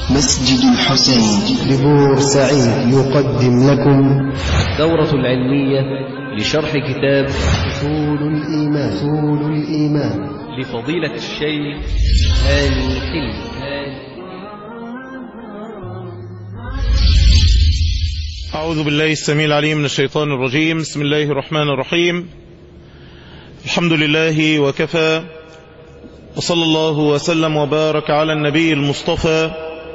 مسجد الحسين لبور سعيد يقدم لكم دورة العلمية لشرح كتاب أصول الإيمان أصول الإيمان لفضيلة الشيخ هاني حلمي أعوذ بالله السميع العليم من الشيطان الرجيم بسم الله الرحمن الرحيم الحمد لله وكفى وصلى الله وسلم وبارك على النبي المصطفى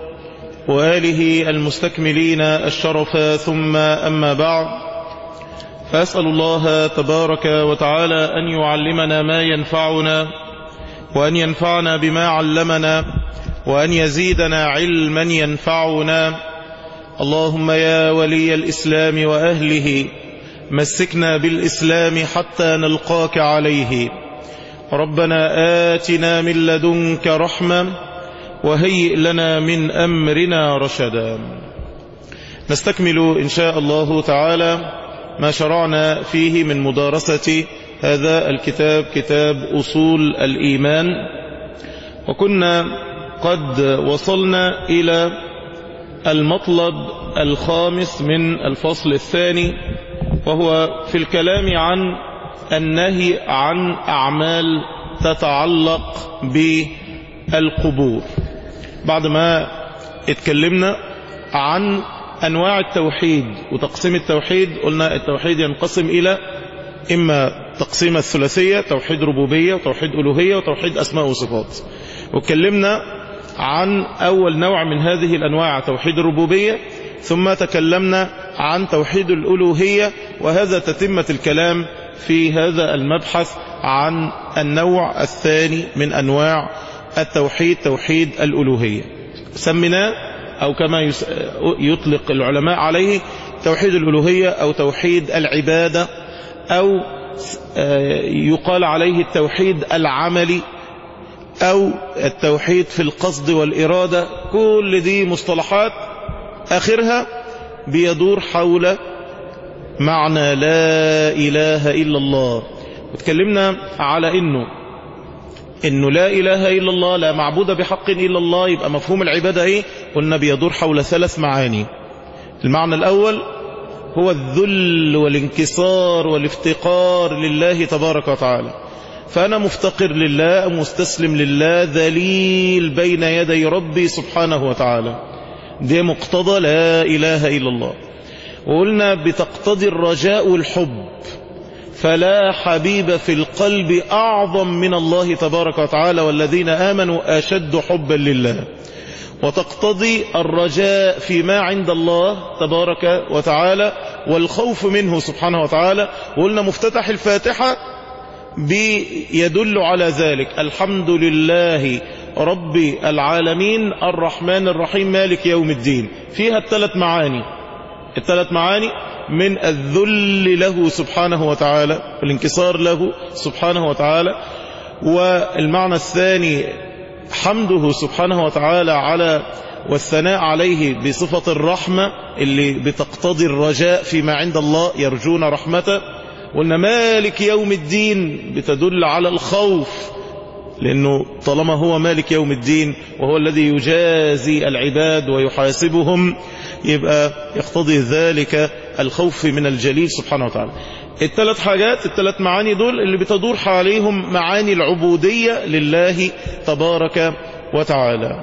وآله المستكملين الشرف ثم أما بعد فأسأل الله تبارك وتعالى أن يعلمنا ما ينفعنا وأن ينفعنا بما علمنا وأن يزيدنا علما ينفعنا اللهم يا ولي الإسلام وأهله مسكنا بالإسلام حتى نلقاك عليه ربنا آتنا من لدنك رحمة وهيئ لنا من أمرنا رشدا نستكمل إن شاء الله تعالى ما شرعنا فيه من مدارسة هذا الكتاب كتاب أصول الإيمان وكنا قد وصلنا إلى المطلب الخامس من الفصل الثاني وهو في الكلام عن النهي عن أعمال تتعلق بالقبور بعد ما اتكلمنا عن أنواع التوحيد وتقسيم التوحيد قلنا التوحيد ينقسم إلى إما تقسيم الثلاثية توحيد ربوبية وتوحيد ألوهية وتوحيد أسماء وصفات واتكلمنا عن أول نوع من هذه الأنواع توحيد الربوبية ثم تكلمنا عن توحيد الألوهية وهذا تتمة الكلام في هذا المبحث عن النوع الثاني من أنواع التوحيد توحيد الألوهية سميناه أو كما يطلق العلماء عليه توحيد الألوهية أو توحيد العبادة أو يقال عليه التوحيد العملي أو التوحيد في القصد والإرادة كل دي مصطلحات آخرها بيدور حول معنى لا إله إلا الله وتكلمنا على إنه إنه لا إله إلا الله لا معبود بحق إلا الله يبقى مفهوم العبادة إيه قلنا بيدور حول ثلاث معاني المعنى الأول هو الذل والانكسار والافتقار لله تبارك وتعالى فأنا مفتقر لله مستسلم لله ذليل بين يدي ربي سبحانه وتعالى دي مقتضى لا إله إلا الله وقلنا بتقتضي الرجاء والحب فلا حبيب في القلب أعظم من الله تبارك وتعالى والذين آمنوا أشد حبا لله وتقتضي الرجاء فيما عند الله تبارك وتعالى والخوف منه سبحانه وتعالى وقلنا مفتتح الفاتحة بيدل على ذلك الحمد لله رب العالمين الرحمن الرحيم مالك يوم الدين فيها الثلاث معاني الثلاث معاني من الذل له سبحانه وتعالى والانكسار له سبحانه وتعالى والمعنى الثاني حمده سبحانه وتعالى على والثناء عليه بصفة الرحمة اللي بتقتضي الرجاء فيما عند الله يرجون رحمته قلنا مالك يوم الدين بتدل على الخوف لأنه طالما هو مالك يوم الدين وهو الذي يجازي العباد ويحاسبهم يبقى يقتضي ذلك الخوف من الجليل سبحانه وتعالى الثلاث حاجات الثلاث معاني دول اللي بتدور حواليهم معاني العبودية لله تبارك وتعالى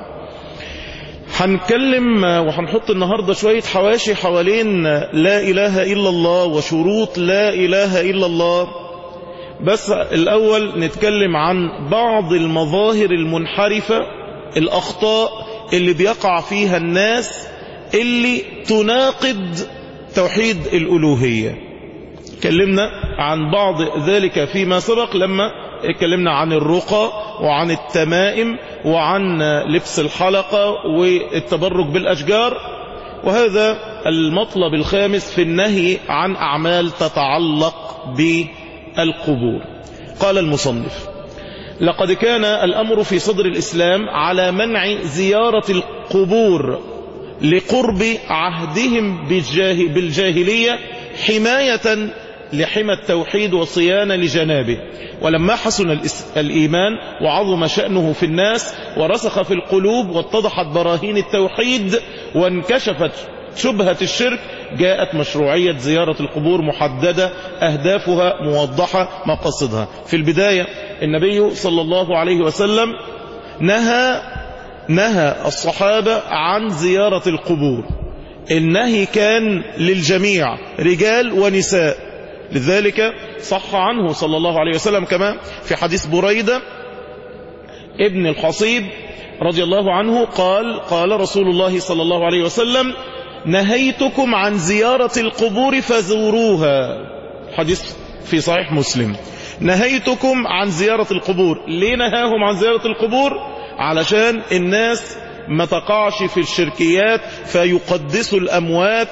هنتكلم وهنحط النهاردة شوية حواشي حوالين لا إله إلا الله وشروط لا إله إلا الله بس الأول نتكلم عن بعض المظاهر المنحرفة الأخطاء اللي بيقع فيها الناس اللي تناقض توحيد الألوهية اتكلمنا عن بعض ذلك فيما سبق لما اتكلمنا عن الرقى وعن التمائم وعن لبس الحلقة والتبرك بالأشجار وهذا المطلب الخامس في النهي عن أعمال تتعلق بالقبور قال المصنف لقد كان الأمر في صدر الإسلام على منع زيارة القبور لقرب عهدهم بالجاه بالجاهلية حماية لحمى التوحيد وصيانة لجنابه ولما حسن الإس- الإيمان وعظم شأنه في الناس ورسخ في القلوب واتضحت براهين التوحيد وانكشفت شبهة الشرك جاءت مشروعية زيارة القبور محددة أهدافها موضحة مقاصدها في البداية النبي صلى الله عليه وسلم نهى نهى الصحابة عن زيارة القبور النهي كان للجميع رجال ونساء لذلك صح عنه صلى الله عليه وسلم كما في حديث بريدة ابن الحصيب رضي الله عنه قال قال رسول الله صلى الله عليه وسلم نهيتكم عن زيارة القبور فزوروها حديث في صحيح مسلم نهيتكم عن زيارة القبور ليه نهاهم عن زيارة القبور علشان الناس ما تقعش في الشركيات فيقدسوا الأموات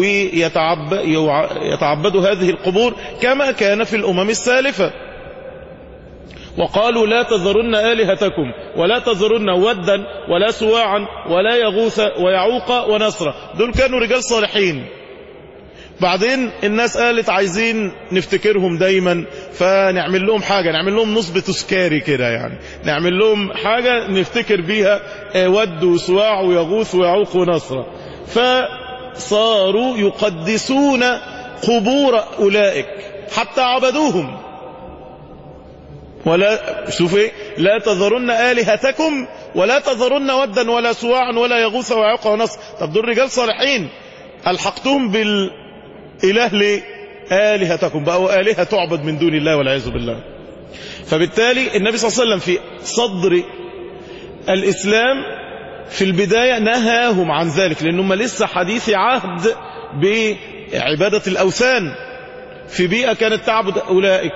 ويتعبدوا هذه القبور كما كان في الأمم السالفة وقالوا لا تذرن آلهتكم ولا تذرن ودا ولا سواعا ولا يغوث ويعوق ونسرا دول كانوا رجال صالحين بعدين الناس قالت عايزين نفتكرهم دايما فنعمل لهم حاجة نعمل لهم نصب تسكاري كده يعني نعمل لهم حاجة نفتكر بيها آه، ود وسواع ويغوث ويعوق ونصرا فصاروا يقدسون قبور أولئك حتى عبدوهم ولا شوف ايه لا تذرن آلهتكم ولا تذرن ودا ولا سواعا ولا يغوث ويعوق ونصر طب دول رجال صالحين ألحقتهم بالإله ليه آلهتكم بقوا آلهة تعبد من دون الله والعياذ بالله فبالتالي النبي صلى الله عليه وسلم في صدر الإسلام في البداية نهاهم عن ذلك لأنهم لسه حديث عهد بعبادة الأوثان في بيئة كانت تعبد أولئك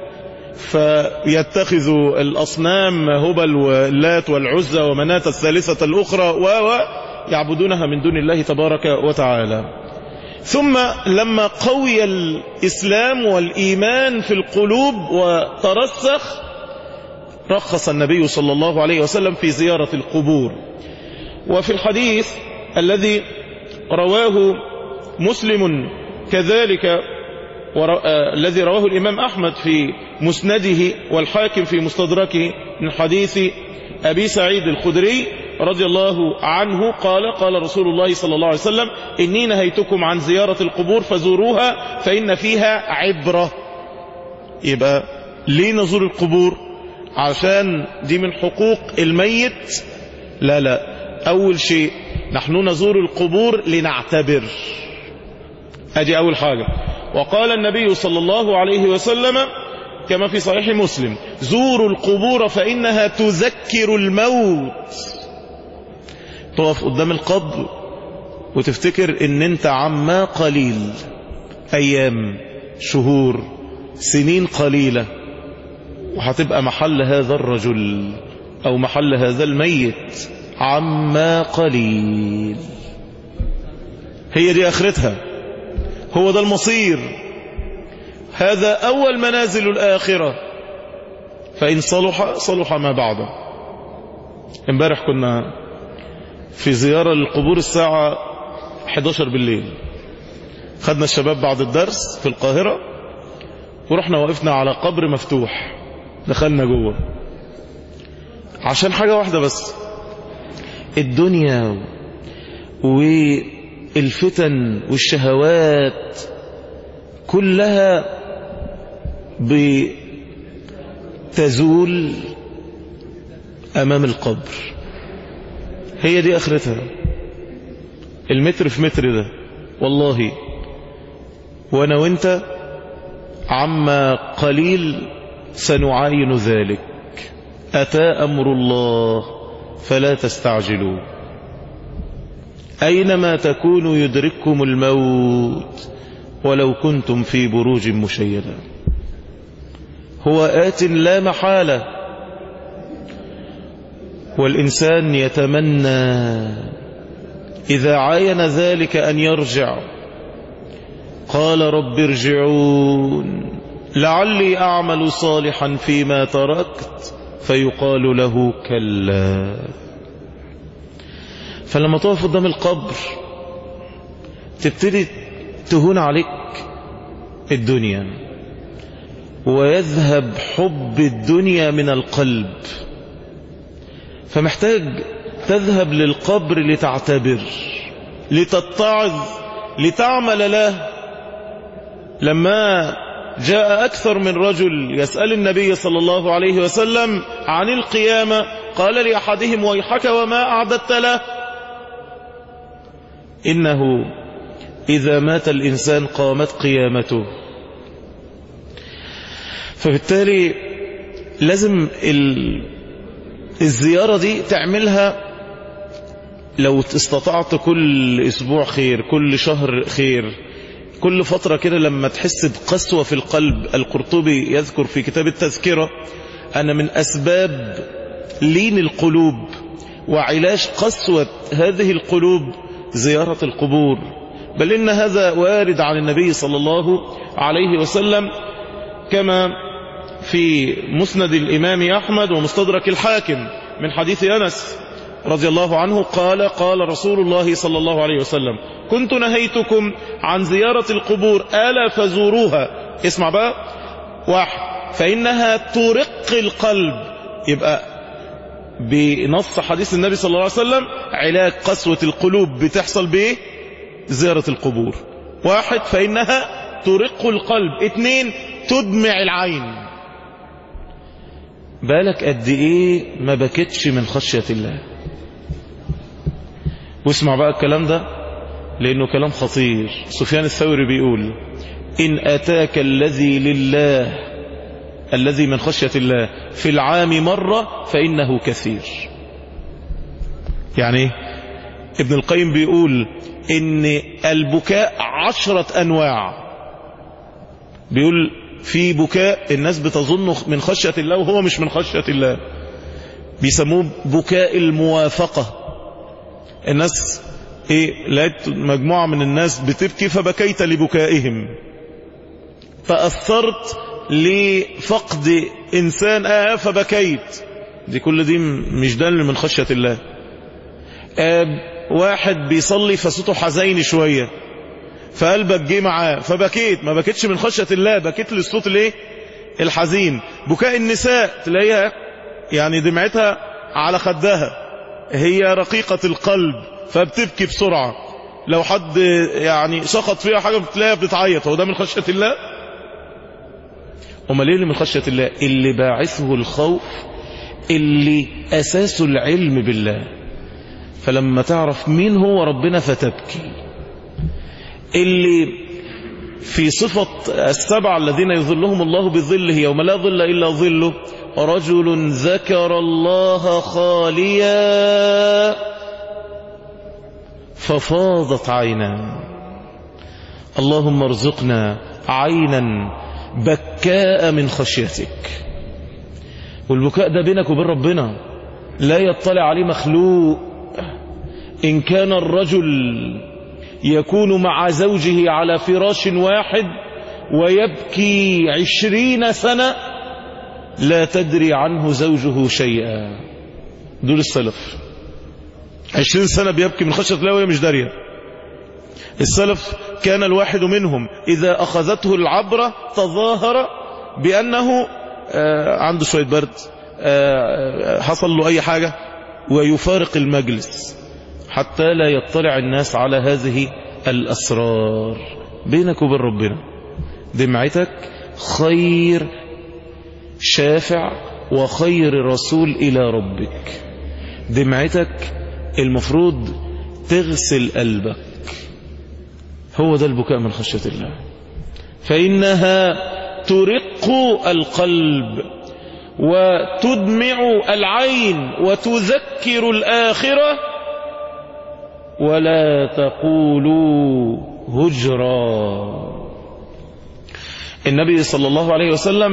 فيتخذوا الأصنام هبل واللات والعزى ومناة الثالثة الأخرى ويعبدونها من دون الله تبارك وتعالى ثم لما قوي الإسلام والإيمان في القلوب وترسخ رخص النبي صلى الله عليه وسلم في زيارة القبور وفي الحديث الذي رواه مسلم كذلك ور... آه... الذي رواه الإمام أحمد في مسنده والحاكم في مستدركه من حديث أبي سعيد الخدري رضي الله عنه قال قال رسول الله صلى الله عليه وسلم إني نهيتكم عن زيارة القبور فزوروها فإن فيها عبرة يبقى ليه نزور القبور عشان دي من حقوق الميت لا لا أول شيء نحن نزور القبور لنعتبر أدي أول حاجة وقال النبي صلى الله عليه وسلم كما في صحيح مسلم زوروا القبور فإنها تذكر الموت تقف قدام القبر وتفتكر ان انت عما قليل ايام شهور سنين قليلة وهتبقى محل هذا الرجل او محل هذا الميت عما قليل هي دي اخرتها هو ده المصير هذا اول منازل الاخرة فان صلح صلح ما بعده امبارح كنا في زيارة للقبور الساعة 11 بالليل خدنا الشباب بعد الدرس في القاهرة ورحنا وقفنا على قبر مفتوح دخلنا جوه عشان حاجة واحدة بس الدنيا والفتن والشهوات كلها بتزول أمام القبر هي دي اخرتها المتر في متر ده والله وانا وانت عما قليل سنعاين ذلك اتى امر الله فلا تستعجلوا اينما تكونوا يدرككم الموت ولو كنتم في بروج مشيده هو ات لا محاله والإنسان يتمنى إذا عاين ذلك أن يرجع قال رب ارجعون لعلي أعمل صالحا فيما تركت فيقال له كلا فلما تقف قدام القبر تبتدي تهون عليك الدنيا ويذهب حب الدنيا من القلب فمحتاج تذهب للقبر لتعتبر لتتعظ لتعمل له لما جاء أكثر من رجل يسأل النبي صلى الله عليه وسلم عن القيامة قال لأحدهم ويحك وما أعددت له إنه إذا مات الإنسان قامت قيامته فبالتالي لازم الزيارة دي تعملها لو استطعت كل أسبوع خير كل شهر خير كل فترة كده لما تحس بقسوة في القلب القرطبي يذكر في كتاب التذكرة أن من أسباب لين القلوب وعلاج قسوة هذه القلوب زيارة القبور بل إن هذا وارد عن النبي صلى الله عليه وسلم كما في مسند الإمام أحمد ومستدرك الحاكم من حديث أنس رضي الله عنه قال قال رسول الله صلى الله عليه وسلم كنت نهيتكم عن زيارة القبور ألا فزوروها اسمع بقى واحد فإنها ترق القلب يبقى بنص حديث النبي صلى الله عليه وسلم علاج قسوة القلوب بتحصل بإيه زيارة القبور واحد فإنها ترق القلب اثنين تدمع العين بالك قد ايه ما بكتش من خشية الله واسمع بقى الكلام ده لانه كلام خطير سفيان الثوري بيقول ان اتاك الذي لله الذي من خشية الله في العام مرة فانه كثير يعني ابن القيم بيقول ان البكاء عشرة انواع بيقول في بكاء الناس بتظنه من خشية الله وهو مش من خشية الله بيسموه بكاء الموافقة الناس ايه لقيت مجموعة من الناس بتبكي فبكيت لبكائهم فأثرت لفقد إنسان آه فبكيت دي كل دي مش ده اللي من خشية الله آه واحد بيصلي فصوته حزين شوية فقلبك جه معاه فبكيت ما بكيتش من خشية الله بكيت للصوت الايه الحزين بكاء النساء تلاقيها يعني دمعتها على خدها هي رقيقة القلب فبتبكي بسرعة لو حد يعني شخط فيها حاجة بتلاقيها بتعيط هو ده من خشية الله امال ايه اللي من خشية الله اللي باعثه الخوف اللي اساسه العلم بالله فلما تعرف مين هو ربنا فتبكي اللي في صفة السبع الذين يظلهم الله بظله يوم لا ظل إلا ظله رجل ذكر الله خاليا ففاضت عينا اللهم ارزقنا عينا بكاء من خشيتك والبكاء ده بينك وبين ربنا لا يطلع عليه مخلوق إن كان الرجل يكون مع زوجه على فراش واحد ويبكي عشرين سنة لا تدري عنه زوجه شيئا دول السلف عشرين سنة بيبكي من خشية الله وهي مش دارية السلف كان الواحد منهم إذا أخذته العبرة تظاهر بأنه عنده شوية برد حصل له أي حاجة ويفارق المجلس حتى لا يطلع الناس على هذه الأسرار بينك وبين ربنا دمعتك خير شافع وخير رسول إلى ربك دمعتك المفروض تغسل قلبك هو ده البكاء من خشية الله فإنها ترق القلب وتدمع العين وتذكر الآخرة ولا تقولوا هجرا النبي صلى الله عليه وسلم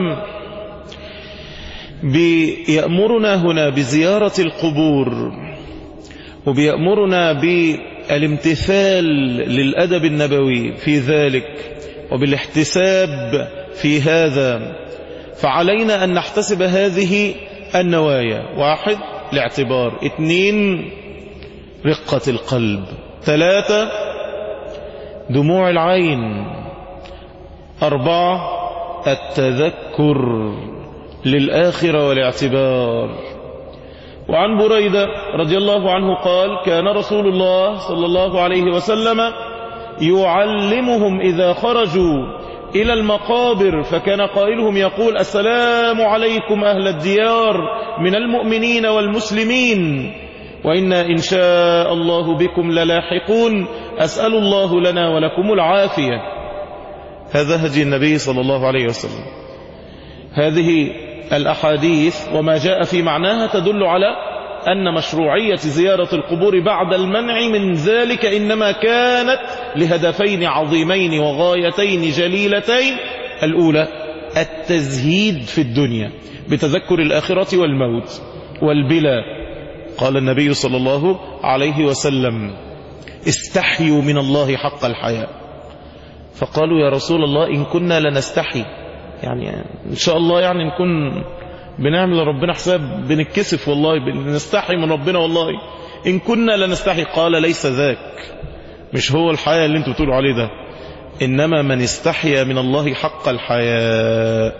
بيأمرنا هنا بزيارة القبور وبيأمرنا بالامتثال للأدب النبوي في ذلك وبالاحتساب في هذا فعلينا أن نحتسب هذه النوايا واحد الاعتبار اثنين رقة القلب ثلاثة دموع العين أربعة التذكر للآخرة والاعتبار وعن بريدة رضي الله عنه قال كان رسول الله صلى الله عليه وسلم يعلمهم إذا خرجوا إلى المقابر فكان قائلهم يقول السلام عليكم أهل الديار من المؤمنين والمسلمين وإنا إن شاء الله بكم للاحقون أسأل الله لنا ولكم العافية هذا هدي النبي صلى الله عليه وسلم هذه الأحاديث وما جاء في معناها تدل على أن مشروعية زيارة القبور بعد المنع من ذلك إنما كانت لهدفين عظيمين وغايتين جليلتين الأولى التزهيد في الدنيا بتذكر الآخرة والموت والبلا قال النبي صلى الله عليه وسلم استحيوا من الله حق الحياء فقالوا يا رسول الله إن كنا لنستحي يعني إن شاء الله يعني نكون بنعمل لربنا حساب بنتكسف والله بنستحي من ربنا والله إن كنا لنستحي قال ليس ذاك مش هو الحياة اللي انتوا بتقولوا عليه ده إنما من استحيا من الله حق الحياء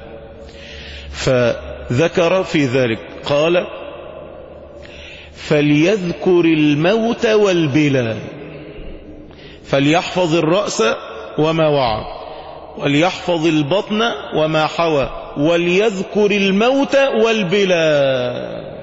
فذكر في ذلك قال فليذكر الموت والبلا فليحفظ الرأس وما وعى وليحفظ البطن وما حوى وليذكر الموت والبلا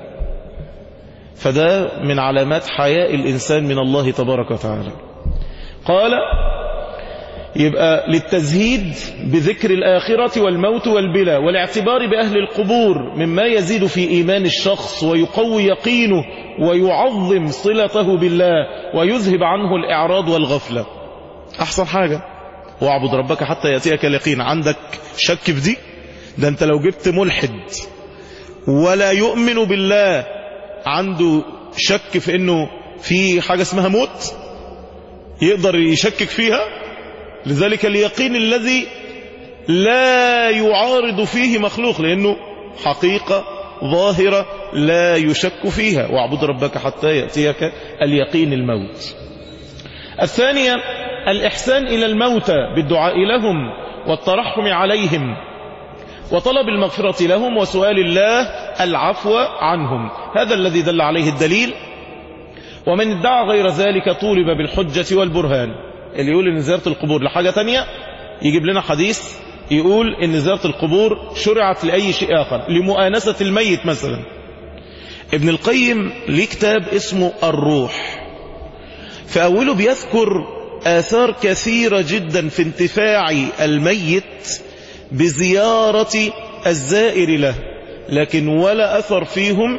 فده من علامات حياء الإنسان من الله تبارك وتعالى قال يبقى للتزهيد بذكر الآخرة والموت والبلا والاعتبار بأهل القبور مما يزيد في إيمان الشخص ويقوي يقينه ويعظم صلته بالله ويذهب عنه الإعراض والغفلة أحسن حاجة واعبد ربك حتى يأتيك اليقين عندك شك في دي ده انت لو جبت ملحد ولا يؤمن بالله عنده شك في انه في حاجة اسمها موت يقدر يشكك فيها لذلك اليقين الذي لا يعارض فيه مخلوق لأنه حقيقة ظاهرة لا يشك فيها واعبد ربك حتى يأتيك اليقين الموت الثانية الإحسان إلى الموتى بالدعاء لهم والترحم عليهم وطلب المغفرة لهم وسؤال الله العفو عنهم هذا الذي دل عليه الدليل ومن ادعى غير ذلك طولب بالحجة والبرهان اللي يقول ان زيارة القبور لحاجة تانية يجيب لنا حديث يقول ان زيارة القبور شرعت لأي شيء آخر لمؤانسة الميت مثلا ابن القيم ليه كتاب اسمه الروح في أوله بيذكر آثار كثيرة جدا في انتفاع الميت بزيارة الزائر له لكن ولا أثر فيهم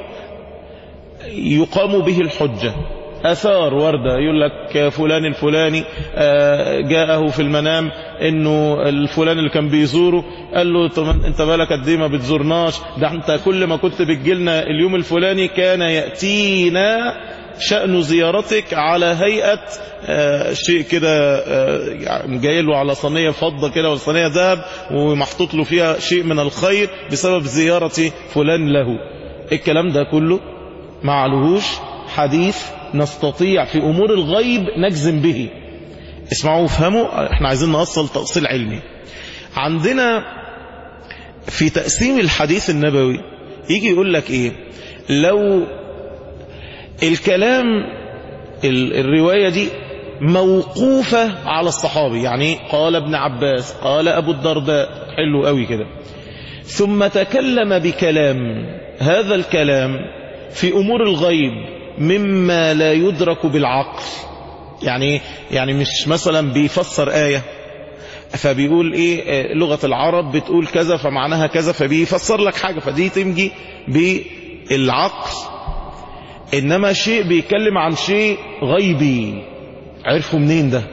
يقام به الحجة أثار وردة يقول لك فلان الفلاني جاءه في المنام انه الفلان اللي كان بيزوره قال له طب انت بالك قد ايه ما بتزورناش ده انت كل ما كنت بتجيلنا اليوم الفلاني كان يأتينا شأن زيارتك على هيئة شيء كده جاي له على صينية فضة كده وصينية ذهب ومحطوط له فيها شيء من الخير بسبب زيارة فلان له الكلام ده كله معلهوش حديث نستطيع في أمور الغيب نجزم به اسمعوا وفهموا احنا عايزين نوصل تأصيل علمي عندنا في تقسيم الحديث النبوي يجي يقول لك ايه لو الكلام الرواية دي موقوفة على الصحابي يعني قال ابن عباس قال أبو الدرداء حلو قوي كده ثم تكلم بكلام هذا الكلام في أمور الغيب مما لا يدرك بالعقل يعني يعني مش مثلا بيفسر آية فبيقول ايه لغة العرب بتقول كذا فمعناها كذا فبيفسر لك حاجة فدي تمجي بالعقل إنما شيء بيتكلم عن شيء غيبي عرفوا منين ده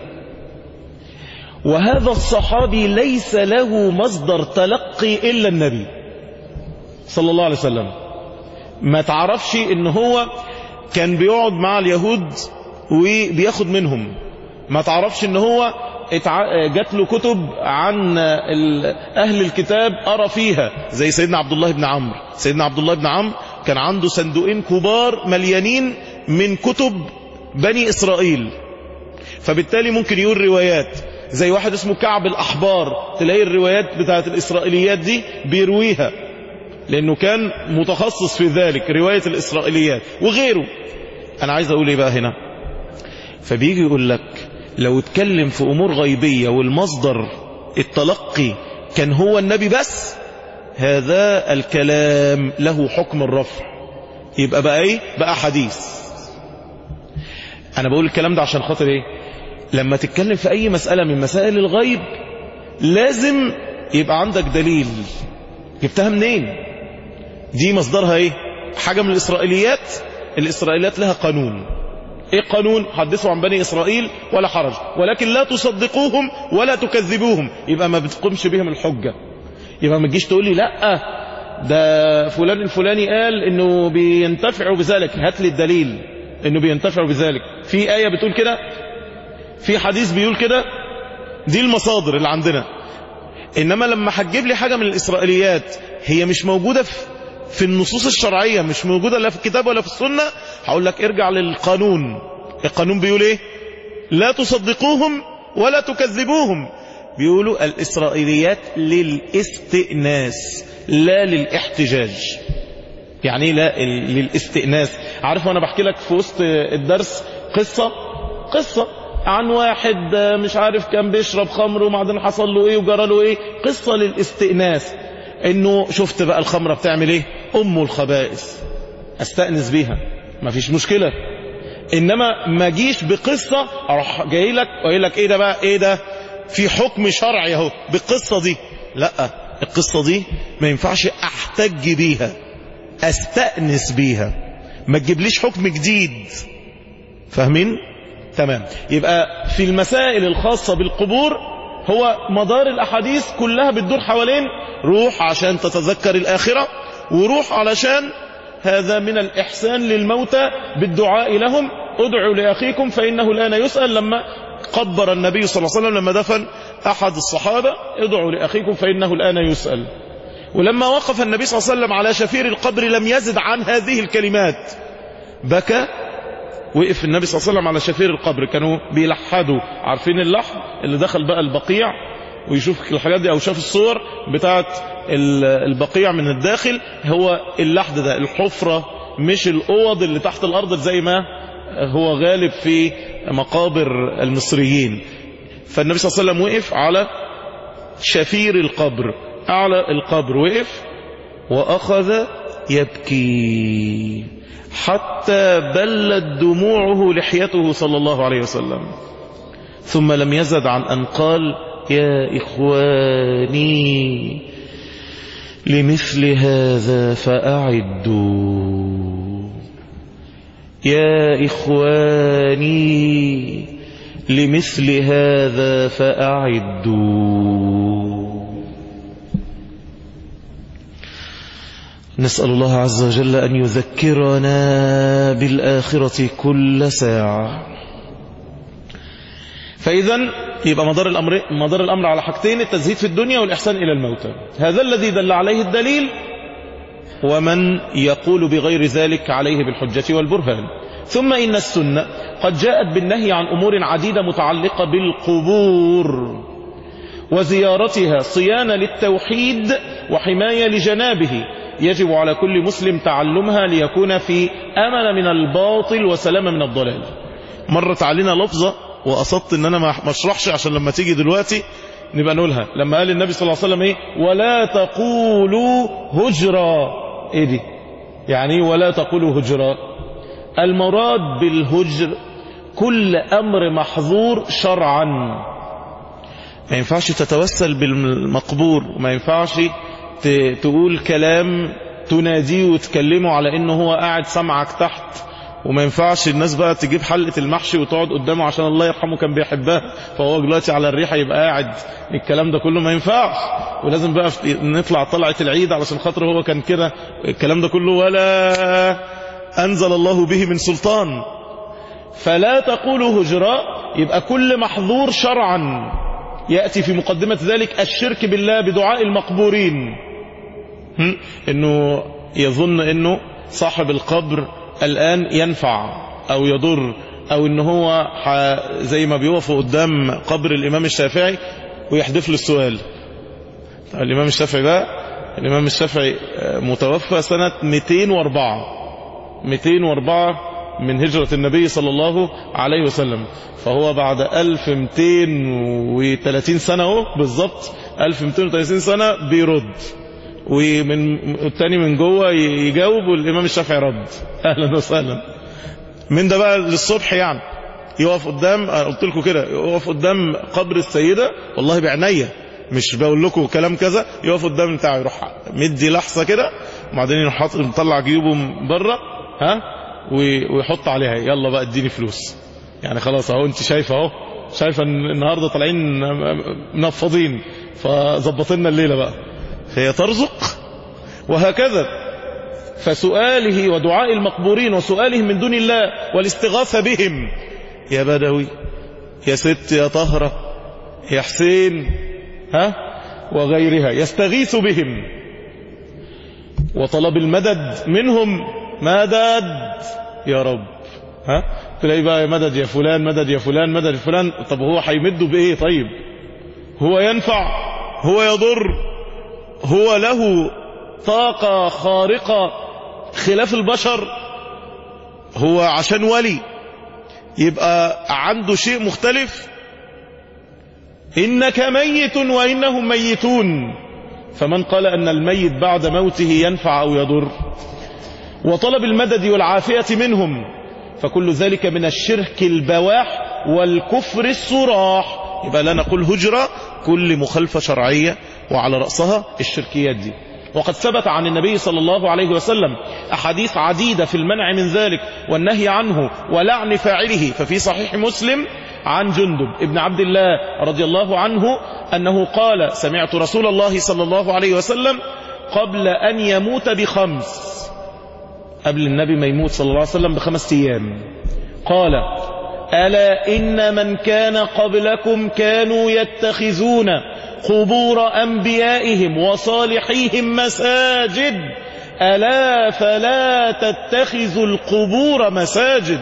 وهذا الصحابي ليس له مصدر تلقي إلا النبي صلى الله عليه وسلم ما تعرفش ان هو كان بيقعد مع اليهود وبياخد منهم ما تعرفش ان هو جات له كتب عن أهل الكتاب أرى فيها زي سيدنا عبد الله بن عمرو سيدنا عبد الله بن عمرو كان عنده صندوقين كبار مليانين من كتب بني إسرائيل فبالتالي ممكن يقول روايات زي واحد اسمه كعب الأحبار تلاقي الروايات بتاعت الإسرائيليات دي بيرويها لأنه كان متخصص في ذلك رواية الإسرائيليات وغيره أنا عايز أقول إيه بقى هنا فبيجي يقول لك لو اتكلم في أمور غيبية والمصدر التلقي كان هو النبي بس هذا الكلام له حكم الرفع يبقى بقى ايه بقى حديث انا بقول الكلام ده عشان خاطر ايه لما تتكلم في اي مسألة من مسائل الغيب لازم يبقى عندك دليل جبتها منين دي مصدرها ايه حاجة من الاسرائيليات الاسرائيليات لها قانون ايه قانون حدثوا عن بني اسرائيل ولا حرج ولكن لا تصدقوهم ولا تكذبوهم يبقى ما بتقومش بهم الحجة يبقى ما تجيش تقول لي لا ده فلان الفلاني قال انه بينتفعوا بذلك هات لي الدليل انه بينتفعوا بذلك في آية بتقول كده في حديث بيقول كده دي المصادر اللي عندنا انما لما هتجيب لي حاجة من الاسرائيليات هي مش موجودة في في النصوص الشرعية مش موجودة لا في الكتاب ولا في السنة هقول لك ارجع للقانون القانون بيقول ايه لا تصدقوهم ولا تكذبوهم بيقولوا الإسرائيليات للاستئناس لا للاحتجاج يعني ايه لا للاستئناس عارف وانا بحكي لك في وسط الدرس قصة قصة عن واحد مش عارف كان بيشرب خمر وبعدين حصل له ايه وجرى له ايه قصة للاستئناس انه شفت بقى الخمرة بتعمل ايه ام الخبائث استأنس بيها مفيش مشكلة انما ما جيش بقصة اروح جاي لك وقايل لك ايه ده بقى ايه ده في حكم شرعي اهو بالقصة دي لا القصة دي ما ينفعش احتج بيها استأنس بيها ما تجيبليش حكم جديد فاهمين تمام يبقى في المسائل الخاصة بالقبور هو مدار الأحاديث كلها بتدور حوالين روح عشان تتذكر الآخرة وروح علشان هذا من الإحسان للموتى بالدعاء لهم ادعوا لأخيكم فإنه الآن يسأل لما قبر النبي صلى الله عليه وسلم لما دفن أحد الصحابة ادعوا لأخيكم فإنه الآن يسأل ولما وقف النبي صلى الله عليه وسلم على شفير القبر لم يزد عن هذه الكلمات بكى وقف النبي صلى الله عليه وسلم على شفير القبر كانوا بيلحدوا عارفين اللحم اللي دخل بقى البقيع ويشوف الحاجات دي او شاف الصور بتاعت البقيع من الداخل هو اللحد ده الحفرة مش الاوض اللي تحت الارض زي ما هو غالب في مقابر المصريين فالنبي صلى الله عليه وسلم وقف على شفير القبر اعلى القبر وقف واخذ يبكي حتى بلت دموعه لحيته صلى الله عليه وسلم ثم لم يزد عن أن قال يا إخواني لمثل هذا فأعدوا يا إخواني لمثل هذا فأعدوا نسأل الله عز وجل أن يذكرنا بالآخرة كل ساعة فإذا يبقى مدار الأمر, مدار الأمر على حاجتين التزهيد في الدنيا والإحسان إلى الموتى هذا الذي دل عليه الدليل ومن يقول بغير ذلك عليه بالحجة والبرهان ثم إن السنة قد جاءت بالنهي عن أمور عديدة متعلقة بالقبور وزيارتها صيانة للتوحيد وحماية لجنابه يجب على كل مسلم تعلمها ليكون في أمن من الباطل وسلام من الضلال مرت علينا لفظة وقصدت ان انا ما اشرحش عشان لما تيجي دلوقتي نبقى نقولها لما قال النبي صلى الله عليه وسلم ايه ولا تقولوا هجرا ايه دي يعني ولا تقولوا هجرا المراد بالهجر كل امر محظور شرعا ما ينفعش تتوسل بالمقبور وما ينفعش تقول كلام تناديه وتكلمه على انه هو قاعد سمعك تحت وما ينفعش الناس بقى تجيب حلقة المحشي وتقعد قدامه عشان الله يرحمه كان بيحبها فهو دلوقتي على الريحة يبقى قاعد الكلام ده كله ما ينفعش ولازم بقى نطلع طلعة العيد علشان خاطر هو كان كده الكلام ده كله ولا أنزل الله به من سلطان فلا تقولوا هجراء يبقى كل محظور شرعا يأتي في مقدمة ذلك الشرك بالله بدعاء المقبورين انه يظن انه صاحب القبر الآن ينفع أو يضر او ان هو ح... زي ما بيقفوا قدام قبر الامام الشافعي ويحدف له السؤال الامام الشافعي ده الامام الشافعي متوفى سنة 204 204 من هجرة النبي صلى الله عليه وسلم فهو بعد 1230 سنة اهو بالظبط 1230 سنة بيرد ومن التاني من جوه يجاوب والامام الشافعي رد اهلا وسهلا من ده بقى للصبح يعني يقف قدام قلت لكم كده يقف قدام قبر السيده والله بعينيا مش بقول لكم كلام كذا يقف قدام بتاعه يروح مدي لحظه كده وبعدين يروح حاطط مطلع جيوبه بره ها ويحط عليها يلا بقى اديني فلوس يعني خلاص اهو انت شايفه اهو شايفه ان النهارده طالعين منفضين فظبط لنا الليله بقى فهي ترزق وهكذا فسؤاله ودعاء المقبورين وسؤالهم من دون الله والاستغاثة بهم يا بدوي يا ست يا طهرة يا حسين ها وغيرها يستغيث بهم وطلب المدد منهم مدد يا رب ها تلاقي بقى مدد يا فلان مدد يا فلان مدد يا فلان طب هو هيمده بايه طيب هو ينفع هو يضر هو له طاقة خارقة خلاف البشر هو عشان ولي يبقى عنده شيء مختلف إنك ميت وإنهم ميتون فمن قال أن الميت بعد موته ينفع أو يضر وطلب المدد والعافية منهم فكل ذلك من الشرك البواح والكفر الصراح يبقى لا نقول هجرة كل مخالفة شرعية وعلى رأسها الشركيات دي وقد ثبت عن النبي صلى الله عليه وسلم أحاديث عديدة في المنع من ذلك والنهي عنه ولعن فاعله ففي صحيح مسلم عن جندب ابن عبد الله رضي الله عنه أنه قال سمعت رسول الله صلى الله عليه وسلم قبل أن يموت بخمس قبل النبي ما يموت صلى الله عليه وسلم بخمس أيام قال ألا إن من كان قبلكم كانوا يتخذون قبور أنبيائهم وصالحيهم مساجد ألا فلا تتخذوا القبور مساجد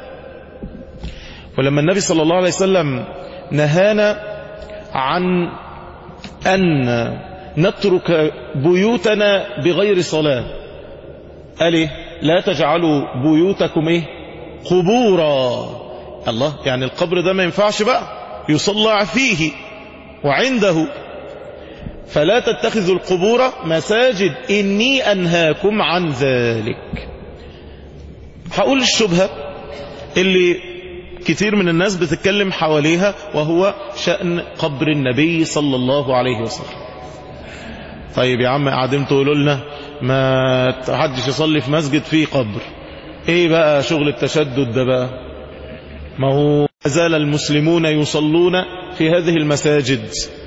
ولما النبي صلى الله عليه وسلم نهانا عن أن نترك بيوتنا بغير صلاة قال إيه لا تجعلوا بيوتكم إيه قبورا الله يعني القبر ده ما ينفعش بقى يصلى فيه وعنده فلا تتخذوا القبور مساجد إني أنهاكم عن ذلك هقول الشبهة اللي كتير من الناس بتتكلم حواليها وهو شأن قبر النبي صلى الله عليه وسلم طيب يا عم قاعدين تقولوا لنا ما حدش يصلي في مسجد فيه قبر ايه بقى شغل التشدد ده بقى ما هو زال المسلمون يصلون في هذه المساجد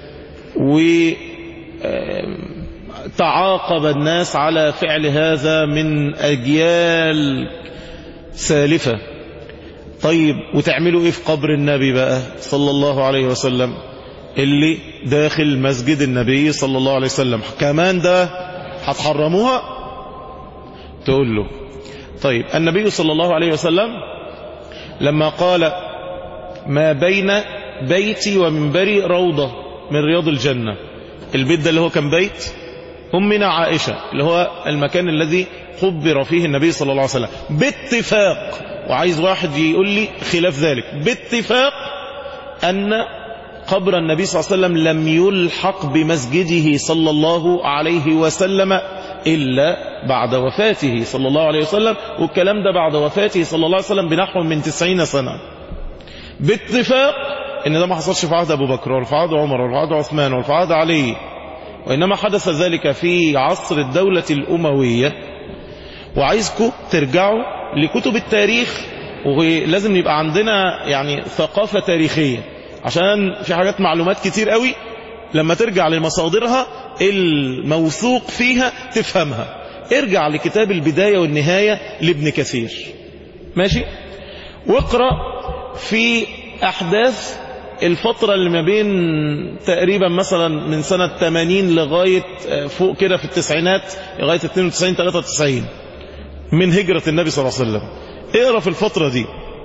وتعاقب الناس على فعل هذا من أجيال سالفة طيب وتعملوا ايه في قبر النبي بقى صلى الله عليه وسلم اللي داخل مسجد النبي صلى الله عليه وسلم كمان ده هتحرموها تقول له طيب النبي صلى الله عليه وسلم لما قال ما بين بيتي ومنبري روضة من رياض الجنة البيت ده اللي هو كان بيت أمنا عائشة اللي هو المكان الذي قبر فيه النبي صلى الله عليه وسلم باتفاق وعايز واحد يقول لي خلاف ذلك باتفاق أن قبر النبي صلى الله عليه وسلم لم يلحق بمسجده صلى الله عليه وسلم إلا بعد وفاته صلى الله عليه وسلم والكلام ده بعد وفاته صلى الله عليه وسلم بنحو من تسعين سنة باتفاق ان ده ما حصلش في عهد ابو بكر ولا في عهد عمر ولا في عهد عثمان ولا في عهد علي وانما حدث ذلك في عصر الدولة الاموية وعايزكم ترجعوا لكتب التاريخ ولازم يبقى عندنا يعني ثقافة تاريخية عشان في حاجات معلومات كتير قوي لما ترجع لمصادرها الموثوق فيها تفهمها ارجع لكتاب البداية والنهاية لابن كثير ماشي واقرأ في أحداث الفترة اللي ما بين تقريبا مثلا من سنة 80 لغاية فوق كده في التسعينات لغاية 92 93 من هجرة النبي صلى الله عليه وسلم اقرأ في الفترة دي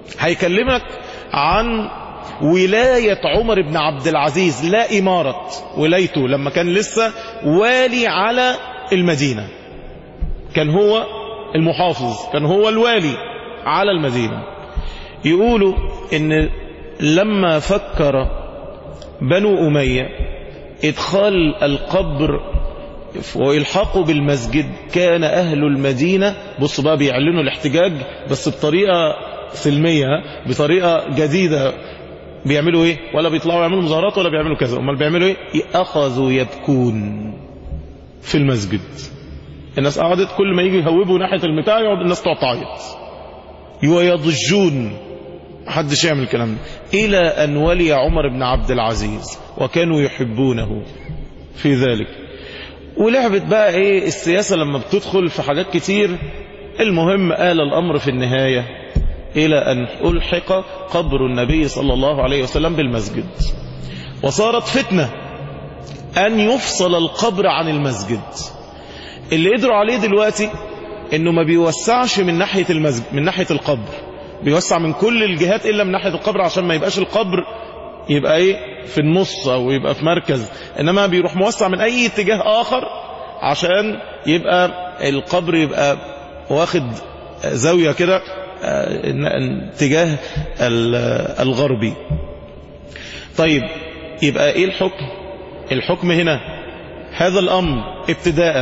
هيكلمك عن ولاية عمر بن عبد العزيز لا إمارة ولايته لما كان لسه والي على المدينة كان هو المحافظ كان هو الوالي على المدينة يقولوا ان لما فكر بنو أمية إدخال القبر وإلحاقه بالمسجد كان أهل المدينة بصوا بقى بيعلنوا الاحتجاج بس بطريقة سلمية بطريقة جديدة بيعملوا ايه ولا بيطلعوا يعملوا مظاهرات ولا بيعملوا كذا امال بيعملوا ايه اخذوا يبكون في المسجد الناس قعدت كل ما يجي يهوبوا ناحيه المتاع يقعد الناس تقعد تعيط ويضجون محدش يعمل الكلام ده الى ان ولي عمر بن عبد العزيز وكانوا يحبونه في ذلك ولعبت بقى ايه السياسه لما بتدخل في حاجات كتير المهم آل الامر في النهايه إلى أن ألحق قبر النبي صلى الله عليه وسلم بالمسجد وصارت فتنة أن يفصل القبر عن المسجد اللي قدروا عليه دلوقتي أنه ما بيوسعش من ناحية المسجد من ناحية القبر بيوسع من كل الجهات إلا من ناحية القبر عشان ما يبقاش القبر يبقى إيه في النص أو يبقى في مركز إنما بيروح موسع من أي اتجاه آخر عشان يبقى القبر يبقى واخد زاوية كده اتجاه الغربي طيب يبقى ايه الحكم الحكم هنا هذا الامر ابتداء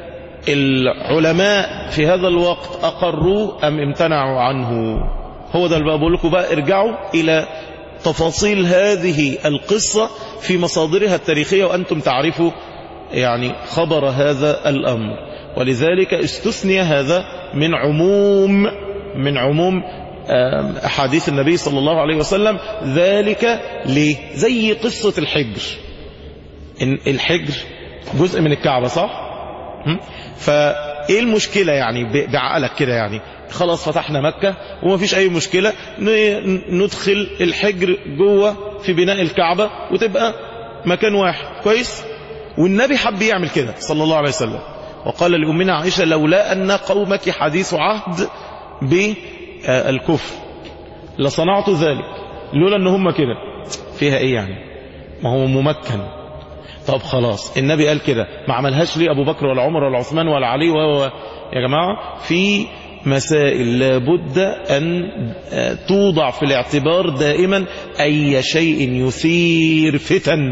العلماء في هذا الوقت اقروه ام امتنعوا عنه هو ده اللي بقى بقول لكم بقى ارجعوا الى تفاصيل هذه القصة في مصادرها التاريخية وأنتم تعرفوا يعني خبر هذا الأمر ولذلك استثني هذا من عموم من عموم أحاديث النبي صلى الله عليه وسلم ذلك ليه زي قصة الحجر إن الحجر جزء من الكعبة صح فايه المشكلة يعني بعقلك كده يعني خلاص فتحنا مكة وما فيش اي مشكلة ندخل الحجر جوه في بناء الكعبة وتبقى مكان واحد كويس والنبي حب يعمل كده صلى الله عليه وسلم وقال لأمنا عائشة لولا أن قومك حديث عهد بالكفر لصنعت ذلك لولا ان هم كده فيها ايه يعني ما هو ممكن طب خلاص النبي قال كده ما عملهاش ليه ابو بكر ولا عمر ولا عثمان ولا علي و يا جماعة في مسائل لابد أن توضع في الاعتبار دائما أي شيء يثير فتن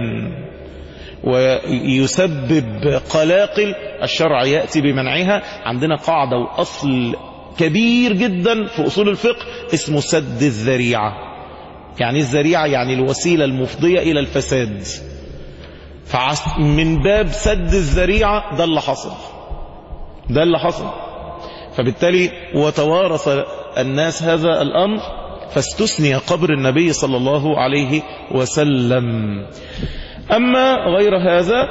ويسبب قلاقل الشرع يأتي بمنعها عندنا قاعدة وأصل كبير جدا في أصول الفقه اسمه سد الذريعة يعني الذريعة يعني الوسيلة المفضية إلى الفساد فمن باب سد الذريعة ده اللي حصل ده اللي حصل فبالتالي وتوارث الناس هذا الأمر فاستثني قبر النبي صلى الله عليه وسلم أما غير هذا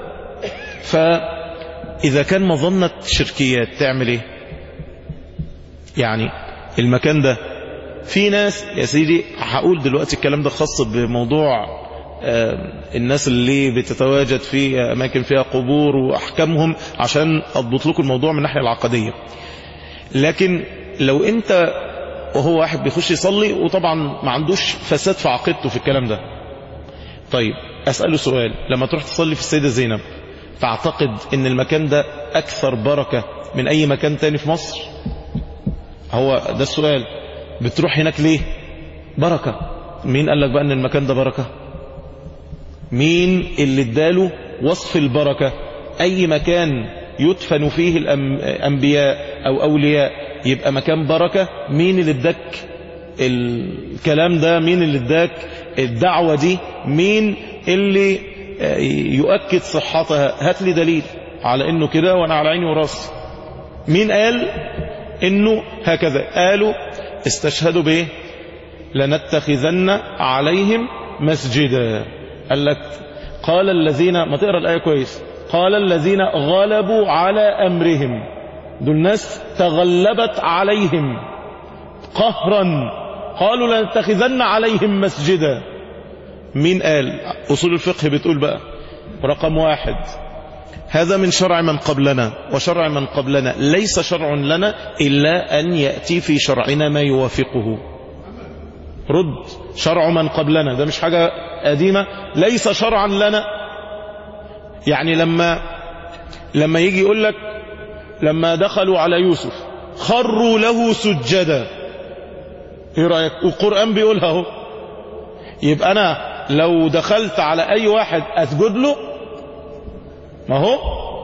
فإذا كان مظنة شركيات تعمل ايه يعني المكان ده في ناس يا سيدي هقول دلوقتي الكلام ده خاص بموضوع الناس اللي بتتواجد في أماكن فيها قبور وأحكامهم عشان أضبط لكم الموضوع من الناحية العقدية لكن لو أنت وهو واحد بيخش يصلي وطبعا ما عندوش فساد في عقيدته في الكلام ده طيب أسأله سؤال لما تروح تصلي في السيدة زينب تعتقد ان المكان ده أكثر بركة من أي مكان تاني في مصر هو ده السؤال بتروح هناك ليه بركة مين قال لك بقى ان المكان ده بركة مين اللي اداله وصف البركة اي مكان يدفن فيه الانبياء او اولياء يبقى مكان بركة مين اللي اداك الكلام ده مين اللي اداك الدعوة دي مين اللي يؤكد صحتها هات لي دليل على انه كده وانا على عيني وراسي مين قال انه هكذا قالوا استشهدوا بايه لنتخذن عليهم مسجدا قال لك قال الذين ما تقرا الايه كويس قال الذين غلبوا على امرهم دول ناس تغلبت عليهم قهرا قالوا لنتخذن عليهم مسجدا مين قال اصول الفقه بتقول بقى رقم واحد هذا من شرع من قبلنا وشرع من قبلنا ليس شرع لنا إلا أن يأتي في شرعنا ما يوافقه رد شرع من قبلنا ده مش حاجة قديمة ليس شرعا لنا يعني لما لما يجي يقول لك لما دخلوا على يوسف خروا له سجدا ايه رأيك والقرآن بيقولها اهو يبقى انا لو دخلت على اي واحد اسجد له ما هو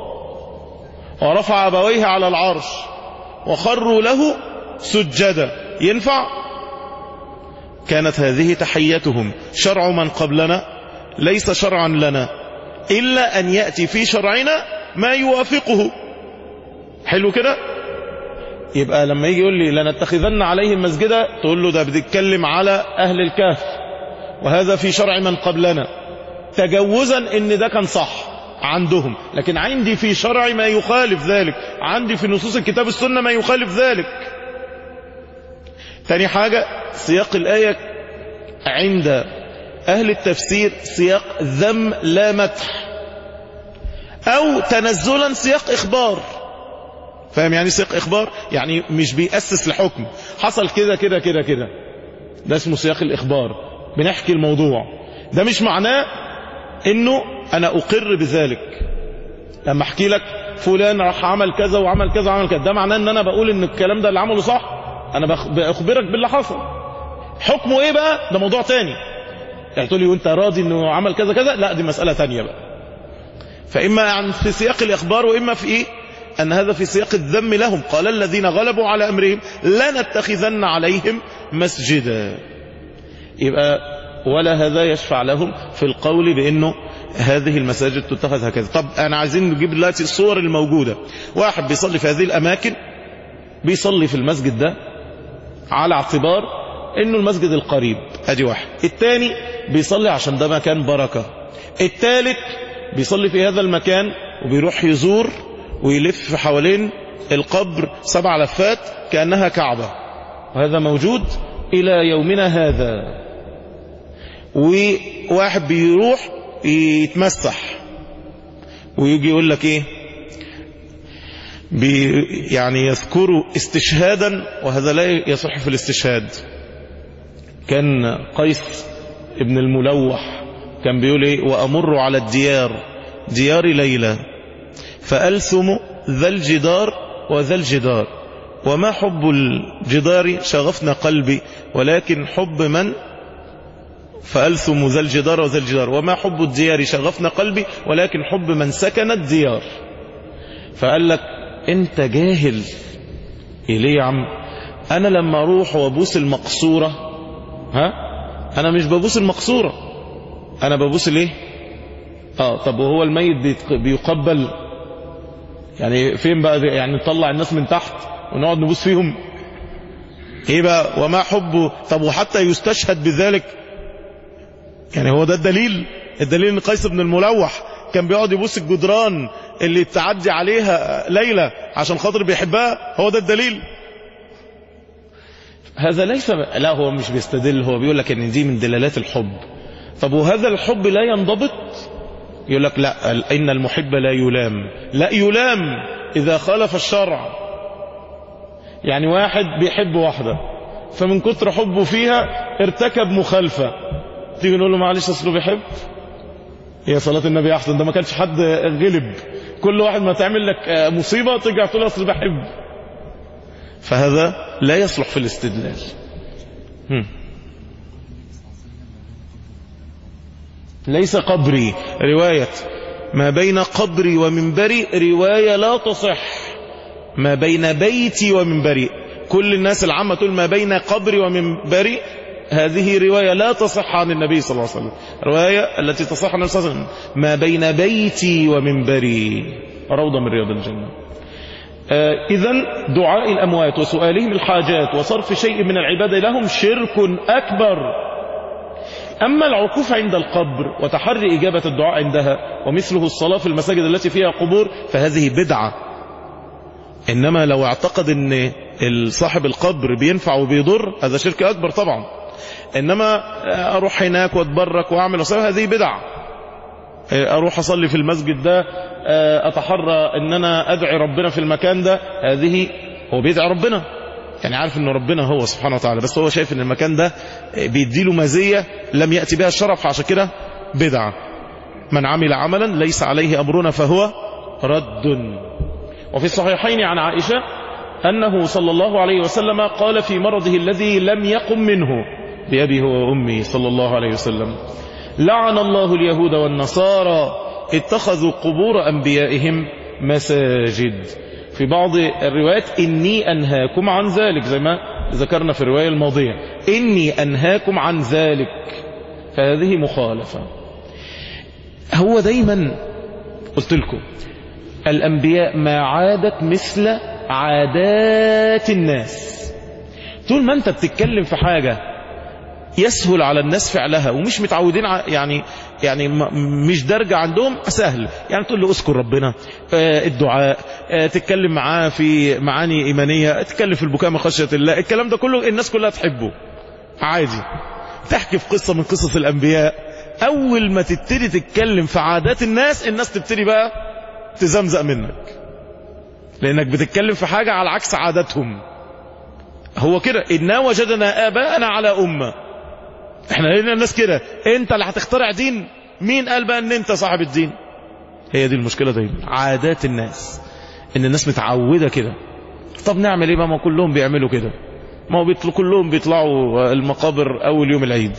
ورفع ابويه على العرش وخروا له سجدا ينفع كانت هذه تحيتهم شرع من قبلنا ليس شرعا لنا إلا أن يأتي في شرعنا ما يوافقه حلو كده يبقى لما يجي يقول لي لنتخذن عليهم مسجدا تقول له ده بتتكلم على أهل الكهف وهذا في شرع من قبلنا تجوزا ان ده كان صح عندهم لكن عندي في شرع ما يخالف ذلك عندي في نصوص الكتاب السنة ما يخالف ذلك تاني حاجة سياق الآية عند أهل التفسير سياق ذم لا مدح أو تنزلا سياق إخبار فاهم يعني سياق إخبار يعني مش بيأسس لحكم حصل كده كده كده كده ده اسمه سياق الإخبار بنحكي الموضوع ده مش معناه انه انا اقر بذلك لما احكي لك فلان راح عمل كذا وعمل كذا وعمل كذا ده معناه ان انا بقول ان الكلام ده اللي عمله صح انا بخبرك باللي حصل حكمه ايه بقى ده موضوع تاني يعني تقول لي وانت راضي انه عمل كذا كذا لا دي مسألة تانية بقى فاما عن في سياق الاخبار واما في ايه ان هذا في سياق الذم لهم قال الذين غلبوا على امرهم لنتخذن عليهم مسجدا يبقى ولا هذا يشفع لهم في القول بانه هذه المساجد تتخذ هكذا طب انا عايزين نجيب دلوقتي الصور الموجودة واحد بيصلي في هذه الاماكن بيصلي في المسجد ده على اعتبار انه المسجد القريب ادي واحد الثاني بيصلي عشان ده مكان بركة الثالث بيصلي في هذا المكان وبيروح يزور ويلف حوالين القبر سبع لفات كأنها كعبة وهذا موجود إلى يومنا هذا وواحد بيروح يتمسح ويجي يقول لك ايه بي يعني يذكروا استشهادا وهذا لا يصح في الاستشهاد كان قيس ابن الملوح كان بيقول ايه وامر على الديار ديار ليلى فألثم ذا الجدار وذا الجدار وما حب الجدار شغفنا قلبي ولكن حب من فألثم ذا الجدار وذا الجدار وما حب الديار شغفنا قلبي ولكن حب من سكن الديار فقال لك انت جاهل ايه ليه يا عم انا لما اروح وابوس المقصورة ها انا مش ببوس المقصورة انا ببوس الايه اه طب وهو الميت بيقبل يعني فين بقى يعني نطلع الناس من تحت ونقعد نبوس فيهم ايه بقى وما حبه طب وحتى يستشهد بذلك يعني هو ده الدليل الدليل ان قيس بن الملوح كان بيقعد يبوس الجدران اللي تعدي عليها ليلى عشان خاطر بيحبها هو ده الدليل هذا ليس لا هو مش بيستدل هو بيقول لك ان دي من دلالات الحب طب وهذا الحب لا ينضبط يقول لك لا ان المحب لا يلام لا يلام اذا خالف الشرع يعني واحد بيحب واحدة فمن كتر حبه فيها ارتكب مخالفة تيجي نقول له معلش اصله بيحب هي صلاة النبي احسن ده ما كانش حد غلب كل واحد ما تعمل لك مصيبة ترجع تقول اصل بحب فهذا لا يصلح في الاستدلال هم. ليس قبري رواية ما بين قبري ومنبري رواية لا تصح ما بين بيتي ومنبري كل الناس العامة تقول ما بين قبري ومنبري هذه رواية لا تصح عن النبي صلى الله عليه وسلم رواية التي تصح عن النبي صلى الله عليه وسلم ما بين بيتي ومنبري روضة من رياض الجنة آه إذا دعاء الأموات وسؤالهم الحاجات وصرف شيء من العبادة لهم شرك أكبر أما العكوف عند القبر وتحري إجابة الدعاء عندها ومثله الصلاة في المساجد التي فيها قبور فهذه بدعة إنما لو اعتقد أن صاحب القبر بينفع وبيضر هذا شرك أكبر طبعا إنما أروح هناك واتبرك وأعمل وصلاة هذه بدعة أروح أصلي في المسجد ده أتحرى أن أنا أدعي ربنا في المكان ده هذه هو بيدعي ربنا يعني عارف ان ربنا هو سبحانه وتعالى بس هو شايف ان المكان ده بيديله مزية لم يأتي بها الشرع فعشان كده بدعة من عمل عملا ليس عليه أمرنا فهو رد وفي الصحيحين عن عائشة أنه صلى الله عليه وسلم قال في مرضه الذي لم يقم منه بأبي هو وأمي صلى الله عليه وسلم لعن الله اليهود والنصارى اتخذوا قبور أنبيائهم مساجد في بعض الروايات إني أنهاكم عن ذلك زي ما ذكرنا في الرواية الماضية إني أنهاكم عن ذلك فهذه مخالفة هو دايما قلت لكم الأنبياء ما عادت مثل عادات الناس طول ما أنت بتتكلم في حاجة يسهل على الناس فعلها ومش متعودين يعني يعني مش درجة عندهم سهل يعني تقول له اذكر ربنا الدعاء تتكلم معاه في معاني إيمانية تتكلم في البكاء من خشية الله الكلام ده كله الناس كلها تحبه عادي تحكي في قصة من قصص الأنبياء أول ما تبتدي تتكلم في عادات الناس الناس تبتدي بقى تزمزق منك لأنك بتتكلم في حاجة على عكس عاداتهم هو كده إنا وجدنا آباءنا على أمة احنا لقينا الناس كده انت اللي هتخترع دين مين قال بقى ان انت صاحب الدين هي دي المشكلة دايما عادات الناس ان الناس متعودة كده طب نعمل ايه بقى ما كلهم بيعملوا كده ما هو بيطلعوا كلهم بيطلعوا المقابر اول يوم العيد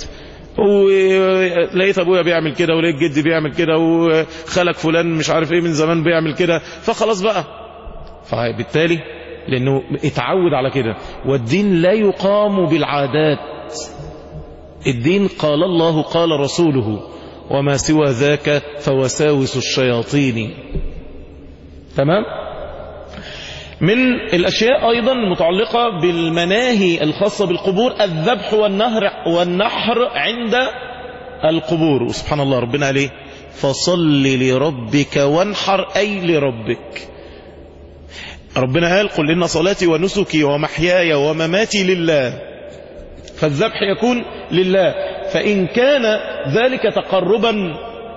ولقيت ابويا بيعمل كده ولقيت جدي بيعمل كده وخالك فلان مش عارف ايه من زمان بيعمل كده فخلاص بقى فبالتالي لانه اتعود على كده والدين لا يقام بالعادات الدين قال الله قال رسوله وما سوى ذاك فوساوس الشياطين تمام من الأشياء أيضا المتعلقة بالمناهي الخاصة بالقبور الذبح والنهر والنحر عند القبور وسبحان الله ربنا عليه فصل لربك وانحر أي لربك ربنا قال قل إن صلاتي ونسكي ومحياي ومماتي لله فالذبح يكون لله فإن كان ذلك تقربا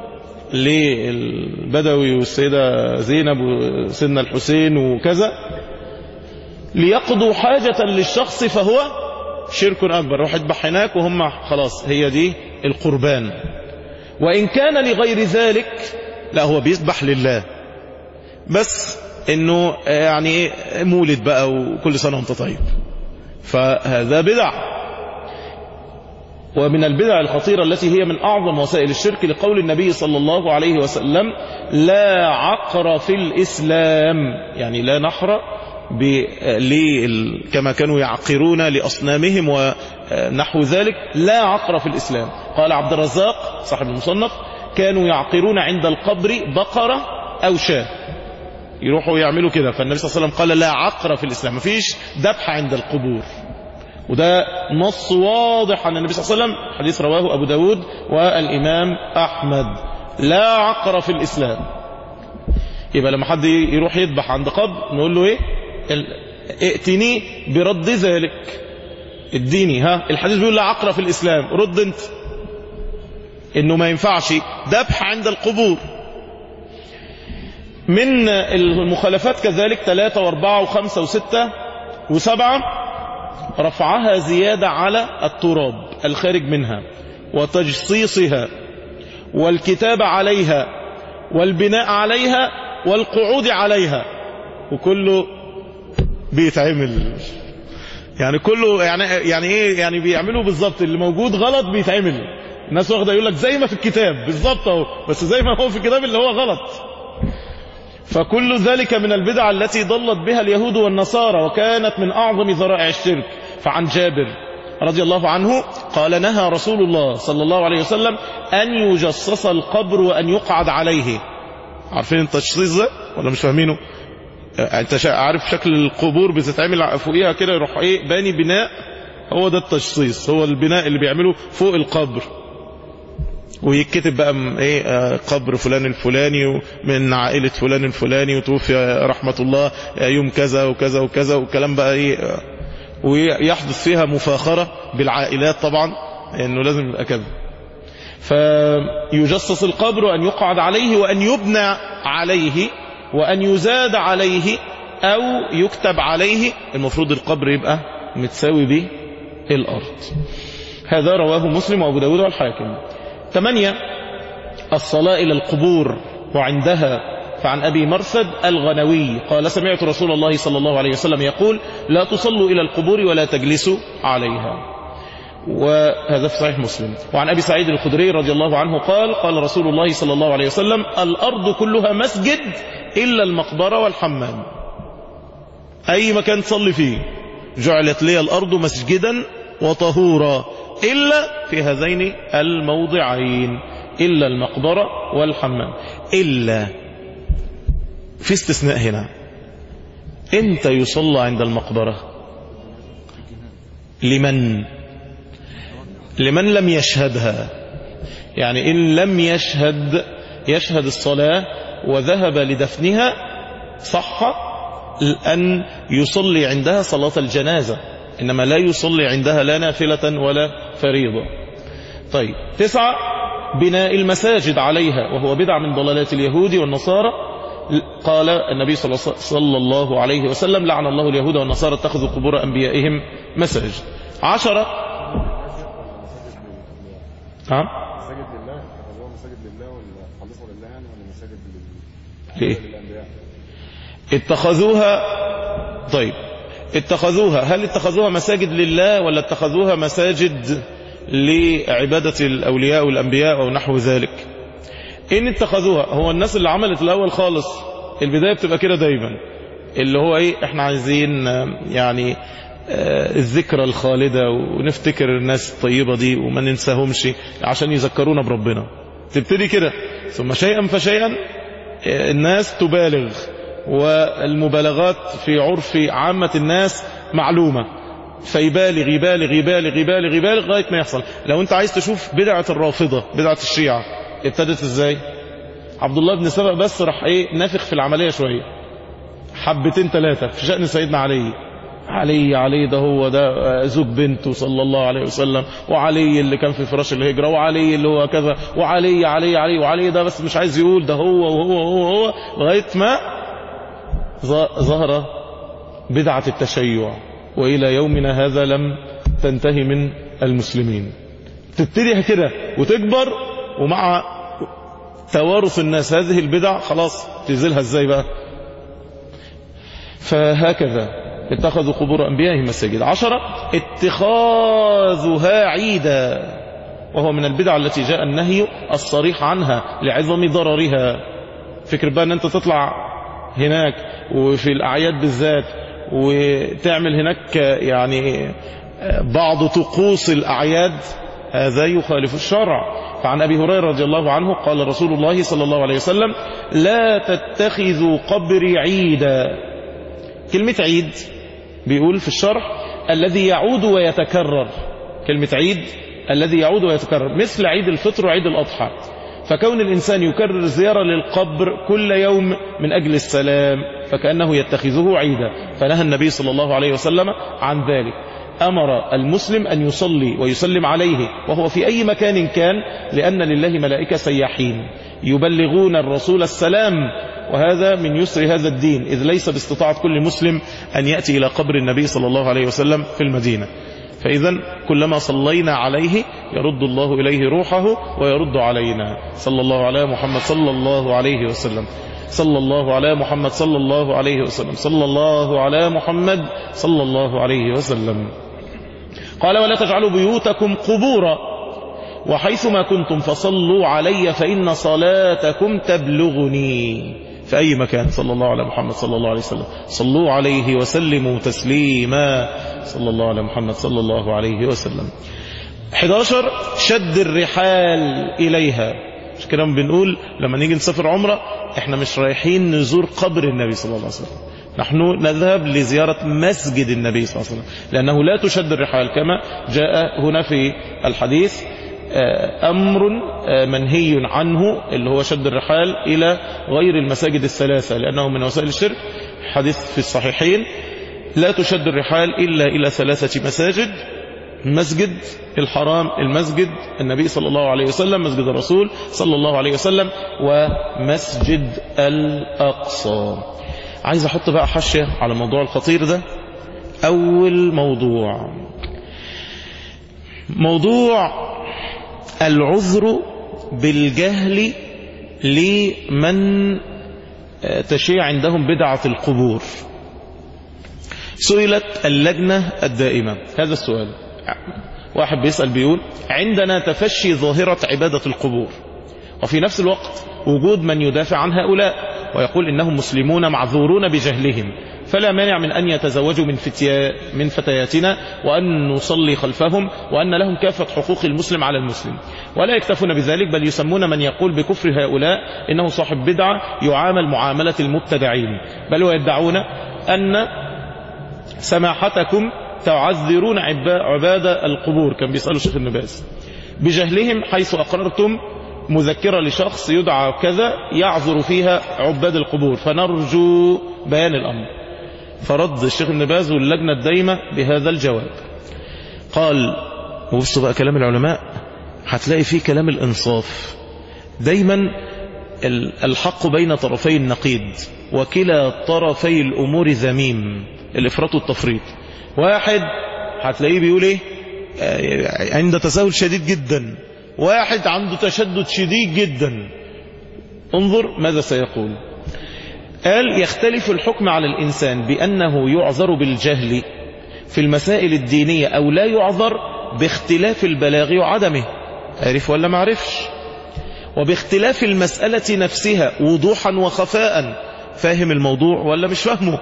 للبدوي والسيدة زينب وسيدنا الحسين وكذا ليقضوا حاجة للشخص فهو شرك أكبر روح اذبح هناك وهم خلاص هي دي القربان وإن كان لغير ذلك لا هو بيذبح لله بس انه يعني مولد بقى وكل سنة وانت طيب فهذا بدع ومن البدع الخطيرة التي هي من أعظم وسائل الشرك لقول النبي صلى الله عليه وسلم لا عقر في الإسلام يعني لا نحر كما كانوا يعقرون لأصنامهم ونحو ذلك لا عقر في الإسلام قال عبد الرزاق صاحب المصنف كانوا يعقرون عند القبر بقرة أو شاة يروحوا يعملوا كده فالنبي صلى الله عليه وسلم قال لا عقر في الإسلام مفيش ذبح عند القبور وده نص واضح عن النبي صلى الله عليه وسلم حديث رواه أبو داود والإمام أحمد لا عقر في الإسلام يبقى لما حد يروح يذبح عند قبر نقول له ايه ائتني برد ذلك اديني ها الحديث بيقول لا عقر في الإسلام رد انت انه ما ينفعش ذبح عند القبور من المخالفات كذلك ثلاثة واربعة وخمسة وستة وسبعة رفعها زيادة على التراب الخارج منها وتجصيصها والكتاب عليها والبناء عليها والقعود عليها وكله بيتعمل يعني كله يعني يعني ايه يعني بيعملوا بالظبط اللي موجود غلط بيتعمل الناس واخده يقول لك زي ما في الكتاب بالظبط اهو بس زي ما هو في الكتاب اللي هو غلط فكل ذلك من البدع التي ضلت بها اليهود والنصارى وكانت من أعظم ذرائع الشرك فعن جابر رضي الله عنه قال نهى رسول الله صلى الله عليه وسلم أن يجصص القبر وأن يقعد عليه عارفين التجصيص ده ولا مش فاهمينه انت عارف شكل القبور بتتعمل فوقيها كده يروح ايه باني بناء هو ده التجصيص هو البناء اللي بيعمله فوق القبر ويكتب بقى ايه آه قبر فلان الفلاني من عائلة فلان الفلاني وتوفي رحمة الله يوم كذا وكذا وكذا والكلام بقى ايه آه ويحدث فيها مفاخرة بالعائلات طبعا انه لازم يبقى كذا فيجصص القبر وأن يقعد عليه وأن يبنى عليه وأن يزاد عليه أو يكتب عليه المفروض القبر يبقى متساوي به الأرض هذا رواه مسلم وأبو داود والحاكم ثمانية الصلاة إلى القبور وعندها فعن أبي مرثد الغنوي قال سمعت رسول الله صلى الله عليه وسلم يقول لا تصلوا إلى القبور ولا تجلسوا عليها وهذا في صحيح مسلم وعن أبي سعيد الخدري رضي الله عنه قال قال رسول الله صلى الله عليه وسلم الأرض كلها مسجد إلا المقبرة والحمام أي مكان تصلي فيه جعلت لي الأرض مسجدا وطهورا إلا في هذين الموضعين إلا المقبرة والحمام إلا في استثناء هنا انت يصلى عند المقبرة لمن لمن لم يشهدها يعني إن لم يشهد يشهد الصلاة وذهب لدفنها صح أن يصلي عندها صلاة الجنازة إنما لا يصلي عندها لا نافلة ولا فريضة طيب تسعة بناء المساجد عليها وهو بدع من ضلالات اليهود والنصارى قال النبي صلى الله عليه وسلم لعن الله اليهود والنصارى اتخذوا قبور أنبيائهم مساجد عشرة ها مساجد لله اتخذوها مساجد لله ولا خلصوا لله يعني ولا مساجد لل- ليه للانبياء اتخذوها طيب اتخذوها هل اتخذوها مساجد لله ولا اتخذوها مساجد لعبادة الأولياء والأنبياء أو نحو ذلك إن اتخذوها هو الناس اللي عملت الأول خالص البداية بتبقى كده دايما اللي هو ايه احنا عايزين آه، يعني آه، الذكرى الخالدة ونفتكر الناس الطيبة دي وما ننساهمش عشان يذكرونا بربنا تبتدي كده ثم شيئا فشيئا آه، الناس تبالغ والمبالغات في عرف عامة الناس معلومة فيبالغ يبالغ يبالغ يبالغ يبالغ لغاية ما يحصل لو انت عايز تشوف بدعة الرافضة بدعة الشيعة ابتدت ازاي عبد الله بن سبأ بس راح ايه نافخ في العملية شوية حبتين ثلاثة في شأن سيدنا علي علي علي ده هو ده آه، زوج بنته صلى الله عليه وسلم وعلي اللي كان في فراش الهجرة وعلي اللي هو كذا وعلي علي علي وعلي ده بس مش عايز يقول ده هو وهو وهو, وهو لغاية ما ظ- ظهر بدعة التشيع وإلى يومنا هذا لم تنتهي من المسلمين تبتدي كده وتكبر ومع توارث الناس هذه البدع خلاص تزيلها ازاي بقى فهكذا اتخذوا قبور أنبيائهم مساجد عشرة اتخاذها عيدا وهو من البدع التي جاء النهي الصريح عنها لعظم ضررها فكر بقى ان انت تطلع هناك وفي الأعياد بالذات وتعمل هناك يعني بعض طقوس الأعياد هذا يخالف الشرع فعن أبي هريرة رضي الله عنه قال رسول الله صلى الله عليه وسلم لا تتخذوا قبري عيدا كلمة عيد بيقول في الشرح الذي يعود ويتكرر كلمة عيد الذي يعود ويتكرر مثل عيد الفطر وعيد الأضحى فكون الإنسان يكرر زيارة للقبر كل يوم من أجل السلام فكأنه يتخذه عيدا فنهى النبي صلى الله عليه وسلم عن ذلك أمر المسلم أن يصلي ويسلم عليه وهو في أي مكان كان لأن لله ملائكة سياحين يبلغون الرسول السلام وهذا من يسر هذا الدين إذ ليس باستطاعة كل مسلم أن يأتي إلى قبر النبي صلى الله عليه وسلم في المدينة فإذا كلما صلينا عليه يرد الله إليه روحه ويرد علينا صلى الله على محمد صلى الله عليه وسلم صلى الله على محمد صلى الله عليه وسلم صلى الله على محمد صلى الله عليه وسلم قال ولا تجعلوا بيوتكم قبورا وحيثما كنتم فصلوا علي فإن صلاتكم تبلغني في أي مكان صلى الله على محمد صلى الله عليه وسلم صلوا عليه وسلموا تسليما صلى الله على محمد صلى الله عليه وسلم 11 شد الرحال إليها مش كده بنقول لما نيجي نسافر عمرة احنا مش رايحين نزور قبر النبي صلى الله عليه وسلم نحن نذهب لزيارة مسجد النبي صلى الله عليه وسلم لأنه لا تشد الرحال كما جاء هنا في الحديث أمر منهي عنه اللي هو شد الرحال إلى غير المساجد الثلاثة لأنه من وسائل الشرك حديث في الصحيحين لا تشد الرحال إلا إلى ثلاثة مساجد مسجد الحرام المسجد النبي صلى الله عليه وسلم مسجد الرسول صلى الله عليه وسلم ومسجد الأقصى عايز احط بقى حاشية على الموضوع الخطير ده اول موضوع موضوع العذر بالجهل لمن تشيع عندهم بدعة القبور سئلت اللجنة الدائمة هذا السؤال واحد بيسأل بيقول عندنا تفشي ظاهرة عبادة القبور وفي نفس الوقت وجود من يدافع عن هؤلاء ويقول إنهم مسلمون معذورون بجهلهم فلا مانع من أن يتزوجوا من, فتيا من فتياتنا وأن نصلي خلفهم وأن لهم كافة حقوق المسلم على المسلم ولا يكتفون بذلك بل يسمون من يقول بكفر هؤلاء إنه صاحب بدعة يعامل معاملة المبتدعين بل ويدعون أن سماحتكم تعذرون عباد القبور كان بيسألوا شيخ النباس بجهلهم حيث أقررتم مذكرة لشخص يدعى كذا يعذر فيها عباد القبور فنرجو بيان الأمر فرد الشيخ ابن باز واللجنة الدايمة بهذا الجواب قال وبصوا بقى كلام العلماء هتلاقي فيه كلام الإنصاف دايما الحق بين طرفي النقيض وكلا طرفي الأمور ذميم الإفراط والتفريط واحد هتلاقيه بيقول ايه عند تساهل شديد جدا واحد عنده تشدد شديد جدا انظر ماذا سيقول قال يختلف الحكم على الإنسان بأنه يعذر بالجهل في المسائل الدينية أو لا يعذر باختلاف البلاغ وعدمه عرف ولا ما عرفش وباختلاف المسألة نفسها وضوحا وخفاء فاهم الموضوع ولا مش فاهمه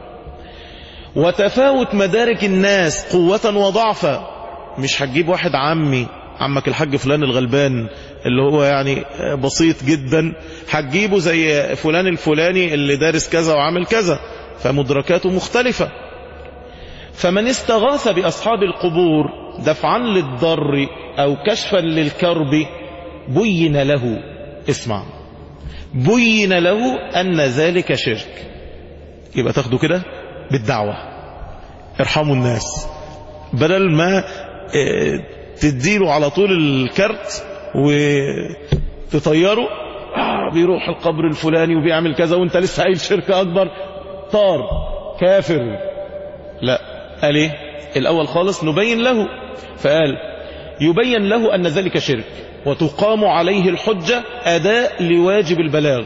وتفاوت مدارك الناس قوة وضعفا مش هتجيب واحد عمي عمك الحاج فلان الغلبان اللي هو يعني بسيط جدا هتجيبه زي فلان الفلاني اللي دارس كذا وعامل كذا فمدركاته مختلفة فمن استغاث بأصحاب القبور دفعا للضر أو كشفا للكرب بين له اسمع بين له أن ذلك شرك يبقى تاخده كده بالدعوة ارحموا الناس بدل ما تديله على طول الكارت وتطيره آه بيروح القبر الفلاني وبيعمل كذا وانت لسه قايل شركة اكبر طار كافر لا قال ايه الاول خالص نبين له فقال يبين له ان ذلك شرك وتقام عليه الحجة اداء لواجب البلاغ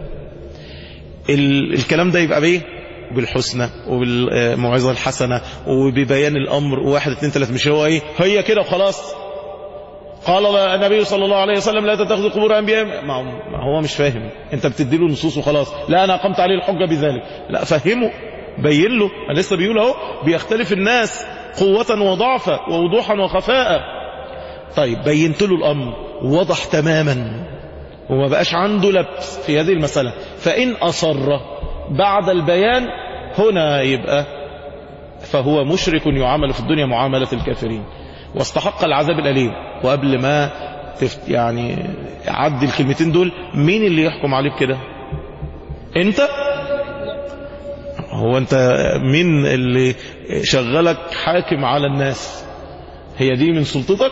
الكلام ده يبقى بايه بالحسنى وبالموعظة الحسنة وببيان الأمر وواحد اتنين تلاتة مش هو ايه هي كده وخلاص قال النبي صلى الله عليه وسلم لا تتخذوا قبور أنبياء ما هو مش فاهم انت بتديله نصوص وخلاص لا أنا أقمت عليه الحجة بذلك لا فهمه بين له أنا لسه بيقول اهو بيختلف الناس قوة وضعفا ووضوحا وخفاء طيب بينت له الأمر وضح تماما وما بقاش عنده لبس في هذه المسألة فإن أصر بعد البيان هنا يبقى فهو مشرك يعامل في الدنيا معاملة الكافرين واستحق العذاب الأليم وقبل ما تفت يعني عدي الكلمتين دول مين اللي يحكم عليه بكده انت هو انت مين اللي شغلك حاكم على الناس هي دي من سلطتك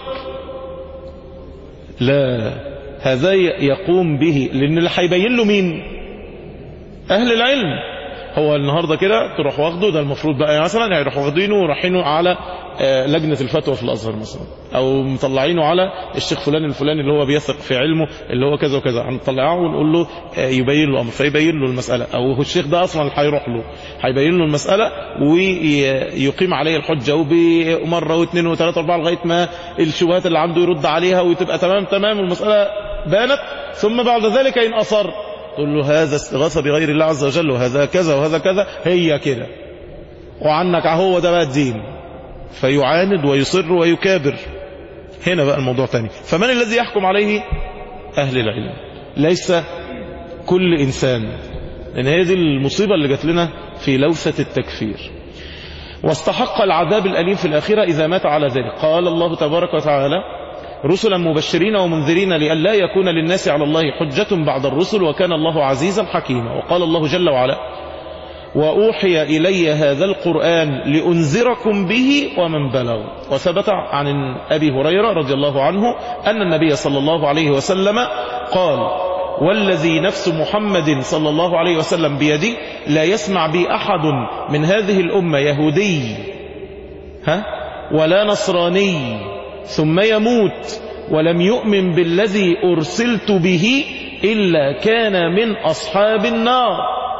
لا هذا يقوم به لان اللي هيبين له مين اهل العلم هو النهاردة كده تروح واخده ده المفروض بقى مثلا يروح واخدينه ورايحينه على لجنة الفتوى في الأزهر مثلا أو مطلعينه على الشيخ فلان الفلاني اللي هو بيثق في علمه اللي هو كذا وكذا هنطلعه ونقول له يبين له أمر فيبين له المسألة أو الشيخ ده أصلا اللي هيروح له هيبين له المسألة ويقيم عليه الحجة ومرة واثنين وثلاثة وأربعة لغاية ما الشبهات اللي عنده يرد عليها وتبقى تمام تمام والمسألة بانت ثم بعد ذلك إن أصر تقول له هذا استغاثة بغير الله عز وجل وهذا كذا وهذا كذا هي كده وعنك هو ده بقى الدين فيعاند ويصر ويكابر هنا بقى الموضوع تاني فمن الذي يحكم عليه أهل العلم ليس كل إنسان لأن هي دي المصيبة اللي جات لنا في لوثة التكفير واستحق العذاب الأليم في الآخرة إذا مات على ذلك قال الله تبارك وتعالى رسلا مبشرين ومنذرين لئلا يكون للناس على الله حجة بعد الرسل وكان الله عزيزا حكيما وقال الله جل وعلا وأوحي إلي هذا القرآن لأنذركم به ومن بلغ وثبت عن أبي هريرة رضي الله عنه أن النبي صلى الله عليه وسلم قال والذي نفس محمد صلى الله عليه وسلم بيده لا يسمع بي أحد من هذه الأمة يهودي ها ولا نصراني ثم يموت ولم يؤمن بالذي أرسلت به إلا كان من أصحاب النار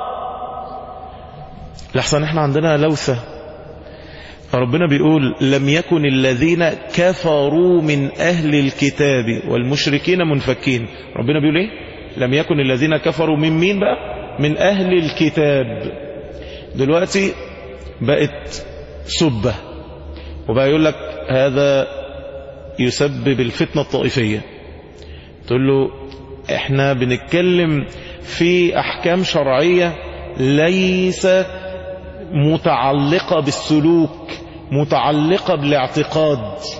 لحسن احنا عندنا لوثة ربنا بيقول لم يكن الذين كفروا من أهل الكتاب والمشركين منفكين ربنا بيقول ايه لم يكن الذين كفروا من مين بقى من أهل الكتاب دلوقتي بقت سبة وبقى يقول لك هذا يسبب الفتنة الطائفية تقول له احنا بنتكلم في أحكام شرعية ليست متعلقة بالسلوك متعلقة بالاعتقاد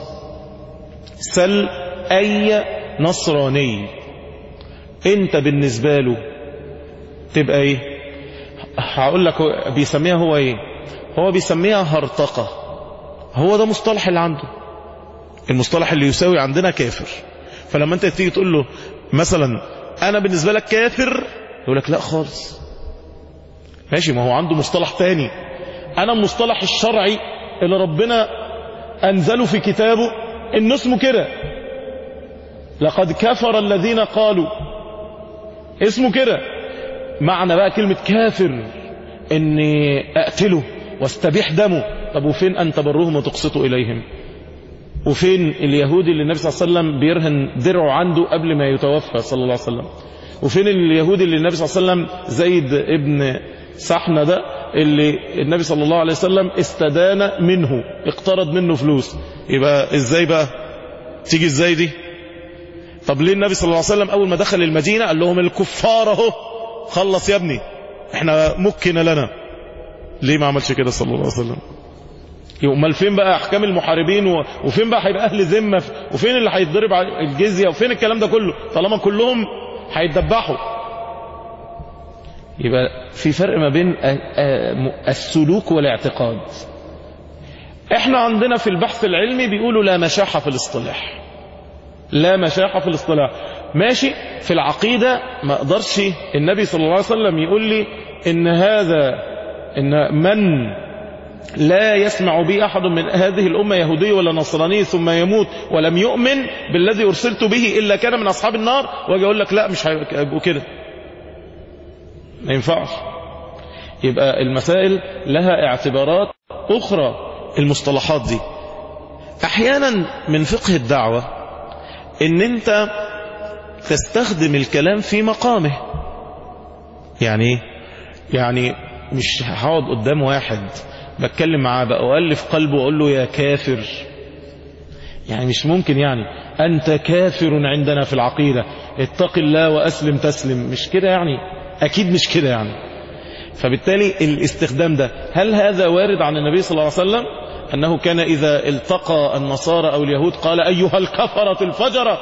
سل أي نصراني انت بالنسبة له تبقى ايه هقول لك بيسميها هو ايه هو بيسميها هرطقة هو ده مصطلح اللي عنده المصطلح اللي يساوي عندنا كافر فلما انت تيجي تقول له مثلا انا بالنسبة لك كافر يقول لك لا خالص ماشي ما هو عنده مصطلح تاني انا المصطلح الشرعي اللي ربنا انزله في كتابه انه اسمه كده لقد كفر الذين قالوا اسمه كده معنى بقى كلمة كافر اني اقتله واستبيح دمه طب وفين ان تبرهم وتقسطوا اليهم وفين اليهودي اللي النبي صلى الله عليه وسلم بيرهن درعه عنده قبل ما يتوفى صلى الله عليه وسلم وفين اليهودي اللي النبي صلى الله عليه وسلم زيد ابن سحنة ده اللي النبي صلى الله عليه وسلم استدان منه اقترض منه فلوس يبقى ازاي بقى تيجي ازاي دي طب ليه النبي صلى الله عليه وسلم اول ما دخل المدينة قال لهم الكفار اهو خلص يا ابني احنا مكن لنا ليه ما عملش كده صلى الله عليه وسلم امال فين بقى احكام المحاربين و... وفين بقى هيبقى اهل ذمه وفين اللي هيتضرب على الجزيه وفين الكلام ده كله طالما كلهم هيتدبحوا يبقى في فرق ما بين السلوك والاعتقاد احنا عندنا في البحث العلمي بيقولوا لا مشاحة في الاصطلاح لا مشاحة في الاصطلاح ماشي في العقيدة ما اقدرش النبي صلى الله عليه وسلم يقول لي ان هذا ان من لا يسمع بي أحد من هذه الأمة يهودي ولا نصراني ثم يموت ولم يؤمن بالذي أرسلت به إلا كان من أصحاب النار واجي أقول لك لا مش هيبقوا كده ما ينفعش يبقى المسائل لها اعتبارات أخرى المصطلحات دي أحيانا من فقه الدعوة ان انت تستخدم الكلام في مقامه يعني ايه يعني مش هقعد قدام واحد بتكلم معاه بقى وألف قلبه وأقول له يا كافر يعني مش ممكن يعني أنت كافر عندنا في العقيدة اتق الله وأسلم تسلم مش كده يعني أكيد مش كده يعني فبالتالي الاستخدام ده هل هذا وارد عن النبي صلى الله عليه وسلم أنه كان إذا التقى النصارى أو اليهود قال أيها الكفرة الفجرة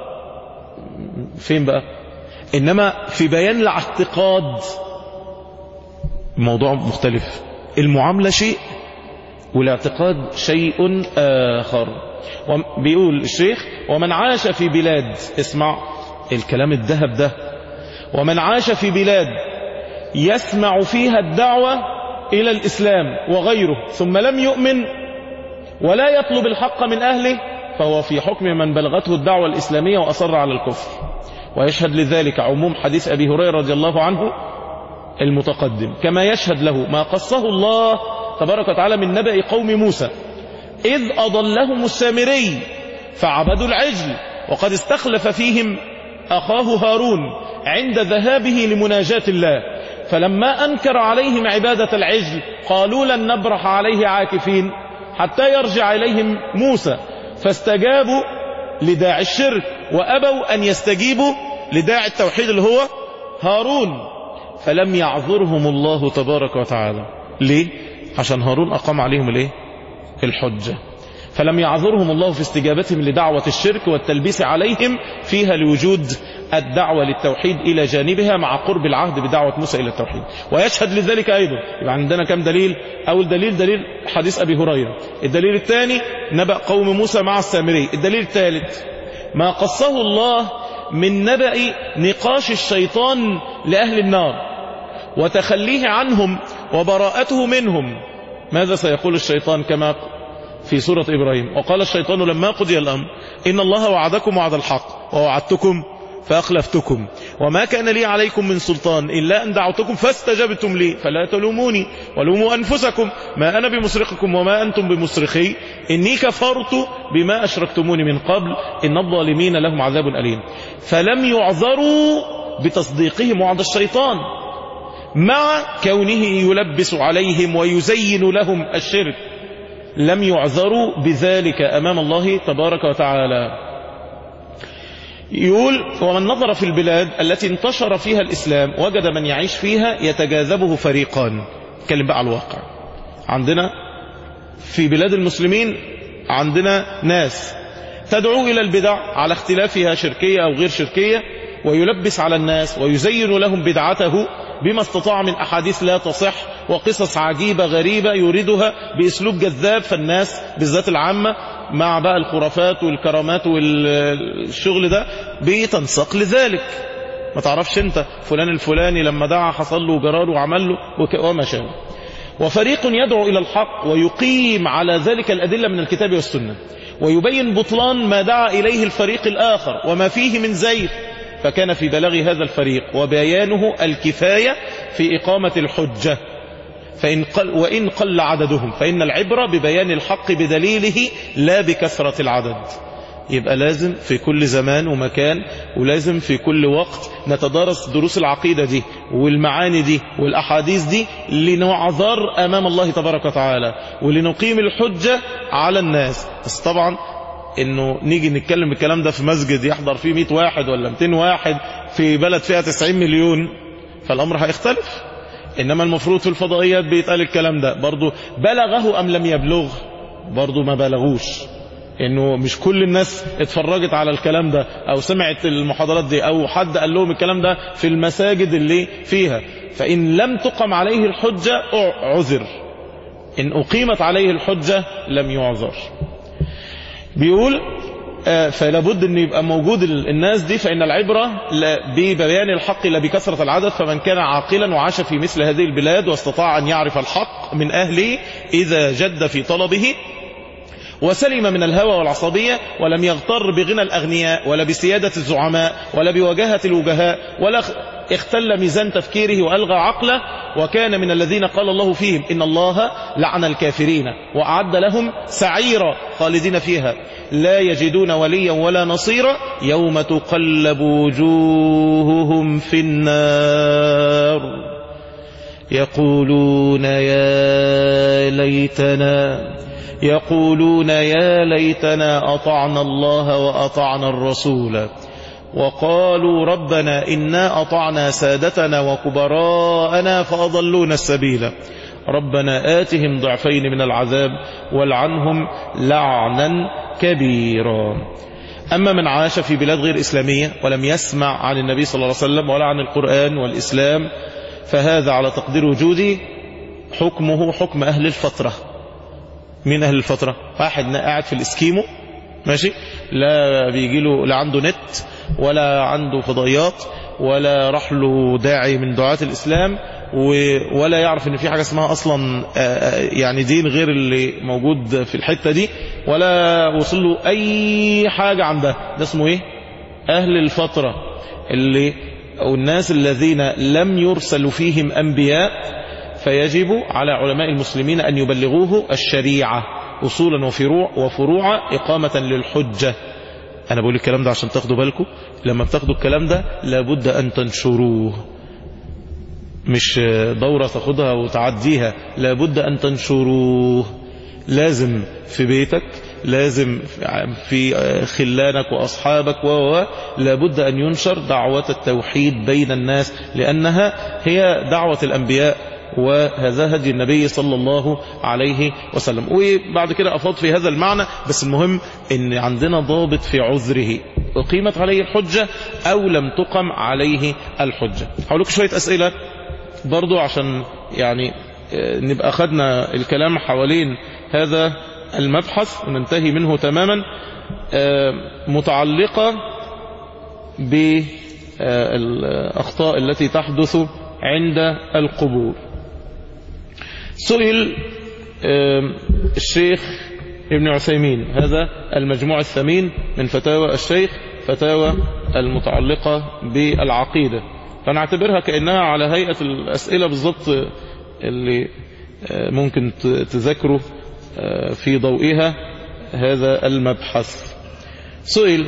فين بقى إنما في بيان الاعتقاد موضوع مختلف المعاملة شيء والاعتقاد شيء آخر بيقول الشيخ ومن عاش في بلاد اسمع الكلام الذهب ده ومن عاش في بلاد يسمع فيها الدعوة إلى الإسلام وغيره ثم لم يؤمن ولا يطلب الحق من أهله فهو في حكم من بلغته الدعوة الإسلامية وأصر على الكفر ويشهد لذلك عموم حديث أبي هريرة رضي الله عنه المتقدم كما يشهد له ما قصه الله تبارك وتعالى من نبأ قوم موسى إذ أضلهم السامري فعبدوا العجل وقد استخلف فيهم أخاه هارون عند ذهابه لمناجاة الله فلما أنكر عليهم عبادة العجل قالوا لن نبرح عليه عاكفين حتى يرجع إليهم موسى فاستجابوا لداعي الشرك وأبوا أن يستجيبوا لداعي التوحيد اللي هو هارون فلم يعذرهم الله تبارك وتعالى ليه؟ عشان هارون أقام عليهم الايه؟ الحجة فلم يعذرهم الله في استجابتهم لدعوة الشرك والتلبيس عليهم فيها لوجود الدعوة للتوحيد إلى جانبها مع قرب العهد بدعوة موسى إلى التوحيد ويشهد لذلك أيضا يبقى عندنا كم دليل أول دليل دليل حديث أبي هريرة الدليل الثاني نبأ قوم موسى مع السامري الدليل الثالث ما قصه الله من نبأ نقاش الشيطان لأهل النار وتخليه عنهم وبراءته منهم ماذا سيقول الشيطان كما في سورة إبراهيم وقال الشيطان لما قضي الأمر إن الله وعدكم وعد الحق ووعدتكم فأخلفتكم وما كان لي عليكم من سلطان إلا أن دعوتكم فاستجبتم لي فلا تلوموني ولوموا أنفسكم ما أنا بمصرخكم وما أنتم بمصرخي إني كفرت بما أشركتموني من قبل إن الظالمين لهم عذاب أليم فلم يعذروا بتصديقهم وعد الشيطان مع كونه يلبس عليهم ويزين لهم الشرك لم يعذروا بذلك أمام الله تبارك وتعالى يقول ومن نظر في البلاد التي انتشر فيها الإسلام وجد من يعيش فيها يتجاذبه فريقان كلم بقى على الواقع عندنا في بلاد المسلمين عندنا ناس تدعو إلى البدع على اختلافها شركية أو غير شركية ويلبس على الناس ويزين لهم بدعته بما استطاع من أحاديث لا تصح وقصص عجيبة غريبة يريدها بأسلوب جذاب فالناس بالذات العامة مع بقى الخرافات والكرامات والشغل ده بتنسق لذلك ما تعرفش انت فلان الفلاني لما دعا حصل له جرار وعمل له وما شابه وفريق يدعو إلى الحق ويقيم على ذلك الأدلة من الكتاب والسنة ويبين بطلان ما دعا إليه الفريق الآخر وما فيه من زيف فكان في بلاغ هذا الفريق وبيانه الكفاية في إقامة الحجة فإن قل وإن قل عددهم فإن العبرة ببيان الحق بدليله لا بكثرة العدد يبقى لازم في كل زمان ومكان ولازم في كل وقت نتدارس دروس العقيدة دي والمعاني دي والأحاديث دي لنعذر أمام الله تبارك وتعالى ولنقيم الحجة على الناس بس طبعا انه نيجي نتكلم الكلام ده في مسجد يحضر فيه 100 واحد ولا 200 واحد في بلد فيها 90 مليون فالامر هيختلف انما المفروض في الفضائيات بيتقال الكلام ده برضو بلغه ام لم يبلغ برضو ما بلغوش انه مش كل الناس اتفرجت على الكلام ده او سمعت المحاضرات دي او حد قال لهم الكلام ده في المساجد اللي فيها فان لم تقم عليه الحجة عذر ان اقيمت عليه الحجة لم يعذر بيقول فلا بد ان يبقى موجود الناس دي فان العبرة ببيان الحق لا بكثرة العدد فمن كان عاقلا وعاش في مثل هذه البلاد واستطاع ان يعرف الحق من اهله اذا جد في طلبه وسلم من الهوى والعصبية ولم يغتر بغنى الأغنياء ولا بسيادة الزعماء ولا بوجاهة الوجهاء ولا اختل ميزان تفكيره وألغى عقله وكان من الذين قال الله فيهم إن الله لعن الكافرين وأعد لهم سعيرا خالدين فيها لا يجدون وليا ولا نصيرا يوم تقلب وجوههم في النار يقولون يا ليتنا يقولون يا ليتنا أطعنا الله وأطعنا الرسول وقالوا ربنا إنا أطعنا سادتنا وكبراءنا فأضلونا السبيل ربنا آتهم ضعفين من العذاب والعنهم لعنا كبيرا أما من عاش في بلاد غير إسلامية ولم يسمع عن النبي صلى الله عليه وسلم ولا عن القرآن والإسلام فهذا على تقدير وجودي حكمه حكم أهل الفترة من أهل الفترة واحد قاعد في الإسكيمو ماشي لا بيجي له لا عنده نت ولا عنده فضائيات ولا راح له داعي من دعاة الإسلام ولا يعرف ان في حاجة اسمها اصلا يعني دين غير اللي موجود في الحتة دي ولا وصل له اي حاجة عن ده ده اسمه ايه اهل الفترة اللي او الناس الذين لم يرسل فيهم انبياء فيجب على علماء المسلمين ان يبلغوه الشريعة اصولا وفروع وفروع اقامة للحجة انا بقول الكلام ده عشان تاخدوا بالكم لما بتاخدوا الكلام ده لابد ان تنشروه مش دورة تاخدها وتعديها لابد أن تنشروه لازم في بيتك لازم في خلانك وأصحابك و لابد أن ينشر دعوة التوحيد بين الناس لأنها هي دعوة الأنبياء وهذا هدي النبي صلى الله عليه وسلم وبعد كده أفاض في هذا المعنى بس المهم أن عندنا ضابط في عذره أقيمت عليه الحجة أو لم تقم عليه الحجة هقول لكم شوية أسئلة برضو عشان يعني نبقى خدنا الكلام حوالين هذا المبحث وننتهي منه تماما متعلقة بالأخطاء التي تحدث عند القبور سئل الشيخ ابن عثيمين هذا المجموع الثمين من فتاوى الشيخ فتاوى المتعلقة بالعقيدة فنعتبرها كأنها على هيئة الأسئلة بالضبط اللي ممكن تذكروا في ضوئها هذا المبحث سئل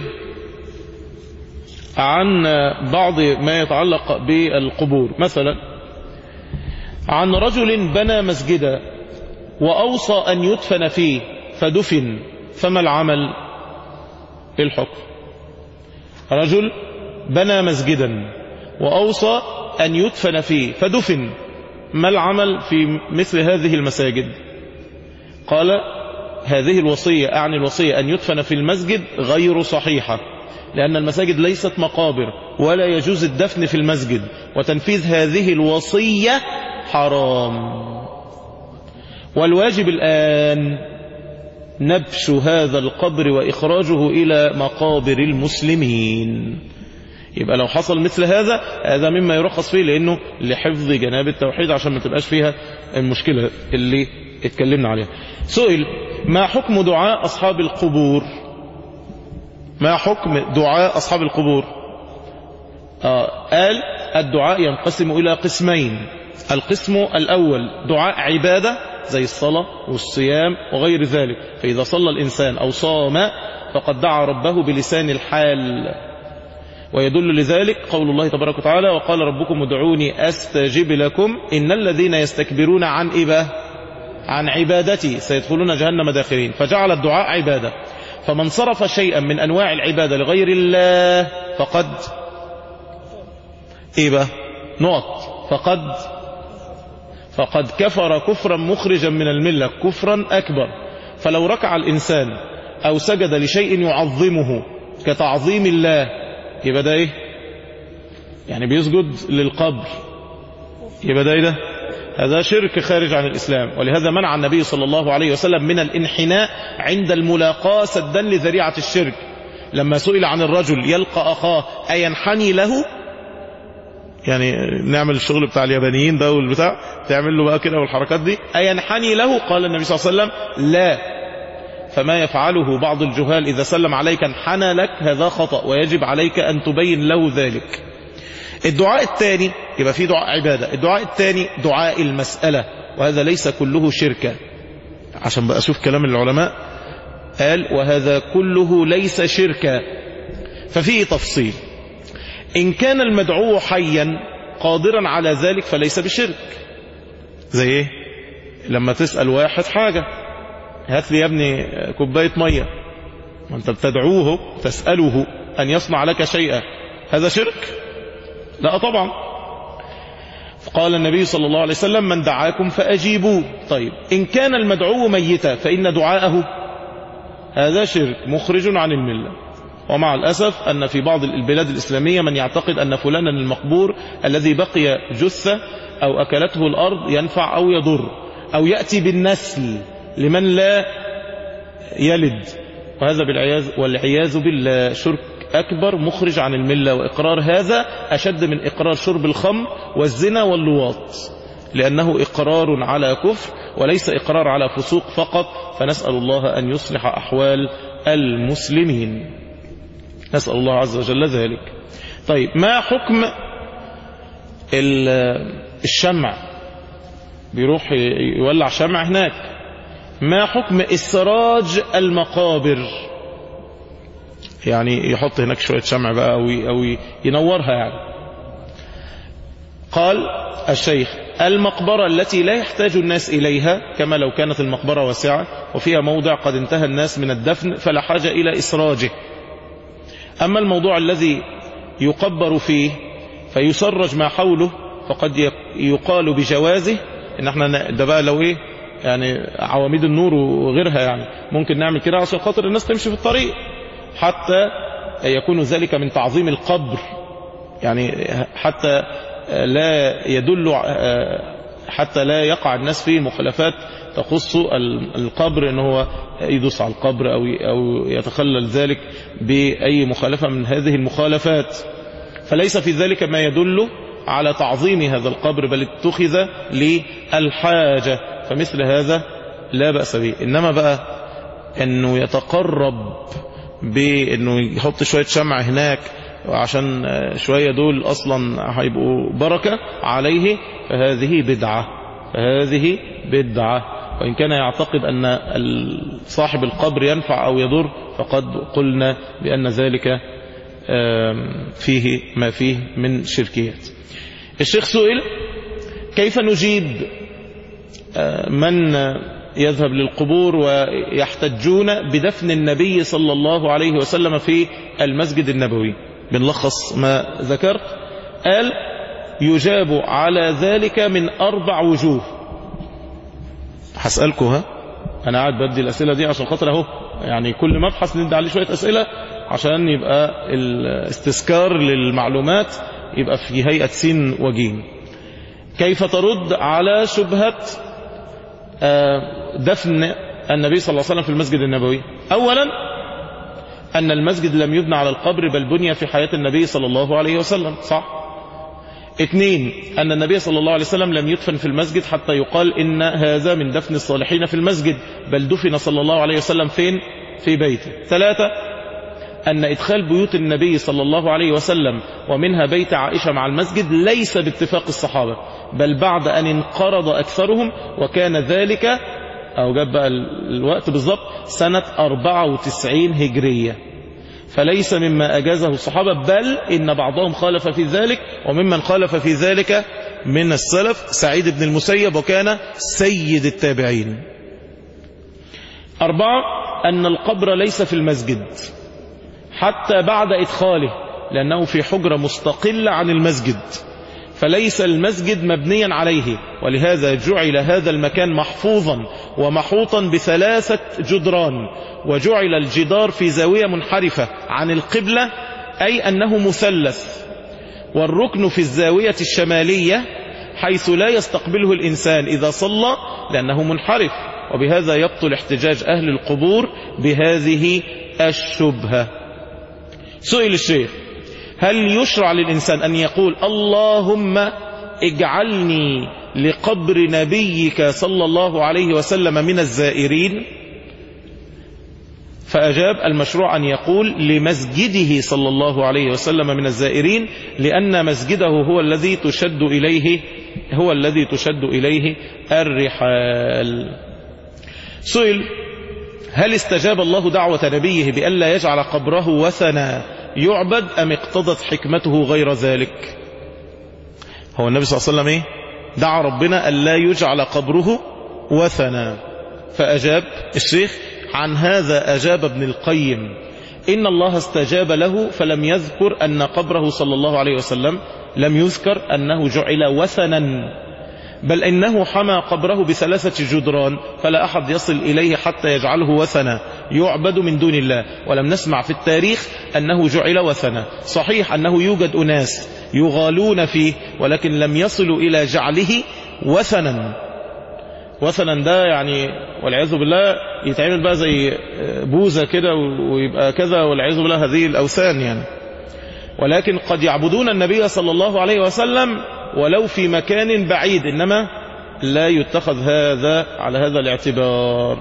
عن بعض ما يتعلق بالقبور مثلا عن رجل بنى مسجدا وأوصى أن يدفن فيه فدفن فما العمل الحكم رجل بنى مسجدا وأوصى أن يدفن فيه فدفن ما العمل في مثل هذه المساجد قال هذه الوصية أعني الوصية أن يدفن في المسجد غير صحيحة لأن المساجد ليست مقابر ولا يجوز الدفن في المسجد وتنفيذ هذه الوصية حرام والواجب الآن نبش هذا القبر وإخراجه إلى مقابر المسلمين يبقى لو حصل مثل هذا هذا مما يرخص فيه لأنه لحفظ جناب التوحيد عشان ما تبقاش فيها المشكلة اللي اتكلمنا عليها سئل ما حكم دعاء أصحاب القبور ما حكم دعاء أصحاب القبور آه قال الدعاء ينقسم إلى قسمين القسم الأول دعاء عبادة زي الصلاة والصيام وغير ذلك فإذا صلى الإنسان أو صام فقد دعا ربه بلسان الحال ويدل لذلك قول الله تبارك وتعالى وقال ربكم ادعوني أستجب لكم إن الذين يستكبرون عن إباه عن عبادتي سيدخلون جهنم داخلين فجعل الدعاء عبادة فمن صرف شيئا من أنواع العبادة لغير الله فقد إيه بقى نقط فقد فقد كفر كفرا مخرجا من الملة كفرا أكبر فلو ركع الإنسان أو سجد لشيء يعظمه كتعظيم الله يبقى ده إيه يعني بيسجد للقبر يبقى ده إيه ده هذا شرك خارج عن الإسلام ولهذا منع النبي صلى الله عليه وسلم من الانحناء عند الملاقاة سدا لذريعة الشرك لما سئل عن الرجل يلقى أخاه أينحني له يعني نعمل الشغل بتاع اليابانيين ده والبتاع تعمل له بقى كده والحركات دي أينحني له قال النبي صلى الله عليه وسلم لا فما يفعله بعض الجهال إذا سلم عليك انحنى لك هذا خطأ ويجب عليك أن تبين له ذلك الدعاء الثاني يبقى في دعاء عبادة الدعاء الثاني دعاء المسألة وهذا ليس كله شركا عشان بقى أشوف كلام العلماء قال وهذا كله ليس شركا ففيه تفصيل إن كان المدعو حيا قادرا على ذلك فليس بشرك زي ايه لما تسأل واحد حاجة هات لي يا ابني كوباية مية وانت بتدعوه تسأله أن يصنع لك شيئا هذا شرك لا طبعا قال النبي صلى الله عليه وسلم من دعاكم فأجيبوه طيب إن كان المدعو ميتا فإن دعاءه هذا شرك مخرج عن الملة ومع الأسف أن في بعض البلاد الإسلامية من يعتقد أن فلانا المقبور الذي بقي جثة أو أكلته الأرض ينفع أو يضر أو يأتي بالنسل لمن لا يلد وهذا بالعياذ والعياذ بالله شرك أكبر مخرج عن الملة وإقرار هذا أشد من إقرار شرب الخمر والزنا واللواط لأنه إقرار على كفر وليس إقرار على فسوق فقط فنسأل الله أن يصلح أحوال المسلمين نسأل الله عز وجل ذلك طيب ما حكم الشمع بيروح يولع شمع هناك ما حكم إسراج المقابر يعني يحط هناك شوية شمع بقى أو أو ينورها يعني قال الشيخ المقبرة التي لا يحتاج الناس إليها كما لو كانت المقبرة واسعة وفيها موضع قد انتهى الناس من الدفن فلا حاجة إلى إسراجه أما الموضوع الذي يقبر فيه فيسرج ما حوله فقد يقال بجوازه ان احنا ده بقى لو ايه يعني عواميد النور وغيرها يعني ممكن نعمل كده عشان خاطر الناس تمشي في الطريق حتى يكون ذلك من تعظيم القبر يعني حتى لا يدل حتى لا يقع الناس في مخالفات تخص ال- القبر ان هو يدوس على القبر او او يتخلل ذلك باي مخالفه من هذه المخالفات فليس في ذلك ما يدل على تعظيم هذا القبر بل اتخذ للحاجه فمثل هذا لا باس به انما بقى انه يتقرب بانه يحط شويه شمع هناك عشان شويه دول اصلا هيبقوا بركه عليه فهذه بدعه فهذه بدعه وان كان يعتقد ان ال- صاحب القبر ينفع او يضر فقد قلنا بان ذلك آم، فيه ما فيه من شركيات الشيخ سئل كيف نجيب من يذهب للقبور ويحتجون بدفن النبي صلى الله عليه وسلم في المسجد النبوي بنلخص ما ذكرت قال يجاب على ذلك من أربع وجوه هسألكم ها أنا قاعد بدي الأسئلة دي عشان خاطر أهو يعني كل مبحث ندي عليه شوية أسئلة عشان يبقى الاستذكار للمعلومات يبقى في هيئة سين وجيم كيف ترد على شبهة آه، دفن النبي صلى الله عليه وسلم في المسجد النبوي أولا أن المسجد لم يبنى على القبر بل بني في حياة النبي صلى الله عليه وسلم صح اثنين أن النبي صلى الله عليه وسلم لم يدفن في المسجد حتى يقال إن هذا من دفن الصالحين في المسجد بل دفن صلى الله عليه وسلم فين في بيته ثلاثة أن إدخال بيوت النبي صلى الله عليه وسلم ومنها بيت عائشة مع المسجد ليس باتفاق الصحابة بل بعد أن انقرض أكثرهم وكان ذلك أو جاب بقى الوقت بالضبط سنة 94 هجرية فليس مما أجازه الصحابة بل إن بعضهم خالف في ذلك وممن خالف في ذلك من السلف سعيد بن المسيب وكان سيد التابعين أربعة أن القبر ليس في المسجد حتى بعد إدخاله لأنه في حجرة مستقلة عن المسجد فليس المسجد مبنيا عليه ولهذا جعل هذا المكان محفوظا ومحوطا بثلاثة جدران وجعل الجدار في زاوية منحرفة عن القبلة أي أنه مثلث والركن في الزاوية الشمالية حيث لا يستقبله الإنسان إذا صلى لأنه منحرف وبهذا يبطل احتجاج أهل القبور بهذه الشبهة سئل الشيخ هل يشرع للإنسان أن يقول اللهم اجعلني لقبر نبيك صلى الله عليه وسلم من الزائرين فأجاب المشروع أن يقول لمسجده صلى الله عليه وسلم من الزائرين لأن مسجده هو الذي تشد إليه هو الذي تشد إليه الرحال سئل هل استجاب الله دعوة نبيه بألا يجعل قبره وثنا يعبد أم اقتضت حكمته غير ذلك هو النبي صلى الله عليه وسلم ايه دعا ربنا ألا يجعل قبره وثنا فأجاب الشيخ عن هذا أجاب ابن القيم إن الله استجاب له فلم يذكر أن قبره صلى الله عليه وسلم لم يذكر أنه جعل وثنا بل إنه حمى قبره بثلاثة جدران فلا أحد يصل إليه حتى يجعله وثنا يعبد من دون الله ولم نسمع في التاريخ أنه جعل وثنا صحيح أنه يوجد أناس يغالون فيه ولكن لم يصلوا إلى جعله وثنا وثنا ده يعني والعياذ بالله يتعمل بقى زي بوزة كده ويبقى كذا والعياذ بالله هذه الأوثان يعني ولكن قد يعبدون النبي صلى الله عليه وسلم ولو في مكان بعيد إنما لا يتخذ هذا على هذا الاعتبار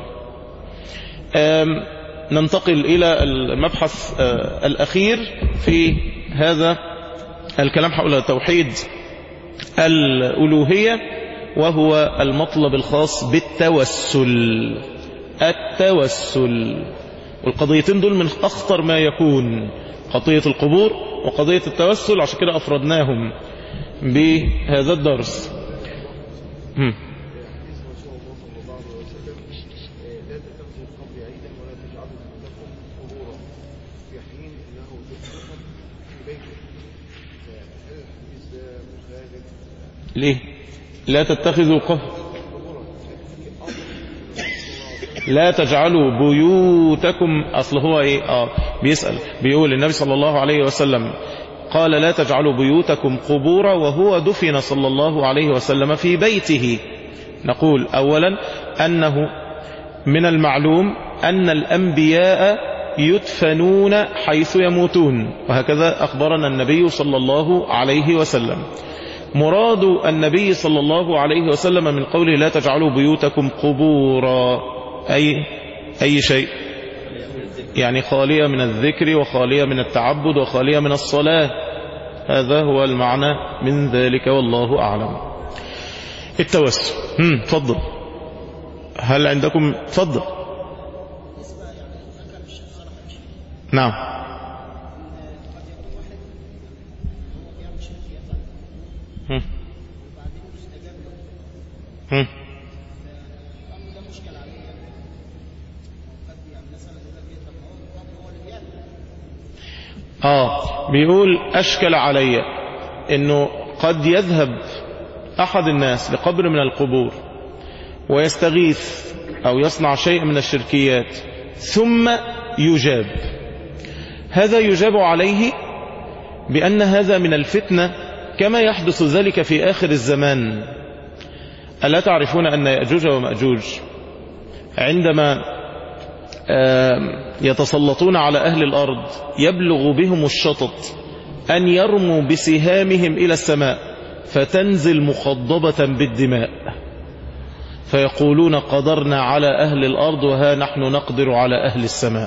ننتقل إلى المبحث الأخير في هذا الكلام حول توحيد الألوهية وهو المطلب الخاص بالتوسل التوسل والقضيتين دول من أخطر ما يكون قضية القبور وقضية التوسل عشان كده أفردناهم بهذا الدرس هم. ليه لا تتخذوا قبر لا تجعلوا بيوتكم اصل هو ايه اه بيسأل بيقول النبي صلى الله عليه وسلم قال لا تجعلوا بيوتكم قبورا وهو دفن صلى الله عليه وسلم في بيته نقول أولا أنه من المعلوم أن الأنبياء يدفنون حيث يموتون وهكذا أخبرنا النبي صلى الله عليه وسلم مراد النبي صلى الله عليه وسلم من قوله لا تجعلوا بيوتكم قبورا أي, أي شيء يعني خالية من الذكر وخالية من التعبد وخالية من الصلاة هذا هو المعنى من ذلك والله أعلم التوسل هم تفضل هل عندكم تفضل نعم هم. هم. آه بيقول أشكل علي أنه قد يذهب أحد الناس لقبر من القبور ويستغيث أو يصنع شيء من الشركيات ثم يجاب هذا يجاب عليه بأن هذا من الفتنة كما يحدث ذلك في آخر الزمان ألا تعرفون أن يأجوج ومأجوج عندما يتسلطون على أهل الأرض يبلغ بهم الشطط أن يرموا بسهامهم إلى السماء فتنزل مخضبة بالدماء فيقولون قدرنا على أهل الأرض وها نحن نقدر على أهل السماء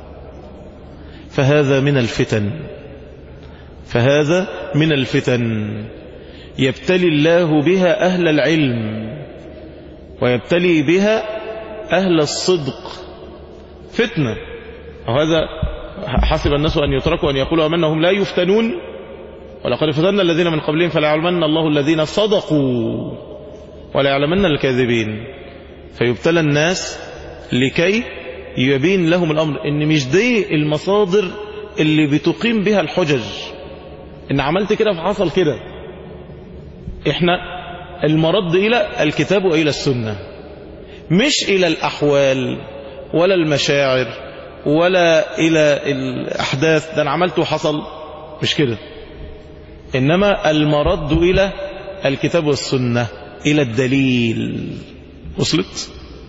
فهذا من الفتن فهذا من الفتن يبتلي الله بها أهل العلم ويبتلي بها أهل الصدق فتنة وهذا حسب الناس أن يتركوا أن يقولوا أمنهم لا يفتنون ولقد فتنا الذين من قبلهم فلا يعلمن الله الذين صدقوا ولا يعلمن الكاذبين فيبتلى الناس لكي يبين لهم الأمر إن مش دي المصادر اللي بتقيم بها الحجج إن عملت كده فحصل كده إحنا المرد إلى الكتاب وإلى السنة مش إلى الأحوال ولا المشاعر ولا إلى الأحداث ده أنا عملته وحصل مش كده إنما المرد إلى الكتاب والسنة إلى الدليل وصلت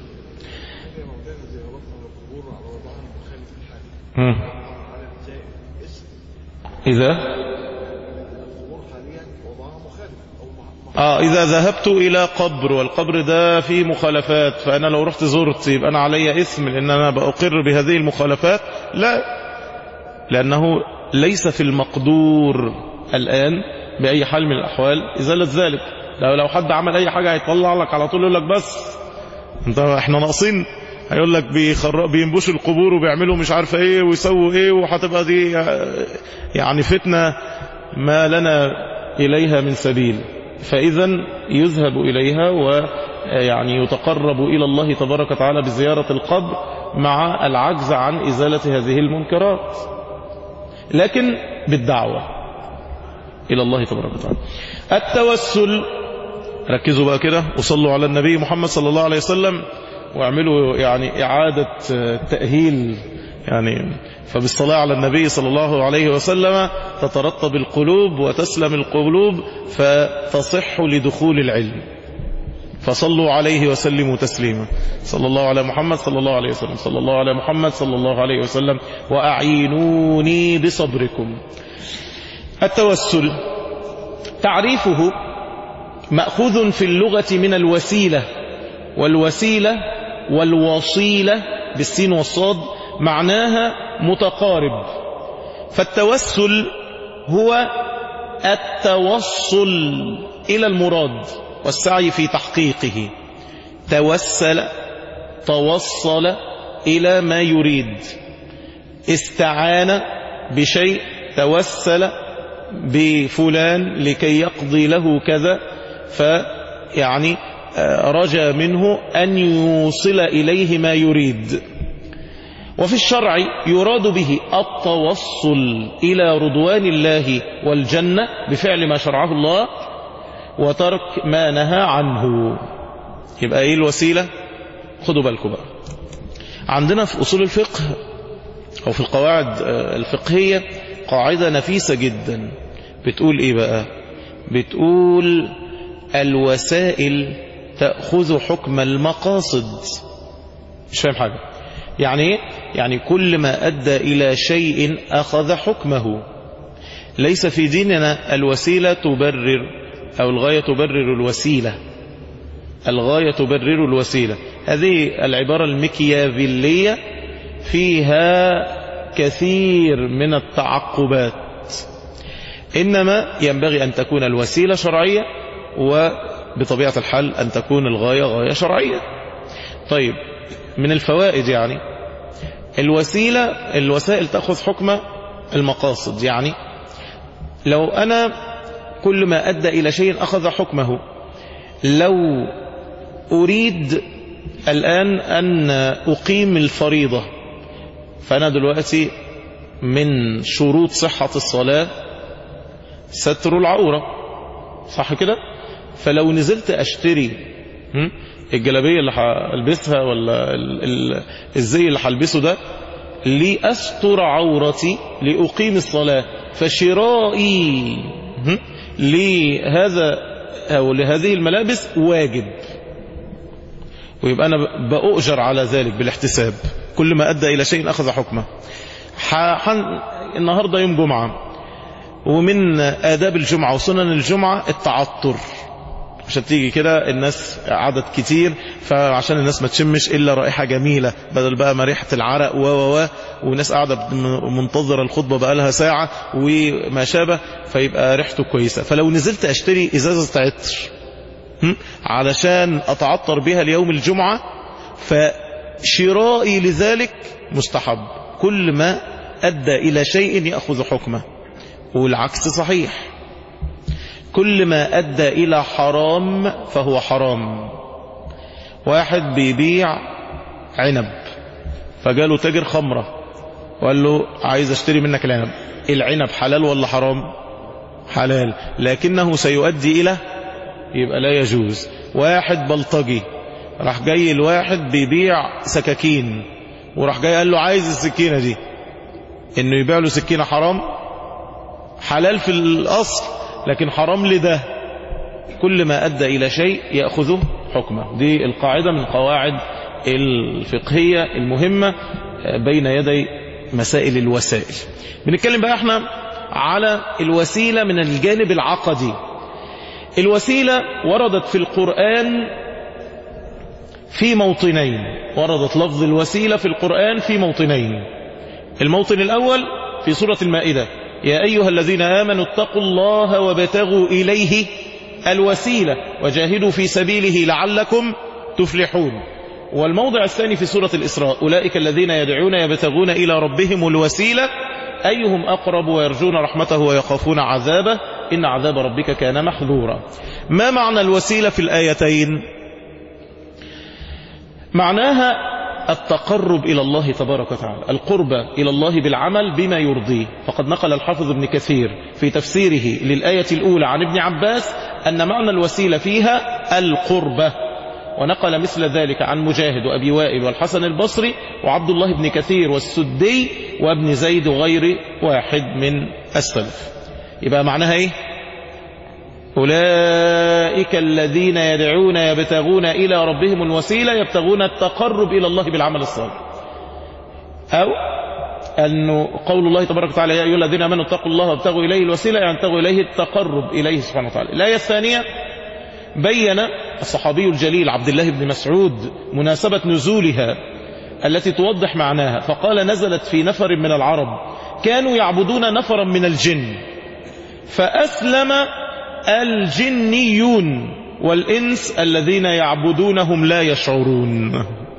مم. إذا آه إذا ذهبت إلى قبر والقبر ده فيه مخالفات فأنا لو رحت زرت يبقى أنا علي إثم لأن أنا بأقر بهذه المخالفات لا لأنه ليس في المقدور الآن بأي حال من الأحوال إزالة ذلك لو لو حد عمل أي حاجة هيطلع لك على طول يقول لك بس انت احنا ناقصين هيقول لك بيخر... بينبشوا القبور وبيعملوا مش عارفه ايه ويسووا ايه وهتبقى دي يعني فتنه ما لنا اليها من سبيل فاذا يذهب اليها ويعني يتقرب الى الله تبارك وتعالى بزياره القبر مع العجز عن ازاله هذه المنكرات لكن بالدعوه الى الله تبارك وتعالى التوسل ركزوا بقى كده وصلوا على النبي محمد صلى الله عليه وسلم واعملوا يعني إعادة تأهيل يعني فبالصلاة على النبي صلى الله عليه وسلم تترطب القلوب وتسلم القلوب فتصح لدخول العلم فصلوا عليه وسلموا تسليما صلى الله على محمد صلى الله عليه وسلم صلى الله على محمد صلى الله عليه وسلم وأعينوني بصبركم التوسل تعريفه مأخوذ في اللغة من الوسيلة والوسيلة والوصيلة بالسين والصاد معناها متقارب فالتوسل هو التوصل إلى المراد والسعي في تحقيقه توسل توصل إلى ما يريد استعان بشيء توسل بفلان لكي يقضي له كذا فيعني رجى منه أن يوصل إليه ما يريد وفي الشرع يراد به التوصل إلى رضوان الله والجنة بفعل ما شرعه الله وترك ما نهى عنه يبقى ايه الوسيلة خدوا بالكم بقى عندنا في أصول الفقه أو في القواعد الفقهية قاعدة نفيسة جدا بتقول ايه بقى بتقول الوسائل تأخذ حكم المقاصد مش فاهم حاجة يعني ايه يعني كل ما أدى إلى شيء أخذ حكمه ليس في ديننا الوسيلة تبرر أو الغاية تبرر الوسيلة الغاية تبرر الوسيلة هذه العبارة المكيافيلية فيها كثير من التعقبات إنما ينبغي أن تكون الوسيلة شرعية وبطبيعة الحال أن تكون الغاية غاية شرعية طيب من الفوائد يعني الوسيلة الوسائل تأخذ حكم المقاصد يعني لو أنا كل ما أدى إلى شيء أخذ حكمه لو أريد الآن أن أقيم الفريضة فأنا دلوقتي من شروط صحة الصلاة ستر العورة صح كده فلو نزلت أشتري هم؟ الجلابية اللي هلبسها ولا ال- ال- الزي اللي هلبسه ده لأستر عورتي لأقيم الصلاة فشرائي هم؟ لهذا أو لهذه الملابس واجب ويبقى أنا بأؤجر على ذلك بالاحتساب كل ما أدى إلى شيء أخذ حكمه ح- حن- النهاردة يوم جمعة ومن آداب الجمعة وسنن الجمعة التعطر عشان تيجي كده الناس عدد كتير فعشان الناس ما تشمش إلا رائحة جميلة بدل بقى ما ريحة العرق و و و وناس قاعدة منتظرة الخطبة بقى لها ساعة وما شابه فيبقى ريحته كويسة فلو نزلت أشتري إزازة عطر هم؟ علشان أتعطر بها ليوم الجمعة فشرائي لذلك مستحب كل ما أدى إلى شيء يأخذ حكمه والعكس صحيح كل ما أدى إلى حرام فهو حرام واحد بيبيع عنب فجاله تاجر خمرة وقال له عايز اشتري منك العنب العنب حلال ولا حرام حلال لكنه سيؤدي إلى يبقى لا يجوز واحد بلطجي راح جاي الواحد بيبيع سكاكين وراح جاي قال له عايز السكينة دي انه يبيع له سكينة حرام حلال في الأصل لكن حرام لده كل ما أدى إلى شيء يأخذه حكمه دي القاعدة من قواعد الفقهية المهمة بين يدي مسائل الوسائل بنتكلم بقى احنا على الوسيلة من الجانب العقدي الوسيلة وردت في القرآن في موطنين وردت لفظ الوسيلة في القرآن في موطنين الموطن الأول في سورة المائدة يا أيها الذين آمنوا اتقوا الله وابتغوا إليه الوسيلة وجاهدوا في سبيله لعلكم تفلحون والموضع الثاني في سورة الإسراء أولئك الذين يدعون يبتغون إلى ربهم الوسيلة أيهم أقرب ويرجون رحمته ويخافون عذابه إن عذاب ربك كان محذورا ما معنى الوسيلة في الآيتين معناها التقرب إلى الله تبارك وتعالى القرب إلى الله بالعمل بما يرضيه فقد نقل الحافظ ابن كثير في تفسيره للآية الأولى عن ابن عباس أن معنى الوسيلة فيها القربة ونقل مثل ذلك عن مجاهد وأبي وائل والحسن البصري وعبد الله بن كثير والسدي وابن زيد وغير واحد من السلف يبقى معناها ايه أولئك الذين يدعون يبتغون إلى ربهم الوسيلة يبتغون التقرب إلى الله بالعمل الصالح أو أنه قول الله تبارك وتعالى يا أيها الذين آمنوا اتقوا الله وابتغوا إليه الوسيلة يعني ابتغوا إليه التقرب إليه سبحانه وتعالى الآية الثانية بين الصحابي الجليل عبد الله بن مسعود مناسبة نزولها التي توضح معناها فقال نزلت في نفر من العرب كانوا يعبدون نفرا من الجن فأسلم الجنيون والإنس الذين يعبدونهم لا يشعرون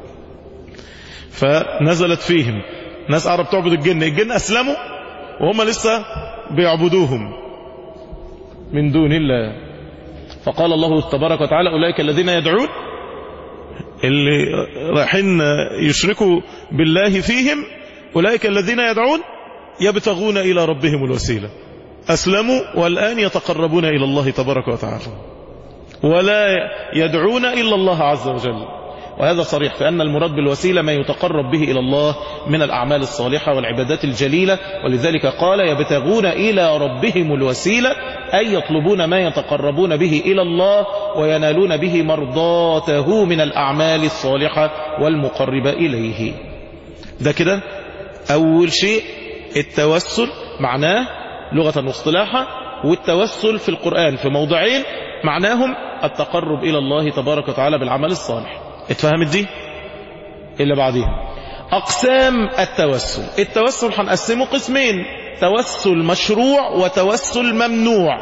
فنزلت فيهم ناس عرب تعبد الجن الجن أسلموا وهم لسه بيعبدوهم من دون الله فقال الله تبارك وتعالى أولئك الذين يدعون اللي رايحين يشركوا بالله فيهم أولئك الذين يدعون يبتغون إلى ربهم الوسيلة أسلموا والآن يتقربون إلى الله تبارك وتعالى ولا يدعون إلا الله عز وجل وهذا صريح في أن المراد بالوسيلة ما يتقرب به إلى الله من الأعمال الصالحة والعبادات الجليلة ولذلك قال يبتغون إلى ربهم الوسيلة أي يطلبون ما يتقربون به إلى الله وينالون به مرضاته من الأعمال الصالحة والمقربة إليه ده كده أول شيء التوسل معناه لغة واصطلاحا والتوسل في القرآن في موضعين معناهم التقرب إلى الله تبارك وتعالى بالعمل الصالح اتفهمت دي اللي بعديها أقسام التوسل التوسل هنقسمه قسمين توسل مشروع وتوسل ممنوع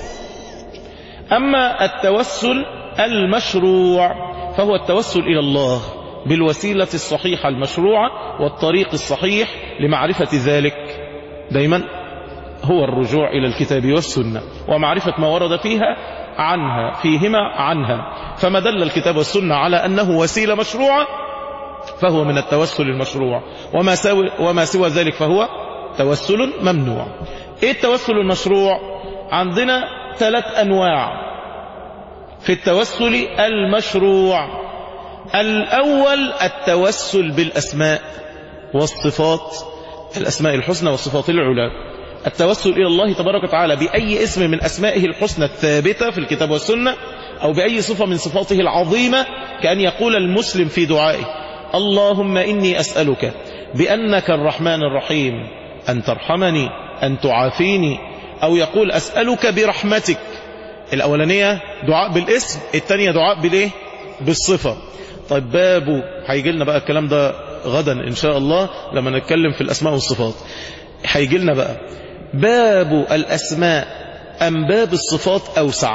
أما التوسل المشروع فهو التوسل إلى الله بالوسيلة الصحيحة المشروعة والطريق الصحيح لمعرفة ذلك دايما هو الرجوع إلى الكتاب والسنة ومعرفة ما ورد فيها عنها فيهما عنها فما دل الكتاب والسنة على أنه وسيلة مشروعة فهو من التوسل المشروع وما سوى, وما سوى ذلك فهو توسل ممنوع ايه التوسل المشروع عندنا ثلاث انواع في التوسل المشروع الاول التوسل بالاسماء والصفات الاسماء الحسنى والصفات العلى التوسل الى الله تبارك وتعالى باي اسم من اسمائه الحسنى الثابته في الكتاب والسنه او باي صفه من صفاته العظيمه كان يقول المسلم في دعائه اللهم اني اسالك بانك الرحمن الرحيم أن ترحمني أن تعافيني أو يقول أسألك برحمتك الأولانية دعاء بالاسم الثانية دعاء بالإيه بالصفة طيب بابه هيجي لنا بقى الكلام ده غدا إن شاء الله لما نتكلم في الأسماء والصفات هيجي لنا بقى باب الأسماء أم باب الصفات أوسع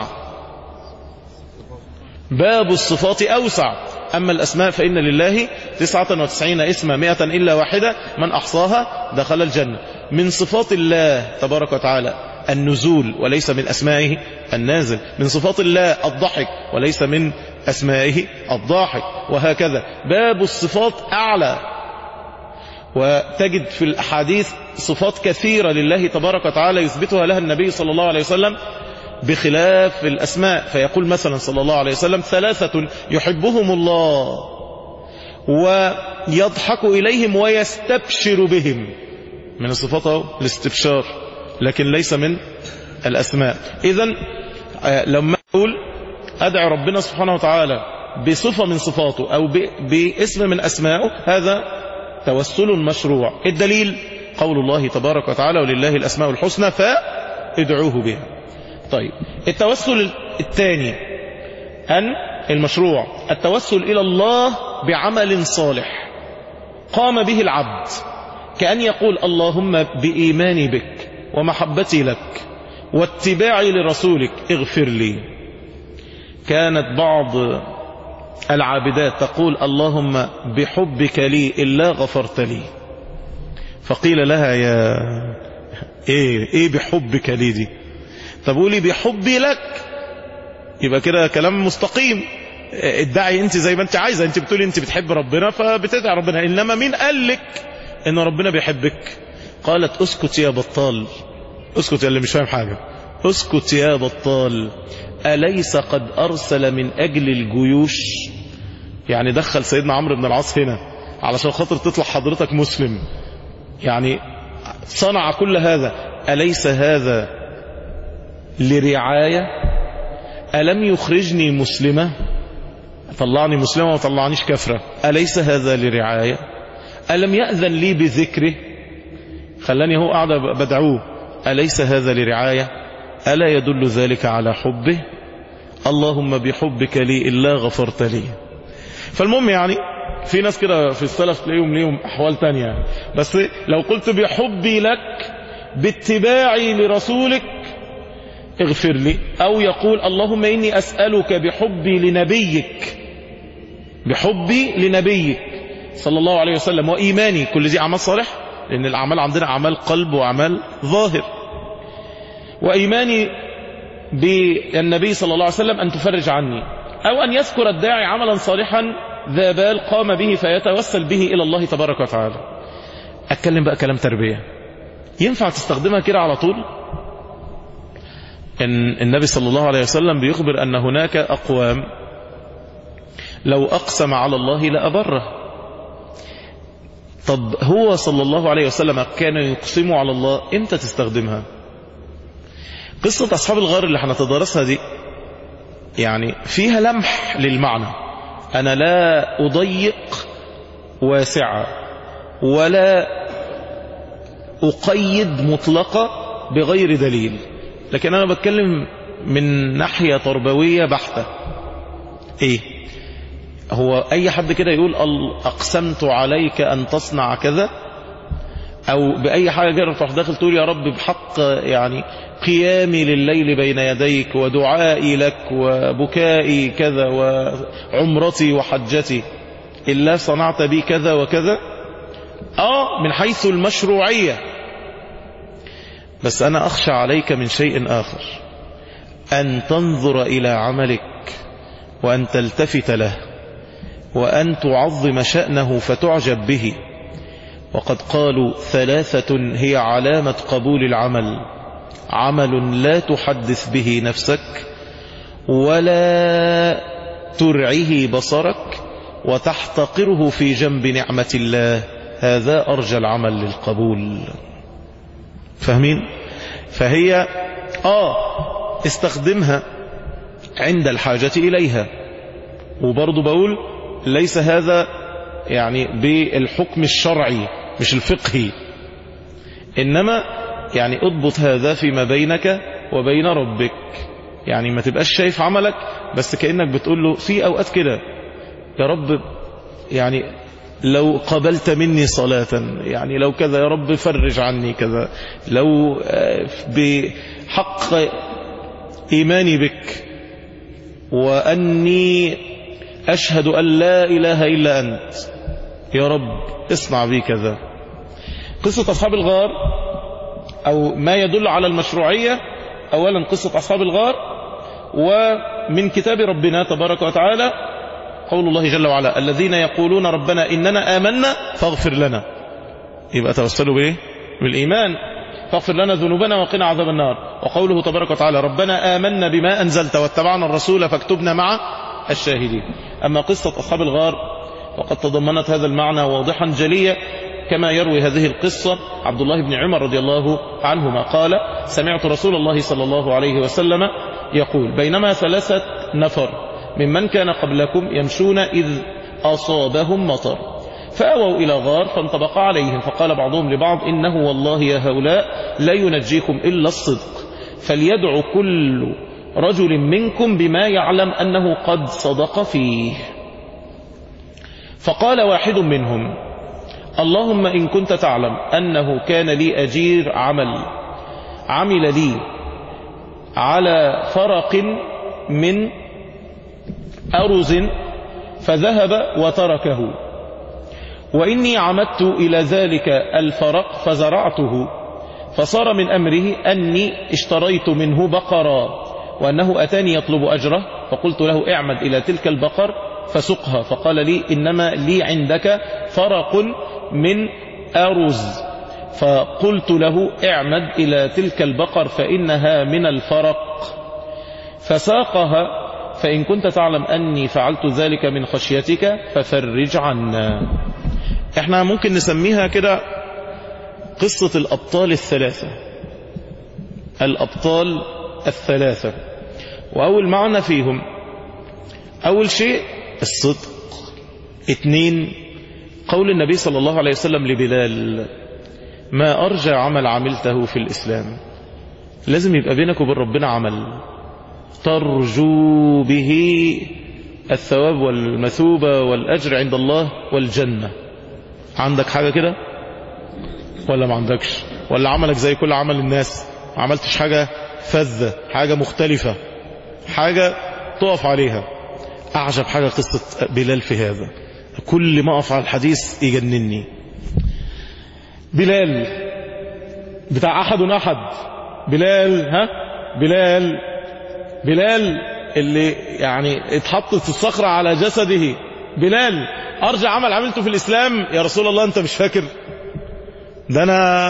باب الصفات أوسع أما الأسماء فإن لله تسعة وتسعين اسما مئة إلا واحدة من أحصاها دخل الجنة من صفات الله تبارك وتعالى النزول وليس من أسمائه النازل من صفات الله الضحك وليس من أسمائه الضاحك وهكذا باب الصفات أعلى وتجد في الأحاديث صفات كثيرة لله تبارك وتعالى يثبتها لها النبي صلى الله عليه وسلم بخلاف الأسماء فيقول مثلا صلى الله عليه وسلم ثلاثة يحبهم الله ويضحك إليهم ويستبشر بهم من الصفات الاستبشار لكن ليس من الأسماء إذا لما أقول أدعي ربنا سبحانه وتعالى بصفة من صفاته أو باسم من أسمائه هذا توسل مشروع الدليل قول الله تبارك وتعالى ولله الأسماء الحسنى فادعوه بها طيب التوسل الثاني أن المشروع التوسل إلى الله بعمل صالح قام به العبد كأن يقول اللهم بإيماني بك ومحبتي لك واتباعي لرسولك اغفر لي كانت بعض العابدات تقول اللهم بحبك لي إلا غفرت لي فقيل لها يا ايه ايه بحبك لي دي طب قولي بحبي لك يبقى كده كلام مستقيم ادعي انت زي ما انت عايزه انت بتقولي انت بتحب ربنا فبتدعي ربنا انما مين قال لك ان ربنا بيحبك قالت اسكت يا بطال اسكت يا اللي مش فاهم حاجه اسكت يا بطال اليس قد ارسل من اجل الجيوش يعني دخل سيدنا عمرو بن العاص هنا علشان خاطر تطلع حضرتك مسلم يعني صنع كل هذا اليس هذا لرعاية ألم يخرجني مسلمة طلعني مسلمة وطلعنيش كفرة أليس هذا لرعاية ألم يأذن لي بذكره خلاني هو قاعد بدعوه أليس هذا لرعاية ألا يدل ذلك على حبه اللهم بحبك لي إلا غفرت لي فالمهم يعني في ناس كده في السلف تلاقيهم ليهم أحوال تانية بس لو قلت بحبي لك باتباعي لرسولك اغفر لي أو يقول اللهم إني أسألك بحبي لنبيك بحبي لنبيك صلى الله عليه وسلم وإيماني كل دي أعمال صالح لأن الأعمال عندنا أعمال قلب وأعمال ظاهر وإيماني بالنبي صلى الله عليه وسلم أن تفرج عني أو أن يذكر الداعي عملا صالحا ذا بال قام به فيتوسل به إلى الله تبارك وتعالى أتكلم بقى كلام تربية ينفع تستخدمها كده على طول إن النبي صلى الله عليه وسلم بيخبر أن هناك أقوام لو أقسم على الله لأبره طب هو صلى الله عليه وسلم كان يقسم على الله امتى تستخدمها قصة أصحاب الغار اللي هنتدارسها دي يعني فيها لمح للمعنى أنا لا أضيق واسعة ولا أقيد مطلقة بغير دليل لكن أنا بتكلم من ناحية تربوية بحتة إيه هو أي حد كده يقول أقسمت عليك أن تصنع كذا أو بأي حاجة كده تروح داخل تقول يا رب بحق يعني قيامي لليل بين يديك ودعائي لك وبكائي كذا وعمرتي وحجتي إلا صنعت بي كذا وكذا آه من حيث المشروعية بس أنا أخشى عليك من شيء آخر أن تنظر إلى عملك وأن تلتفت له وأن تعظم شأنه فتعجب به وقد قالوا ثلاثة هي علامة قبول العمل عمل لا تحدث به نفسك ولا ترعه بصرك وتحتقره في جنب نعمة الله هذا أرجى العمل للقبول فاهمين فهي آه استخدمها عند الحاجة إليها وبرضو بقول ليس هذا يعني بالحكم الشرعي مش الفقهي إنما يعني اضبط هذا فيما بينك وبين ربك يعني ما تبقاش شايف عملك بس كأنك بتقول له في أوقات كده يا رب يعني لو قبلت مني صلاة يعني لو كذا يا رب فرج عني كذا لو بحق إيماني بك وأني أشهد أن لا إله إلا أنت يا رب اصنع بي كذا قصة أصحاب الغار أو ما يدل على المشروعية أولا قصة أصحاب الغار ومن كتاب ربنا تبارك وتعالى قول الله جل وعلا الذين يقولون ربنا إننا آمنا فاغفر لنا يبقى توسلوا بإيه بالإيمان فاغفر لنا ذنوبنا وقنا عذاب النار وقوله تبارك وتعالى ربنا آمنا بما أنزلت واتبعنا الرسول فاكتبنا مع الشاهدين أما قصة أصحاب الغار وقد تضمنت هذا المعنى واضحا جليا كما يروي هذه القصة عبد الله بن عمر رضي الله عنهما قال سمعت رسول الله صلى الله عليه وسلم يقول بينما ثلاثة نفر ممن كان قبلكم يمشون إذ أصابهم مطر فأووا إلى غار فانطبق عليهم فقال بعضهم لبعض إنه والله يا هؤلاء لا ينجيكم إلا الصدق فليدعو كل رجل منكم بما يعلم أنه قد صدق فيه فقال واحد منهم اللهم إن كنت تعلم أنه كان لي أجير عمل عمل لي على فرق من أرز فذهب وتركه وإني عمدت إلى ذلك الفرق فزرعته فصار من أمره أني اشتريت منه بقرا وأنه أتاني يطلب أجره فقلت له اعمد إلى تلك البقر فسقها فقال لي إنما لي عندك فرق من أرز فقلت له اعمد إلى تلك البقر فإنها من الفرق فساقها فإن كنت تعلم أني فعلت ذلك من خشيتك ففرج عنا احنا ممكن نسميها كده قصة الأبطال الثلاثة الأبطال الثلاثة وأول معنى فيهم أول شيء الصدق اثنين قول النبي صلى الله عليه وسلم لبلال ما أرجى عمل عملته في الإسلام لازم يبقى بينك وبين ربنا عمل ترجو به الثواب والمثوبة والأجر عند الله والجنة عندك حاجة كده ولا ما عندكش ولا عملك زي كل عمل الناس ما عملتش حاجة فذة حاجة مختلفة حاجة تقف عليها أعجب حاجة قصة بلال في هذا كل ما أقف على الحديث يجنني بلال بتاع أحد أحد بلال ها بلال بلال اللي يعني اتحطت الصخرة على جسده بلال أرجع عمل عملته في الإسلام يا رسول الله أنت مش فاكر ده أنا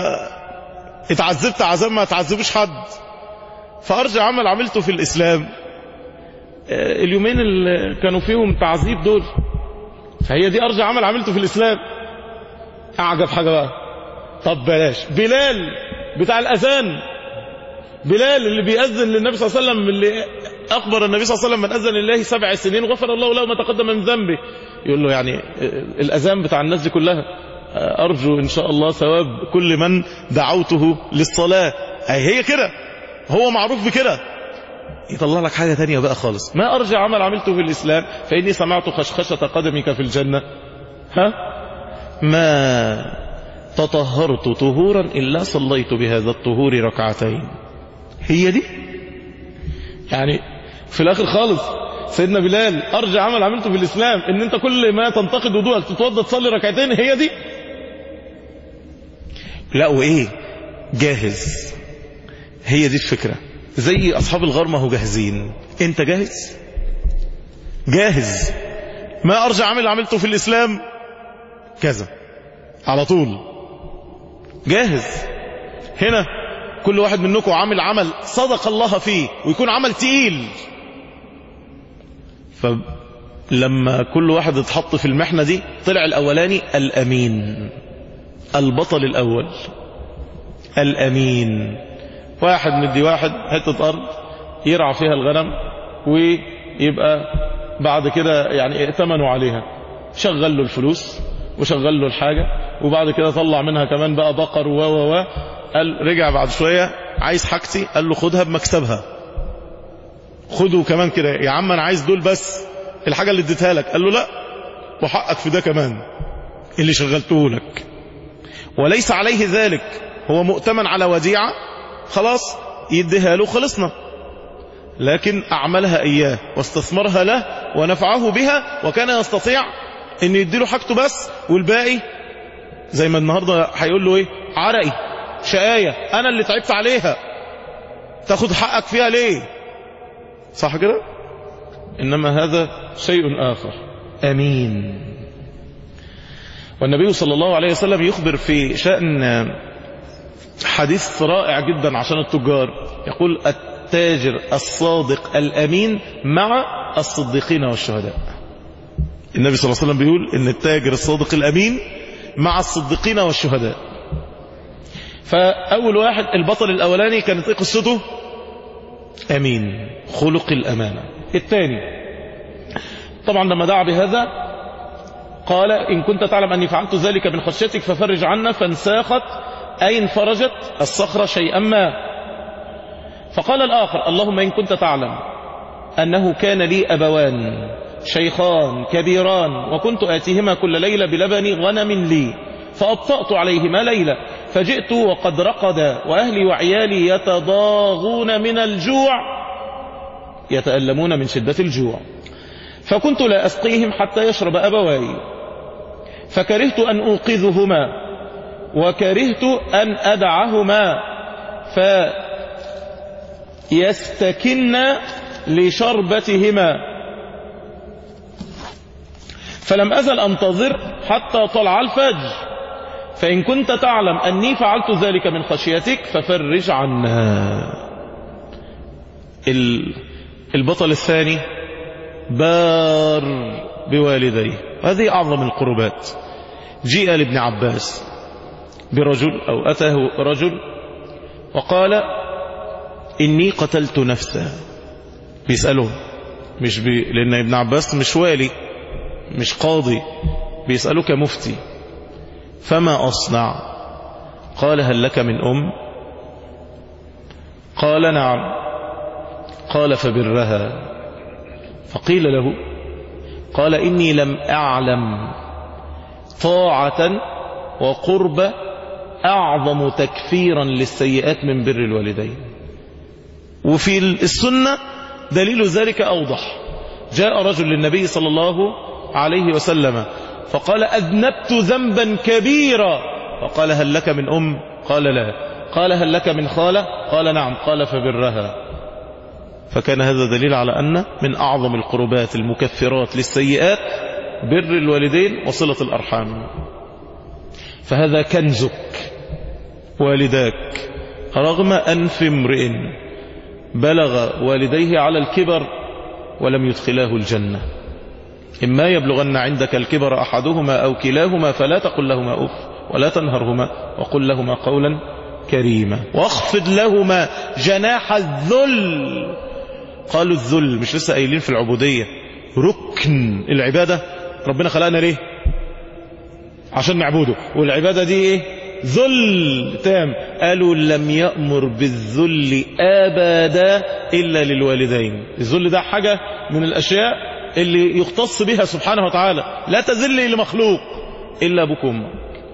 اتعذبت عذاب ما اتعذبوش حد فأرجع عمل عملته في الإسلام آه، اليومين اللي كانوا فيهم تعذيب دول فهي دي ارجع عمل عملته في الاسلام اعجب حاجه بقى طب بلاش بلال بتاع الاذان بلال اللي بيأذن للنبي صلى الله عليه وسلم اللي أخبر النبي صلى الله عليه وسلم من أذن لله سبع سنين غفر الله له ما تقدم من ذنبه يقول له يعني الأذان بتاع الناس دي كلها أرجو إن شاء الله ثواب كل من دعوته للصلاة أي هي كده هو معروف بكده يطلع لك حاجة تانية بقى خالص ما أرجع عمل عملته في الإسلام فإني سمعت خشخشة قدمك في الجنة ها ما تطهرت طهورا إلا صليت بهذا الطهور ركعتين هي دي يعني في الاخر خالص سيدنا بلال ارجع عمل عملته في الاسلام ان انت كل ما تنتقد وضوءك تتوضى تصلي ركعتين هي دي لا وايه جاهز هي دي الفكرة زي اصحاب الغار ما هو جاهزين انت جاهز جاهز ما ارجع عمل عملته في الاسلام كذا على طول جاهز هنا كل واحد منكم عامل عمل صدق الله فيه ويكون عمل تقيل فلما كل واحد اتحط في المحنة دي طلع الأولاني الأمين البطل الأول الأمين واحد مدي واحد حتة أرض يرعى فيها الغنم ويبقى بعد كده يعني ائتمنوا عليها شغل له الفلوس وشغل له الحاجة وبعد كده طلع منها كمان بقى بقر و و و قال رجع بعد شوية عايز حاجتي قال له خدها بمكسبها خده كمان كده يا عم انا عايز دول بس الحاجة اللي اديتها لك قال له لا وحقك في ده كمان اللي شغلته لك وليس عليه ذلك هو مؤتمن على وديعة خلاص يديها له خلصنا لكن أعملها إياه واستثمرها له ونفعه بها وكان يستطيع أن يديله حاجته بس والباقي زي ما النهاردة هيقول له إيه عرقي شقاية أنا اللي تعبت عليها تاخد حقك فيها ليه صح كده إنما هذا شيء آخر أمين والنبي صلى الله عليه وسلم يخبر في شأن حديث رائع جدا عشان التجار يقول التاجر الصادق الأمين مع الصديقين والشهداء النبي صلى الله عليه وسلم بيقول ان التاجر الصادق الأمين مع الصديقين والشهداء فأول واحد البطل الأولاني كانت ايه قصته أمين خلق الأمانة الثاني طبعا لما دعا بهذا قال إن كنت تعلم أني فعلت ذلك من خشيتك ففرج عنا فانساخت أي انفرجت الصخرة شيئا ما فقال الآخر اللهم إن كنت تعلم أنه كان لي أبوان شيخان كبيران وكنت آتيهما كل ليلة بلبن غنم لي فأبطأت عليهما ليلة فجئت وقد رقد وأهلي وعيالي يتضاغون من الجوع يتألمون من شدة الجوع فكنت لا أسقيهم حتى يشرب أبواي فكرهت أن أوقظهما وكرهت أن أدعهما فيستكن لشربتهما فلم أزل أنتظر حتى طلع الفجر فإن كنت تعلم أني فعلت ذلك من خشيتك ففرج عنا البطل الثاني بار بوالديه هذه أعظم القربات جيء لابن عباس برجل أو أتاه رجل وقال إني قتلت نفسا بيسأله مش بي لأن ابن عباس مش والي مش قاضي بيسأله كمفتي فما أصنع قال هل لك من أم قال نعم قال فبرها فقيل له قال إني لم أعلم طاعة وقرب أعظم تكفيرا للسيئات من بر الوالدين وفي السنة دليل ذلك أوضح جاء رجل للنبي صلى الله عليه وسلم فقال أذنبت ذنبا كبيرا فقال هل لك من أم قال لا قال هل لك من خالة قال نعم قال فبرها فكان هذا دليل على أن من أعظم القربات المكفرات للسيئات بر الوالدين وصلة الأرحام فهذا كنزك والداك رغم أنف امرئ بلغ والديه على الكبر ولم يدخلاه الجنة إما يبلغن عندك الكبر أحدهما أو كلاهما فلا تقل لهما أف ولا تنهرهما وقل لهما قولا كريما واخفض لهما جناح الذل قالوا الذل مش لسه قايلين في العبودية ركن العبادة ربنا خلقنا ليه عشان نعبده والعبادة دي ايه ذل تام قالوا لم يأمر بالذل أبدا إلا للوالدين الذل ده حاجة من الأشياء اللي يختص بها سبحانه وتعالى لا تذل لمخلوق إلا أبوك وأمك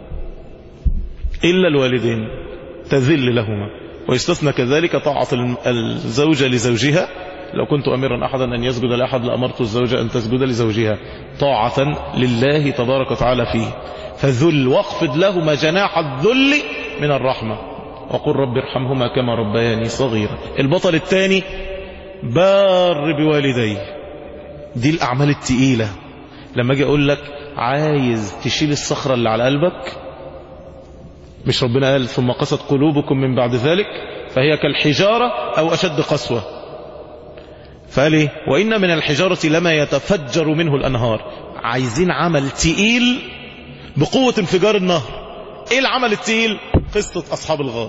إلا الوالدين تذل لهما ويستثنى كذلك طاعة الزوجة لزوجها لو كنت أمرا أحدا أن يسجد لأحد لأمرت الزوجة أن تسجد لزوجها طاعة لله تبارك وتعالى فيه فذل واخفض لهما جناح الذل من الرحمة وقل رب ارحمهما كما ربياني صغيرا البطل الثاني بار بوالديه دي الأعمال التقيلة لما أجي أقول لك عايز تشيل الصخرة اللي على قلبك مش ربنا قال ثم قست قلوبكم من بعد ذلك فهي كالحجارة أو أشد قسوة فقال ايه وإن من الحجارة لما يتفجر منه الأنهار عايزين عمل تقيل بقوة انفجار النهر ايه العمل التقيل قصة أصحاب الغار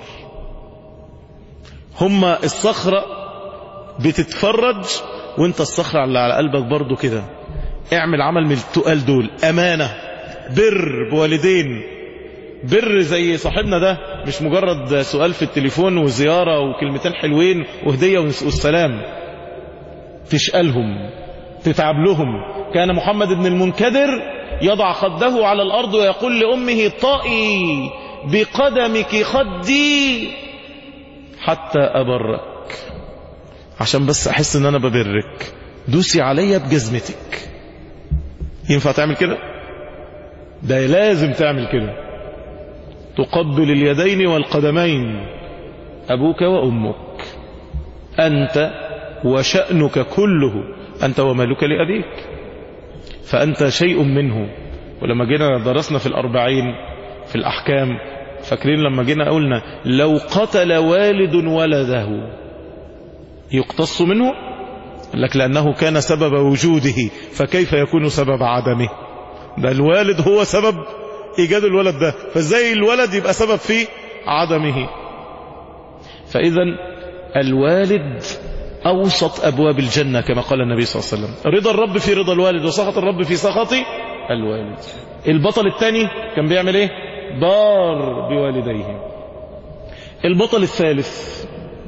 هما الصخرة بتتفرج وانت الصخرة اللي على قلبك برضو كده اعمل عمل من التقال دول أمانة بر بوالدين بر زي صاحبنا ده مش مجرد سؤال في التليفون وزيارة وكلمتين حلوين وهدية والسلام تشألهم تتعب لهم كان محمد بن المنكدر يضع خده على الأرض ويقول لأمه طائي بقدمك خدي حتى أبرك عشان بس أحس أن أنا ببرك دوسي عليا بجزمتك ينفع تعمل كده ده لازم تعمل كده تقبل اليدين والقدمين أبوك وأمك أنت وشأنك كله أنت ومالك لأبيك فأنت شيء منه ولما جينا درسنا في الأربعين في الأحكام فاكرين لما جينا قلنا لو قتل والد ولده يقتص منه لك لأنه كان سبب وجوده فكيف يكون سبب عدمه ده الوالد هو سبب إيجاد الولد ده فازاي الولد يبقى سبب في عدمه فإذا الوالد أوسط أبواب الجنة كما قال النبي صلى الله عليه وسلم رضا الرب في رضا الوالد وسخط الرب في سخط الوالد البطل الثاني كان بيعمل ايه بار بوالديه البطل الثالث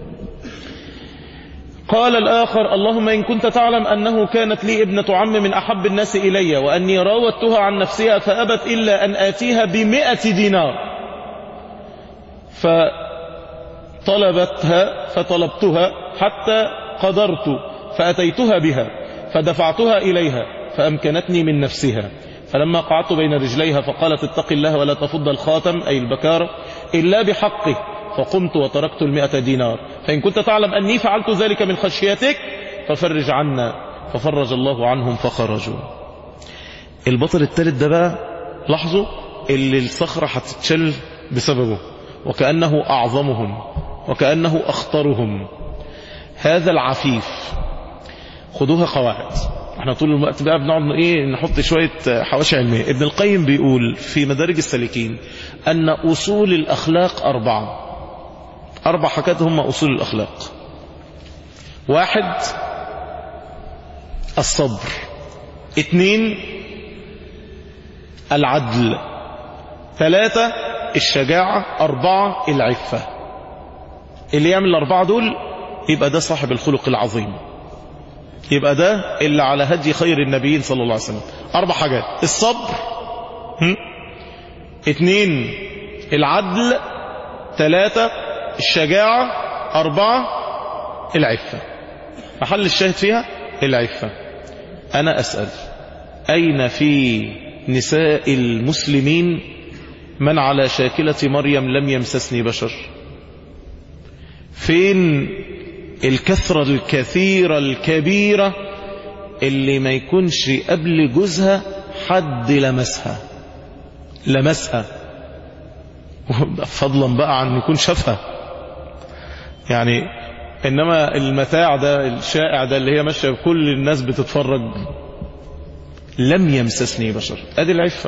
قال الآخر اللهم إن كنت تعلم أنه كانت لي ابنة عم من أحب الناس إلي وأني راودتها عن نفسها فأبت إلا أن آتيها بمئة دينار فطلبتها فطلبتها حتى قدرت فأتيتها بها فدفعتها إليها فأمكنتني من نفسها فلما قعدت بين رجليها فقالت اتق الله ولا تفض الخاتم أي البكارة إلا بحقه فقمت وتركت المئة دينار فإن كنت تعلم أني فعلت ذلك من خشيتك ففرج عنا ففرج الله عنهم فخرجوا البطل الثالث ده بقى لاحظوا اللي الصخرة هتتشل بسببه وكأنه أعظمهم وكأنه أخطرهم هذا العفيف خدوها قواعد احنا طول الوقت بقى بنقعد ايه نحط شوية حواشي علمية ابن القيم بيقول في مدارج السالكين أن أصول الأخلاق أربعة أربع حاجات هم أصول الأخلاق واحد الصبر اثنين العدل ثلاثة الشجاعة أربعة العفة اللي يعمل الأربعة دول يبقى ده صاحب الخلق العظيم يبقى ده اللي على هدي خير النبيين صلى الله عليه وسلم أربع حاجات الصبر هم؟ اثنين العدل ثلاثة الشجاعة أربعة العفة محل الشاهد فيها العفة أنا أسأل أين في نساء المسلمين من على شاكلة مريم لم يمسسني بشر فين الكثرة الكثيرة الكبيرة اللي ما يكونش قبل جوزها حد لمسها لمسها فضلا بقى عن يكون شافها يعني إنما المتاع ده الشائع ده اللي هي ماشية كل الناس بتتفرج لم يمسسني بشر أدي العفة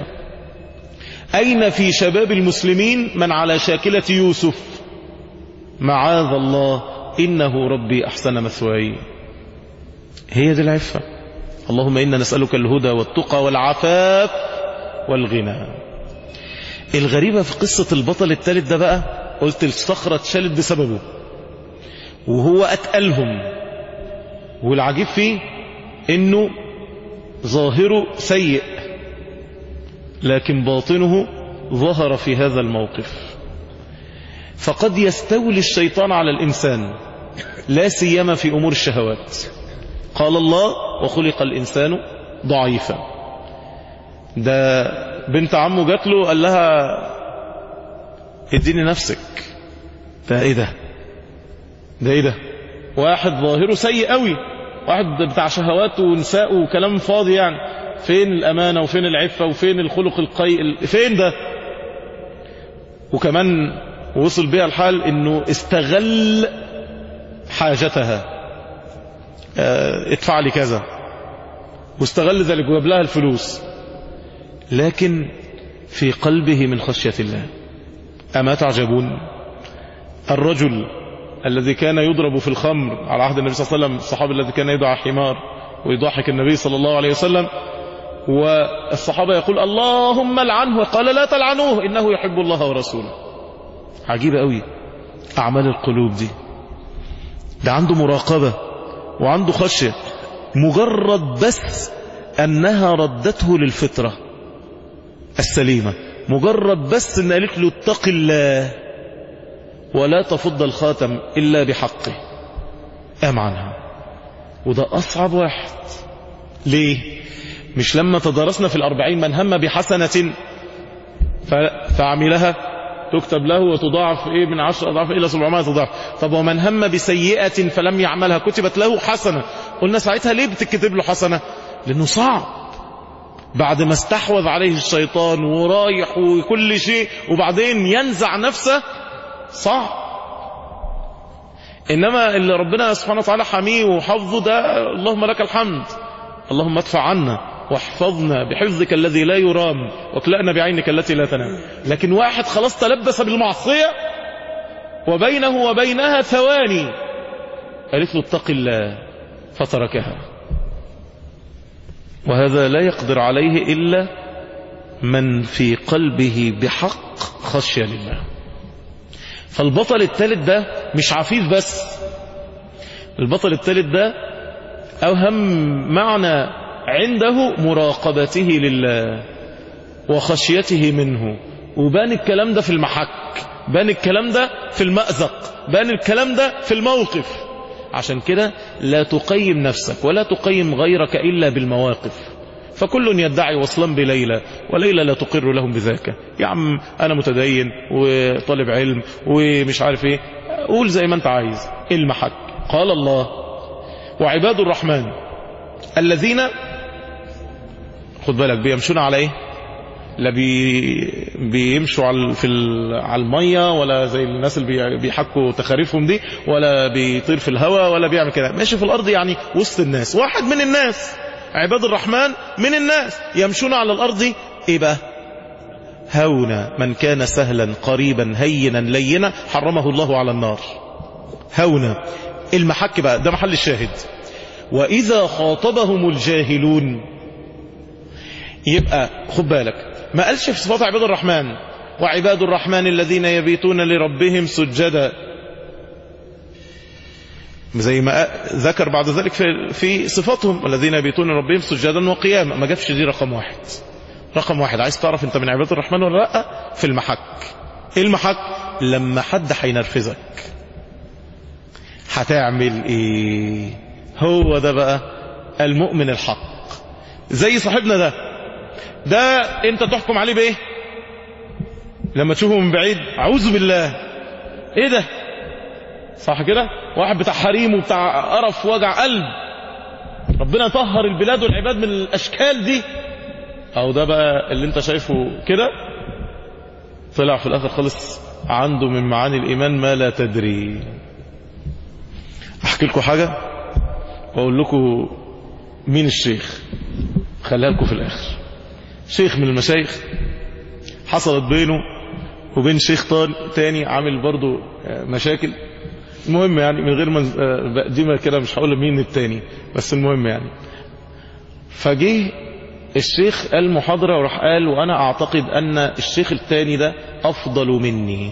أين في شباب المسلمين من على شاكلة يوسف معاذ الله إنه ربي أحسن مثواي هي دي العفة اللهم إنا نسألك الهدى والتقى والعفاف والغنى الغريبة في قصة البطل الثالث ده بقى قلت الصخرة اتشالت بسببه وهو أتقلهم والعجيب فيه انه ظاهره سيء لكن باطنه ظهر في هذا الموقف فقد يستولي الشيطان على الإنسان لا سيما في أمور الشهوات قال الله وخلق الإنسان ضعيفا ده بنت عمه جات له قال لها اديني نفسك ده ايه ده ده ايه ده واحد ظاهره سيء قوي واحد بتاع شهوات ونساء وكلام فاضي يعني فين الأمانة وفين العفة وفين الخلق القيء فين ده وكمان وصل بها الحال انه استغل حاجتها اه ادفع لي كذا واستغل ذلك وجاب لها الفلوس لكن في قلبه من خشية الله أما تعجبون الرجل الذي كان يضرب في الخمر على عهد النبي صلى الله عليه وسلم الصحابي الذي كان يدعى حمار ويضحك النبي صلى الله عليه وسلم والصحابة يقول اللهم لعنه قال لا تلعنوه إنه يحب الله ورسوله عجيبة قوي أعمال القلوب دي ده عنده مراقبة وعنده خشية مجرد بس أنها ردته للفطرة السليمة مجرد بس أن قالت له اتق الله ولا تفض الخاتم إلا بحقه قام عنها وده أصعب واحد ليه مش لما تدارسنا في الأربعين من هم بحسنة فعملها تكتب له وتضاعف إيه من عشر أضعاف إلى سبعمائة تضاعف طب ومن هم بسيئة فلم يعملها كتبت له حسنة قلنا ساعتها ليه بتكتب له حسنة لأنه صعب بعد ما استحوذ عليه الشيطان ورايح وكل شيء وبعدين ينزع نفسه صعب إنما اللي ربنا سبحانه وتعالى حميه وحفظه ده اللهم لك الحمد اللهم ادفع عنا واحفظنا بحفظك الذي لا يرام واكلأنا بعينك التي لا تنام لكن واحد خلاص تلبس بالمعصية وبينه وبينها ثواني قالت له اتق الله فتركها وهذا لا يقدر عليه إلا من في قلبه بحق خشية لله فالبطل الثالث ده مش عفيف بس البطل الثالث ده أوهم معنى عنده مراقبته لله وخشيته منه وبان الكلام ده في المحك بان الكلام ده في المأزق بان الكلام ده في الموقف عشان كده لا تقيم نفسك ولا تقيم غيرك إلا بالمواقف فكل يدعي وصلا بليلى وليلى لا تقر لهم بذاك يا عم أنا متدين وطالب علم ومش عارف ايه قول زي ما انت عايز المحك قال الله وعباد الرحمن الذين خد بالك بيمشون على ايه لا بي بيمشوا على في على الميه ولا زي الناس اللي بيحكوا تخاريفهم دي ولا بيطير في الهواء ولا بيعمل كده ماشي في الارض يعني وسط الناس واحد من الناس عباد الرحمن من الناس يمشون على الارض ايه بقى هونا من كان سهلا قريبا هينا لينا حرمه الله على النار هونا المحك بقى ده محل الشاهد واذا خاطبهم الجاهلون يبقى خد بالك ما قالش في صفات عباد الرحمن وعباد الرحمن الذين يبيتون لربهم سجدا زي ما ذكر بعد ذلك في, في صفاتهم الذين يبيتون لربهم سجدا وقياما ما جابش دي رقم واحد رقم واحد عايز تعرف انت من عباد الرحمن ولا لا في المحك ايه المحك لما حد هينرفزك هتعمل ايه هو ده بقى المؤمن الحق زي صاحبنا ده ده انت تحكم عليه بايه لما تشوفه من بعيد اعوذ بالله ايه ده صح كده واحد بتاع حريم وبتاع قرف وجع قلب ربنا طهر البلاد والعباد من الاشكال دي او ده بقى اللي انت شايفه كده طلع في الاخر خالص عنده من معاني الايمان ما لا تدري احكي لكم حاجة واقول لكم مين الشيخ خليها لكم في الاخر شيخ من المشايخ حصلت بينه وبين شيخ طان تاني عامل برضو آه، مشاكل المهم يعني من غير ما آه، دي ما كده مش هقول مين التاني بس المهم يعني فجه الشيخ قال محاضرة وراح قال وأنا أعتقد أن الشيخ التاني ده أفضل مني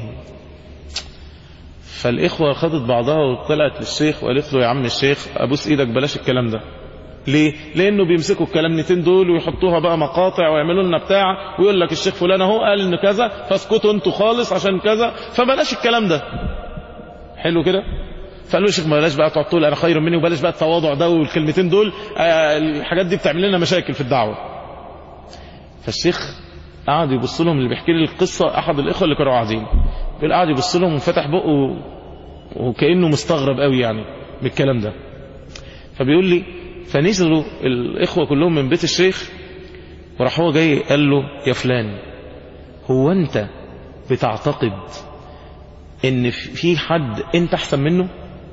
فالإخوة خدت بعضها وطلعت للشيخ وقالت له يا عم الشيخ أبوس إيدك بلاش الكلام ده ليه؟ لأنه بيمسكوا الكلامنتين دول ويحطوها بقى مقاطع ويعملوا لنا بتاع ويقول لك الشيخ فلان اهو قال إن كذا فاسكتوا انتوا خالص عشان كذا فبلاش الكلام ده حلو كده؟ فقال له يا شيخ بلاش بقى تقعد تقول انا خير مني وبلاش بقى التواضع ده والكلمتين دول آه، الحاجات دي بتعمل لنا مشاكل في الدعوه. فالشيخ قعد يبص لهم اللي بيحكي لي القصه احد الاخوه اللي كانوا قاعدين بيقول قعد يبص لهم وفتح بقه وكانه مستغرب قوي يعني من الكلام ده. فبيقول لي فنزلوا الاخوه كلهم من بيت الشيخ وراح هو جاي قال له يا فلان هو انت بتعتقد ان في حد انت احسن منه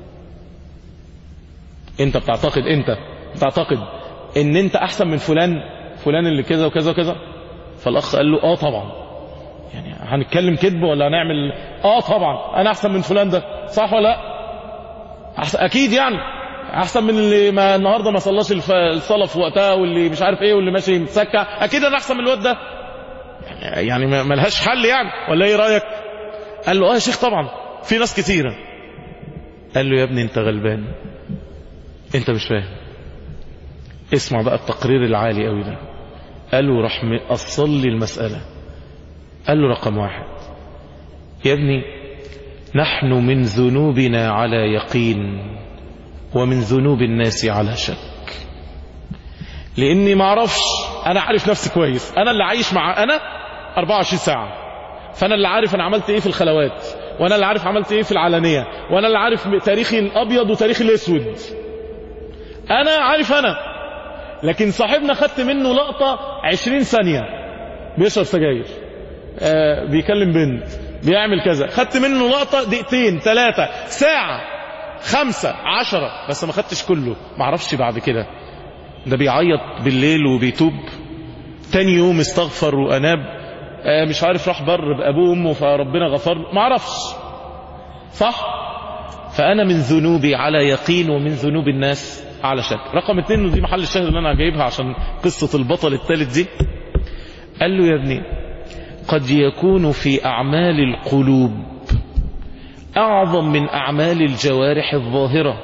انت بتعتقد انت بتعتقد ان انت احسن من فلان فلان اللي كذا وكذا وكذا فالاخ قال له اه طبعا يعني هنتكلم كذب ولا هنعمل اه طبعا انا احسن من فلان ده صح ولا لا أحسن اكيد يعني احسن من اللي ما النهارده ما صلاش الف- الصلاه في وقتها واللي مش عارف ايه واللي ماشي متسكع اكيد انا احسن من الواد ده يعني ما ما لهاش حل يعني ولا ايه رايك قال له اه يا شيخ طبعا في ناس كتيره قال له يا ابني انت غلبان انت مش فاهم اسمع بقى التقرير العالي قوي ده قال له راح مقصل لي المساله قال له رقم واحد يا ابني نحن من ذنوبنا على يقين ومن ذنوب الناس على شك لاني ما اعرفش انا عارف نفسي كويس انا اللي عايش مع انا 24 ساعه فانا اللي عارف انا عملت ايه في الخلوات وانا اللي عارف عملت ايه في العلانيه وانا اللي عارف تاريخي الابيض وتاريخي الاسود انا عارف انا لكن صاحبنا خدت منه لقطه 20 ثانيه بيشرب سجاير آه بيكلم بنت بيعمل كذا خدت منه لقطه دقيقتين ثلاثه ساعه خمسة عشرة بس ما خدتش كله ما اعرفش بعد كده ده بيعيط بالليل وبيتوب تاني يوم استغفر واناب آه مش عارف راح بر بابوه وامه فربنا غفر له ما اعرفش صح فانا من ذنوبي على يقين ومن ذنوب الناس على شك رقم اتنين ودي محل الشاهد اللي انا جايبها عشان قصة البطل الثالث دي قال له يا ابني قد يكون في اعمال القلوب اعظم من اعمال الجوارح الظاهرة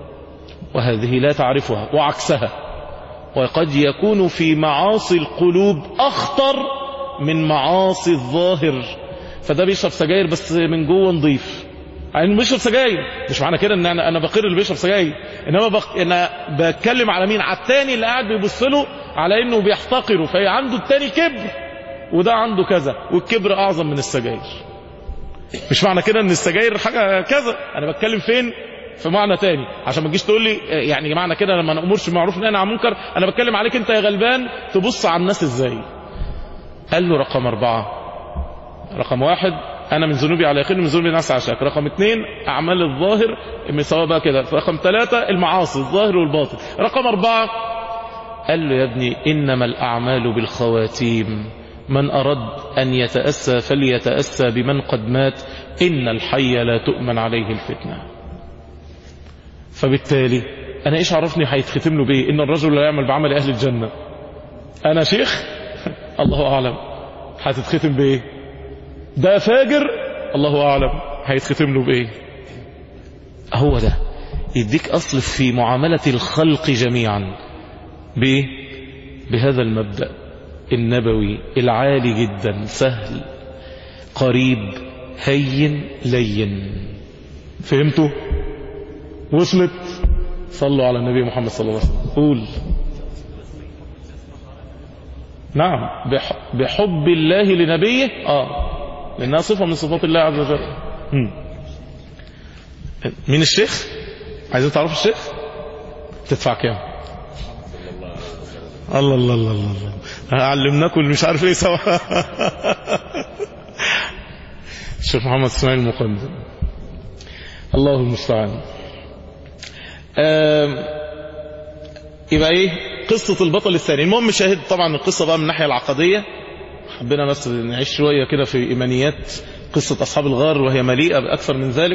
وهذه لا تعرفها وعكسها وقد يكون في معاصي القلوب اخطر من معاصي الظاهر فده بيشرب سجاير بس من جوه نظيف يعني بيشرب سجاير مش معنى كده ان انا انا بقر اللي بيشرب سجاير انما بق... انا بتكلم على مين على التاني اللي قاعد بيبص له على انه بيحتقره فهي عنده التاني كبر وده عنده كذا والكبر اعظم من السجاير مش معنى كده ان السجاير حاجه كذا انا بتكلم فين في معنى تاني عشان ما تجيش تقول لي يعني معنى كده لما نامرش بالمعروف نهي عن المنكر انا بتكلم عليك انت يا غلبان تبص على الناس ازاي قال له رقم أربعة رقم واحد أنا من ذنوبي على يقين من ذنوب الناس على شك رقم اثنين أعمال الظاهر سواء بقى كده رقم ثلاثة المعاصي الظاهر والباطن رقم أربعة قال له يا ابني إنما الأعمال بالخواتيم من أرد أن يتأسى فليتأسى بمن قد مات إن الحي لا تؤمن عليه الفتنة فبالتالي أنا إيش عرفني هيتختم له بإيه إن الرجل لا يعمل بعمل أهل الجنة أنا شيخ الله أعلم هتتختم بإيه ده فاجر الله أعلم هيتختم له بإيه هو ده يديك أصل في معاملة الخلق جميعا بإيه بهذا المبدأ النبوي العالي جدا سهل قريب هين لين فهمتوا وصلت صلوا على النبي محمد صلى الله عليه وسلم قول نعم بح بحب الله لنبيه اه لانها صفه من صفات الله عز وجل مم. مين الشيخ عايزين تعرفوا الشيخ تدفع كام الله الله الله الله, الله. علمناكم اللي مش عارف ايه سوا الشيخ محمد اسماعيل المقدم الله المستعان آم، يبقى ايه قصة البطل الثاني المهم شاهد طبعا القصة بقى من الناحية العقدية حبينا بس نعيش شوية كده في إيمانيات قصة أصحاب الغار وهي مليئة بأكثر من ذلك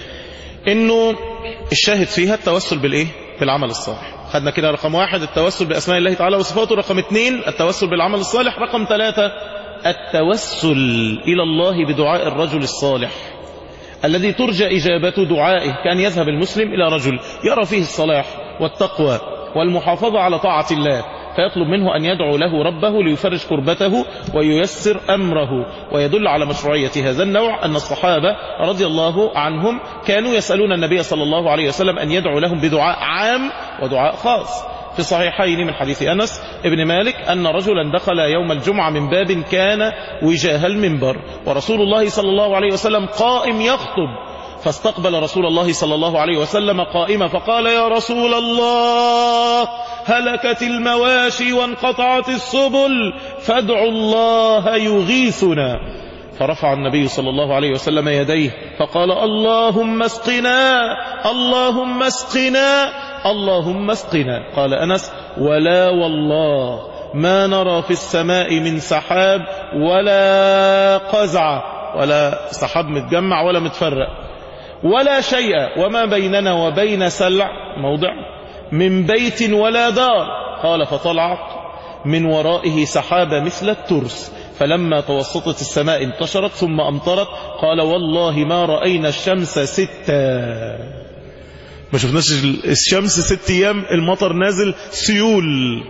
إنه الشاهد فيها التوسل بالإيه؟ بالعمل الصالح خدنا كده رقم واحد التوسل بأسماء الله تعالى وصفاته رقم اثنين التوسل بالعمل الصالح رقم ثلاثة التوسل إلى الله بدعاء الرجل الصالح الذي ترجى إجابة دعائه كان يذهب المسلم إلى رجل يرى فيه الصلاح والتقوى والمحافظة على طاعة الله فيطلب منه أن يدعو له ربه ليفرج كربته وييسر أمره ويدل على مشروعية هذا النوع أن الصحابة رضي الله عنهم كانوا يسألون النبي صلى الله عليه وسلم أن يدعو لهم بدعاء عام ودعاء خاص في الصحيحين من حديث أنس ابن مالك أن رجلا دخل يوم الجمعة من باب كان وجاه المنبر ورسول الله صلى الله عليه وسلم قائم يخطب فاستقبل رسول الله صلى الله عليه وسلم قائما فقال يا رسول الله هلكت المواشي وانقطعت السبل فادعوا الله يغيثنا فرفع النبي صلى الله عليه وسلم يديه فقال اللهم اسقنا اللهم اسقنا اللهم اسقنا قال أنس ولا والله ما نرى في السماء من سحاب ولا قزعة ولا سحاب متجمع ولا متفرق ولا شيء وما بيننا وبين سلع موضع من بيت ولا دار قال فطلعت من ورائه سحابة مثل الترس فلما توسطت السماء انتشرت ثم أمطرت قال والله ما رأينا الشمس ستا ما شفناش الشمس ست أيام المطر نازل سيول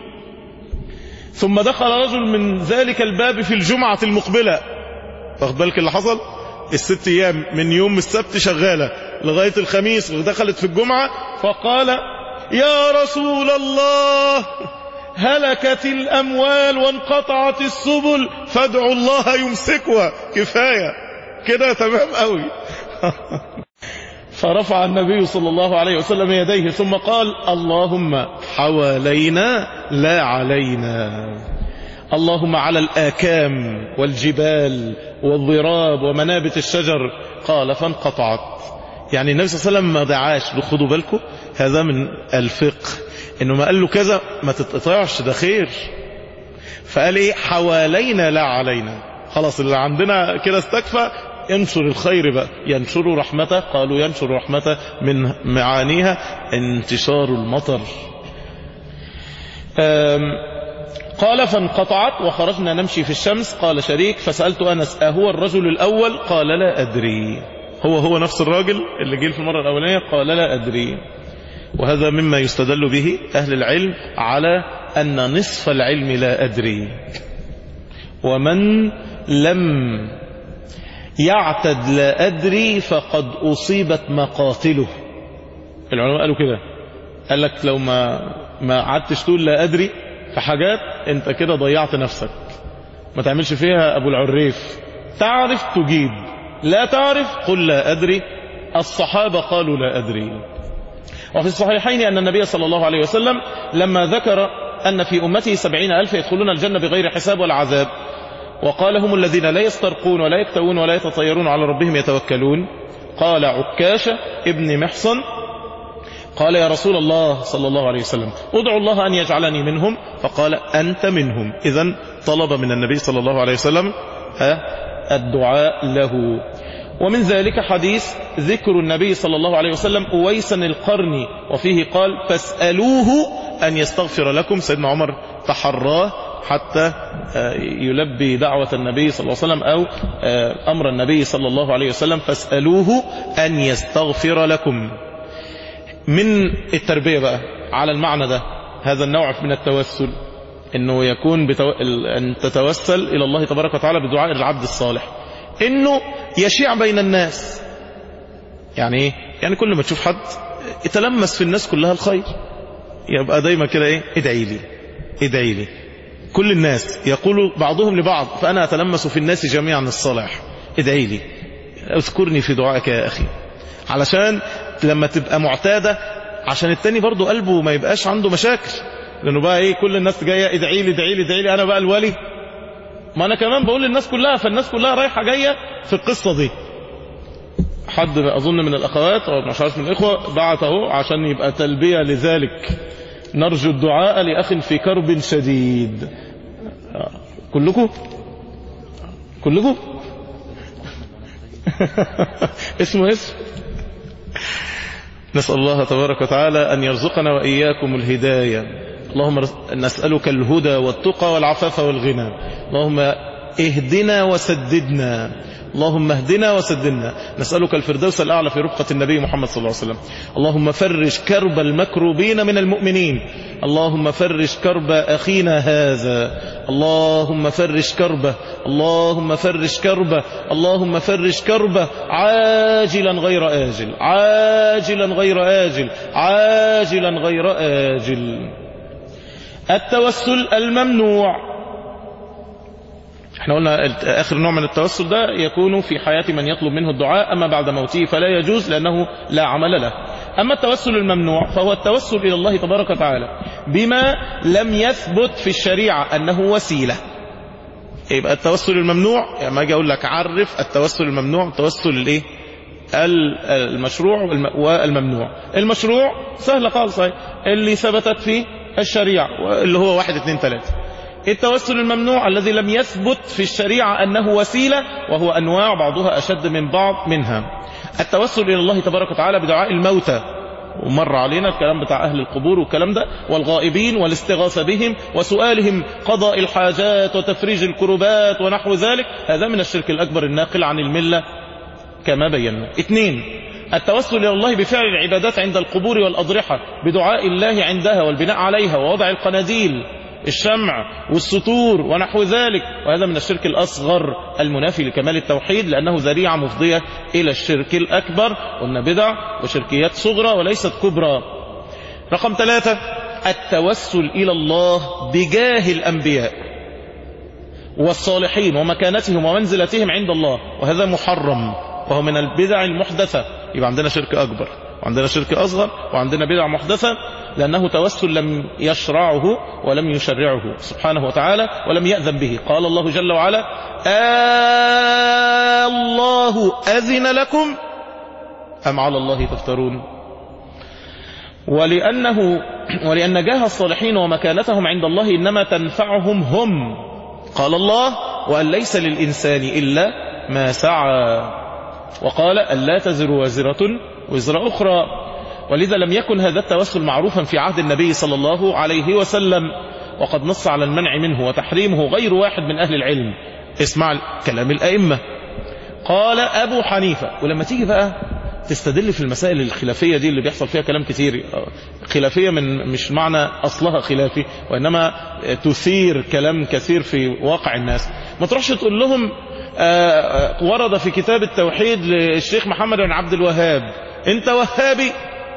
ثم دخل رجل من ذلك الباب في الجمعة المقبلة واخد بالك اللي حصل الست أيام من يوم السبت شغالة لغاية الخميس ودخلت في الجمعة فقال يا رسول الله هلكت الأموال وانقطعت السبل فادعوا الله يمسكها كفاية كده تمام قوي فرفع النبي صلى الله عليه وسلم يديه ثم قال اللهم حوالينا لا علينا اللهم على الآكام والجبال والضراب ومنابت الشجر قال فانقطعت يعني النبي صلى الله عليه وسلم ما دعاش خدوا بالكم هذا من الفقه انه ما قال له كذا ما تتقطعش ده خير فقال ايه حوالينا لا علينا خلاص اللي عندنا كده استكفى ينشر الخير بقى ينشر رحمته قالوا ينشر رحمته من معانيها انتشار المطر قال فانقطعت وخرجنا نمشي في الشمس قال شريك فسألت أنس أهو الرجل الأول قال لا أدري هو هو نفس الراجل اللي جه في المرة الأولانية قال لا أدري وهذا مما يستدل به أهل العلم على أن نصف العلم لا أدري ومن لم يعتد لا أدري فقد أصيبت مقاتله العلماء قالوا كده قال لك لو ما ما قعدتش تقول لا أدري في حاجات انت كده ضيعت نفسك ما تعملش فيها أبو العريف تعرف تجيب لا تعرف قل لا أدري الصحابة قالوا لا أدري وفي الصحيحين أن النبي صلى الله عليه وسلم لما ذكر أن في أمته سبعين ألف يدخلون الجنة بغير حساب ولا عذاب وقال هم الذين لا يسترقون ولا يكتوون ولا يتطيرون على ربهم يتوكلون قال عكاشة ابن محصن قال يا رسول الله صلى الله عليه وسلم ادعو الله أن يجعلني منهم فقال أنت منهم إذا طلب من النبي صلى الله عليه وسلم الدعاء له ومن ذلك حديث ذكر النبي صلى الله عليه وسلم أويسا القرني وفيه قال فاسألوه أن يستغفر لكم سيدنا عمر تحراه حتى يلبي دعوة النبي صلى الله عليه وسلم أو أمر النبي صلى الله عليه وسلم فاسألوه أن يستغفر لكم من التربية بقى على المعنى ده هذا النوع من التوسل انه يكون بتو... ان تتوسل الى الله تبارك وتعالى بدعاء العبد الصالح انه يشيع بين الناس يعني ايه يعني كل ما تشوف حد يتلمس في الناس كلها الخير يبقى دايما كده ايه ادعي لي ادعي لي كل الناس يقول بعضهم لبعض فانا اتلمس في الناس جميعا الصالح ادعي لي اذكرني في دعائك يا اخي علشان لما تبقى معتادة عشان التاني برضو قلبه ما يبقاش عنده مشاكل لانه بقى ايه كل الناس جايه ادعي لي ادعي لي ادعي لي انا بقى الولي ما انا كمان بقول للناس كلها فالناس كلها رايحه جايه في القصه دي حد أظن من الأخوات أو مش عارف من الإخوة بعت اهو عشان يبقى تلبية لذلك نرجو الدعاء لأخ في كرب شديد كلكم كلكم اسمه اسم نسأل الله تبارك وتعالى أن يرزقنا وإياكم الهداية اللهم نسألك الهدى والتقى والعفاف والغنى اللهم اهدنا وسددنا اللهم اهدنا وسددنا نسألك الفردوس الأعلى في رفقة النبي محمد صلى الله عليه وسلم اللهم فرج كرب المكروبين من المؤمنين اللهم فرج كرب أخينا هذا اللهم فرج كربه اللهم فرج كربه اللهم فرج كربه عاجلا غير آجل عاجلا غير آجل عاجلا غير آجل التوسل الممنوع احنا قلنا اخر نوع من التوسل ده يكون في حياة من يطلب منه الدعاء اما بعد موته فلا يجوز لانه لا عمل له اما التوسل الممنوع فهو التوسل الى الله تبارك وتعالى بما لم يثبت في الشريعة انه وسيلة يبقى التوسل الممنوع يعني ما اجي اقول لك عرف التوسل الممنوع التوسل الايه المشروع والممنوع المشروع سهل خالص اللي ثبتت في الشريعة اللي هو واحد اثنين ثلاثة التوسل الممنوع الذي لم يثبت في الشريعة أنه وسيلة وهو أنواع بعضها أشد من بعض منها التوسل إلى الله تبارك وتعالى بدعاء الموتى ومر علينا الكلام بتاع أهل القبور والكلام ده والغائبين والاستغاثة بهم وسؤالهم قضاء الحاجات وتفريج الكربات ونحو ذلك هذا من الشرك الأكبر الناقل عن الملة كما بينا اثنين التوسل إلى الله بفعل العبادات عند القبور والأضرحة بدعاء الله عندها والبناء عليها ووضع القناديل الشمع والسطور ونحو ذلك وهذا من الشرك الأصغر المنافي لكمال التوحيد لأنه ذريعة مفضية إلى الشرك الأكبر قلنا بدع وشركيات صغرى وليست كبرى رقم ثلاثة التوسل إلى الله بجاه الأنبياء والصالحين ومكانتهم ومنزلتهم عند الله وهذا محرم وهو من البدع المحدثة يبقى عندنا شرك أكبر وعندنا شرك أصغر وعندنا بدع محدثة لأنه توسل لم يشرعه ولم يشرعه سبحانه وتعالى ولم يأذن به قال الله جل وعلا آه الله أذن لكم أم على الله تفترون ولأنه ولأن جاه الصالحين ومكانتهم عند الله إنما تنفعهم هم قال الله وأن ليس للإنسان إلا ما سعى وقال ألا تزر وازرة وزر أخرى ولذا لم يكن هذا التوسل معروفا في عهد النبي صلى الله عليه وسلم وقد نص على المنع منه وتحريمه غير واحد من أهل العلم اسمع كلام الأئمة قال أبو حنيفة ولما تيجي بقى تستدل في المسائل الخلافية دي اللي بيحصل فيها كلام كتير خلافية من مش معنى أصلها خلافي وإنما تثير كلام كثير في واقع الناس ما تروحش تقول لهم ورد في كتاب التوحيد للشيخ محمد بن عبد الوهاب انت وهابي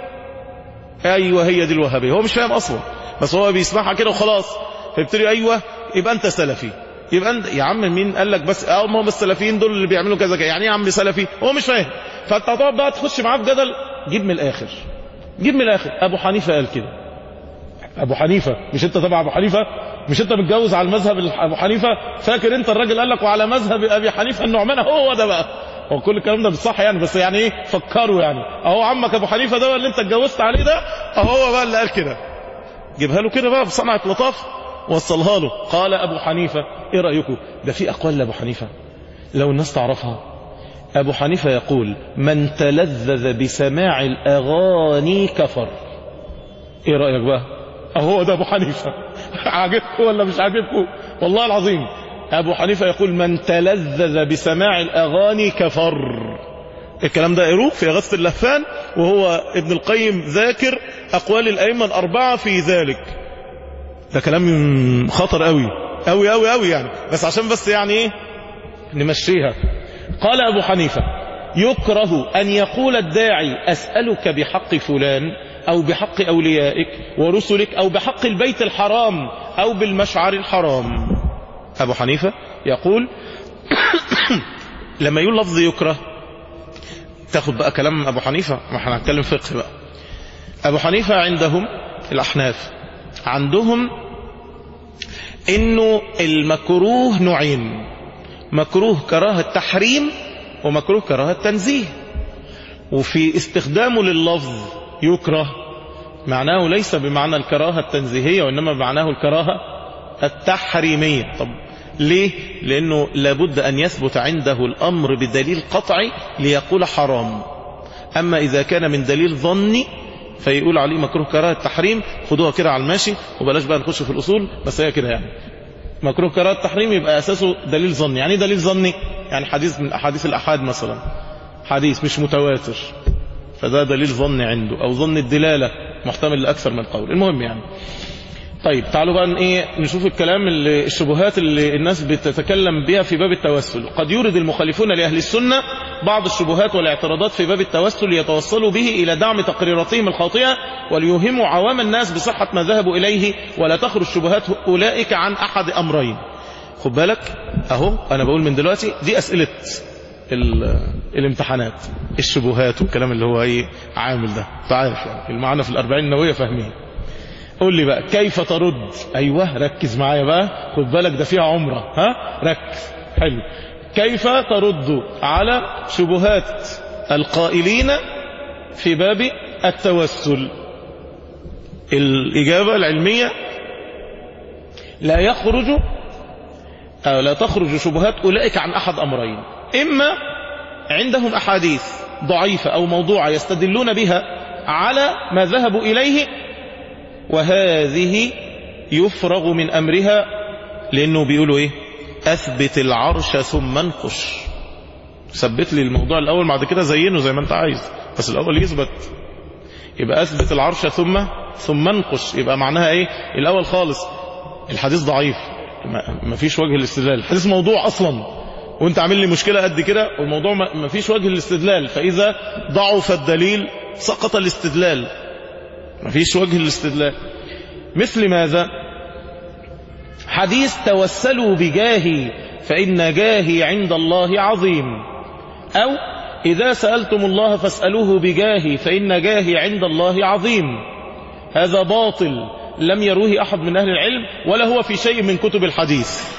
ايوه هي دي الوهابية هو مش فاهم اصلا بس هو بيسمعها كده وخلاص فيبتدي ايوه يبقى انت سلفي يبقى انت يا عم مين قال لك بس اه ما هم السلفيين دول اللي بيعملوا كذا كذا يعني ايه يا عم سلفي هو مش فاهم فانت هتقعد بقى تخش معاه في جدل جيب من الاخر جيب من الاخر ابو حنيفه قال كده ابو حنيفه مش انت تبع ابو حنيفه مش انت متجوز على المذهب ابو حنيفه فاكر انت الراجل قال لك وعلى مذهب ابي حنيفه النعمان هو ده بقى هو كل الكلام ده بالصح يعني بس يعني ايه فكروا يعني اهو عمك ابو حنيفه ده اللي انت اتجوزت عليه ده اهو هو بقى اللي قال كده جيبها له كده بقى بصنعه لطاف وصلها له قال ابو حنيفه ايه رايكم ده في اقوال لابو حنيفه لو الناس تعرفها ابو حنيفه يقول من تلذذ بسماع الاغاني كفر ايه رايك بقى اهو ده ابو حنيفه عاجبكم ولا مش عاجبكم والله العظيم ابو حنيفه يقول من تلذذ بسماع الاغاني كفر الكلام ده قروه في غث اللهفان وهو ابن القيم ذاكر اقوال الائمه الاربعه في ذلك ده كلام خطر قوي قوي قوي قوي يعني بس عشان بس يعني ايه نمشيها قال ابو حنيفه يكره ان يقول الداعي اسالك بحق فلان أو بحق أوليائك ورسلك أو بحق البيت الحرام أو بالمشعر الحرام أبو حنيفة يقول لما يقول لفظ يكره تاخد بقى كلام أبو حنيفة ما احنا هنتكلم فقه بقى أبو حنيفة عندهم الأحناف عندهم إنه المكروه نوعين مكروه كراهة تحريم ومكروه كراهة تنزيه وفي استخدامه لللفظ يكره معناه ليس بمعنى الكراهة التنزيهية وإنما بمعناه الكراهة التحريمية طب ليه؟ لأنه لابد أن يثبت عنده الأمر بدليل قطعي ليقول حرام أما إذا كان من دليل ظني فيقول عليه مكروه كراهة التحريم خدوها كده على الماشي وبلاش بقى نخش في الأصول بس هي كده يعني مكروه كراهة التحريم يبقى أساسه دليل ظني يعني إيه دليل ظني يعني حديث من أحاديث الأحاد مثلا حديث مش متواتر فده دليل ظني عنده أو ظن الدلالة محتمل لأكثر من قول المهم يعني طيب تعالوا بقى ايه نشوف الكلام اللي الشبهات اللي الناس بتتكلم بها في باب التوسل قد يورد المخالفون لأهل السنة بعض الشبهات والاعتراضات في باب التوسل ليتوصلوا به إلى دعم تقريراتهم الخاطئة وليوهموا عوام الناس بصحة ما ذهبوا إليه ولا تخرج شبهات أولئك عن أحد أمرين خد بالك أهو أنا بقول من دلوقتي دي أسئلة ال- الامتحانات الشبهات والكلام اللي هو ايه عامل ده تعرف يعني المعنى في الأربعين النووية فاهمين قول لي بقى كيف ترد ايوه ركز معايا بقى خد بالك ده فيها عمره ها ركز حلو كيف ترد على شبهات القائلين في باب التوسل الإجابة العلمية لا يخرج أو لا تخرج شبهات أولئك عن أحد أمرين إما عندهم أحاديث ضعيفة أو موضوعة يستدلون بها على ما ذهبوا إليه وهذه يفرغ من أمرها لأنه بيقولوا إيه أثبت العرش ثم انقش ثبت لي الموضوع الأول بعد كده زينه زي ما أنت عايز بس الأول يثبت يبقى أثبت العرش ثم ثم انقش يبقى معناها إيه الأول خالص الحديث ضعيف ما فيش وجه الاستدلال الحديث موضوع أصلا وانت عامل لي مشكلة قد كده والموضوع ما فيش وجه الاستدلال فإذا ضعف الدليل سقط الاستدلال ما فيش وجه الاستدلال مثل ماذا حديث توسلوا بجاهي فإن جاهي عند الله عظيم أو إذا سألتم الله فاسألوه بجاهي فإن جاهي عند الله عظيم هذا باطل لم يروه أحد من أهل العلم ولا هو في شيء من كتب الحديث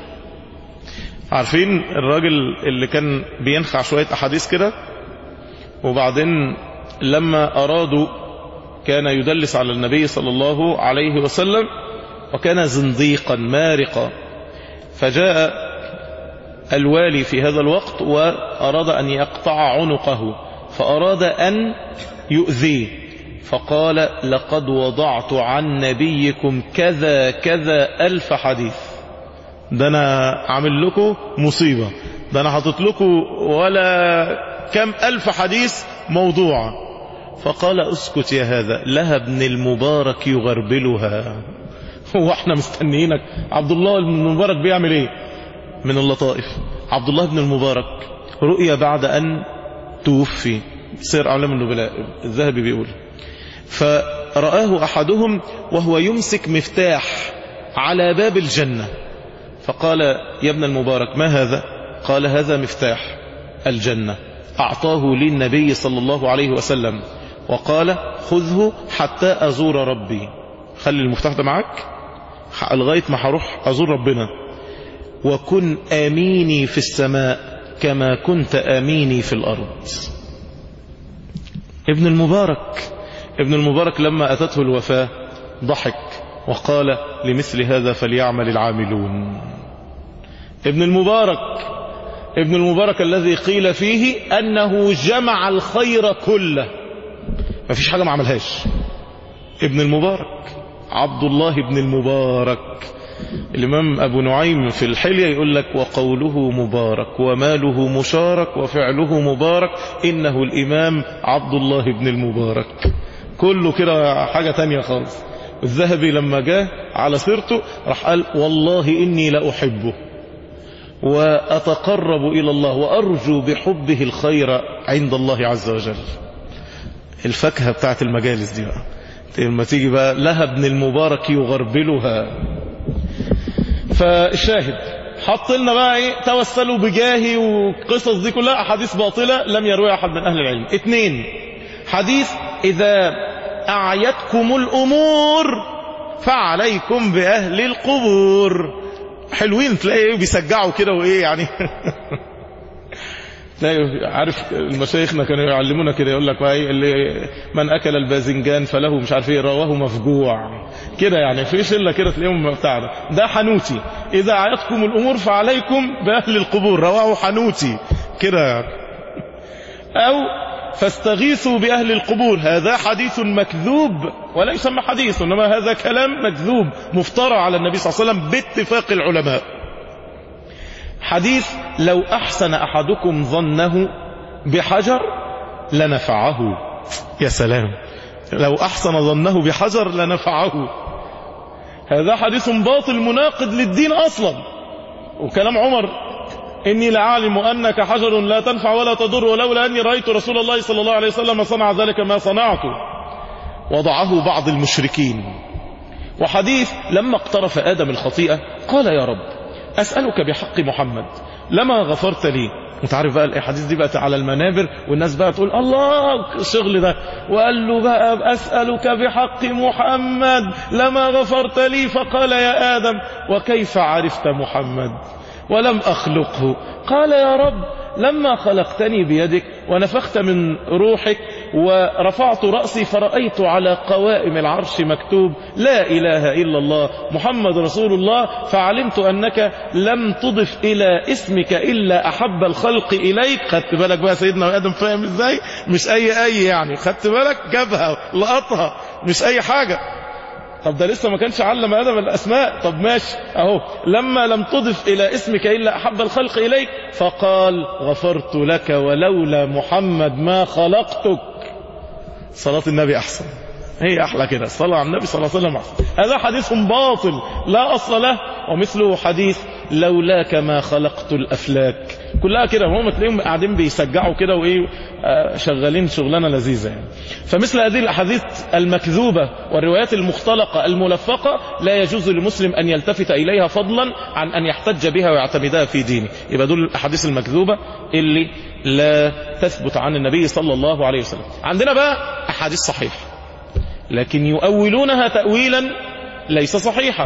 عارفين الراجل اللي كان بينخع شوية أحاديث كده وبعدين لما أرادوا كان يدلس على النبي صلى الله عليه وسلم وكان زنديقا مارقا فجاء الوالي في هذا الوقت وأراد أن يقطع عنقه فأراد أن يؤذيه فقال لقد وضعت عن نبيكم كذا كذا ألف حديث ده أنا عامل لكم مصيبة ده أنا حاطط لكم ولا كم ألف حديث موضوع فقال اسكت يا هذا لها ابن المبارك يغربلها هو احنا مستنيينك عبد الله بن المبارك بيعمل ايه من اللطائف عبد الله بن المبارك رؤيا بعد أن توفي سير أعلام النبلاء الذهبي بيقول فرآه أحدهم وهو يمسك مفتاح على باب الجنة فقال يا ابن المبارك ما هذا قال هذا مفتاح الجنة أعطاه لي النبي صلى الله عليه وسلم وقال خذه حتى أزور ربي خلي المفتاح ده معك لغاية ما هروح أزور ربنا وكن آميني في السماء كما كنت آميني في الأرض ابن المبارك ابن المبارك لما أتته الوفاة ضحك وقال لمثل هذا فليعمل العاملون ابن المبارك ابن المبارك الذي قيل فيه أنه جمع الخير كله ما فيش حاجة ما عملهاش ابن المبارك عبد الله بن المبارك الإمام أبو نعيم في الحلية يقول لك وقوله مبارك وماله مشارك وفعله مبارك إنه الإمام عبد الله بن المبارك كله كده حاجة تانية خالص الذهبي لما جاء على سيرته راح قال والله إني لأحبه وأتقرب إلى الله وأرجو بحبه الخير عند الله عز وجل الفاكهة بتاعت المجالس دي بقى لما تيجي بقى لها ابن المبارك يغربلها فالشاهد حط لنا بقى ايه توسلوا بجاهي والقصص دي كلها احاديث باطله لم يرويها احد من اهل العلم اثنين حديث اذا اعيتكم الامور فعليكم باهل القبور حلوين تلاقي ايه بيسجعوا كده وايه يعني تلاقي عارف المشايخنا كانوا يعلمونا كده يقول لك بقى ايه اللي من اكل الباذنجان فله مش عارف ايه رواه مفجوع كده يعني في شله كده تلاقيهم بتاع ده ده حنوتي اذا عيتكم الامور فعليكم باهل القبور رواه حنوتي كده يعني او فاستغيثوا باهل القبور هذا حديث مكذوب ولا يسمى حديث انما هذا كلام مكذوب مفترى على النبي صلى الله عليه وسلم باتفاق العلماء حديث لو أحسن أحدكم ظنه بحجر لنفعه يا سلام لو أحسن ظنه بحجر لنفعه هذا حديث باطل مناقض للدين أصلا وكلام عمر إني لعالم أنك حجر لا تنفع ولا تضر ولولا أني رأيت رسول الله صلى الله عليه وسلم صنع ذلك ما صنعته وضعه بعض المشركين وحديث لما اقترف آدم الخطيئة قال يا رب أسألك بحق محمد لما غفرت لي انت عارف بقى الاحاديث دي بقت على المنابر والناس بقى تقول الله الشغل ده وقال له بقى اسالك بحق محمد لما غفرت لي فقال يا ادم وكيف عرفت محمد ولم اخلقه قال يا رب لما خلقتني بيدك ونفخت من روحك ورفعت رأسي فرأيت على قوائم العرش مكتوب لا إله إلا الله محمد رسول الله فعلمت أنك لم تضف إلى اسمك إلا أحب الخلق إليك خدت بالك بقى سيدنا آدم فاهم إزاي مش أي أي يعني خدت بالك جابها لقطها مش أي حاجة طب ده لسه ما كانش علم آدم الأسماء طب ماشي أهو لما لم تضف إلى اسمك إلا أحب الخلق إليك فقال غفرت لك ولولا محمد ما خلقتك صلاة النبي أحسن هي أحلى كده الصلاة على النبي صلى الله عليه وسلم أحسن هذا حديث باطل لا أصل له ومثله حديث لولاك ما خلقت الأفلاك كلها كده هم تلاقيهم قاعدين بيسجعوا كده وإيه آه شغالين شغلانة لذيذة يعني فمثل هذه الأحاديث المكذوبة والروايات المختلقة الملفقة لا يجوز للمسلم أن يلتفت إليها فضلا عن أن يحتج بها ويعتمدها في دينه يبقى دول الأحاديث المكذوبة اللي لا تثبت عن النبي صلى الله عليه وسلم عندنا بقى أحاديث صحيحة لكن يؤولونها تأويلا ليس صحيحا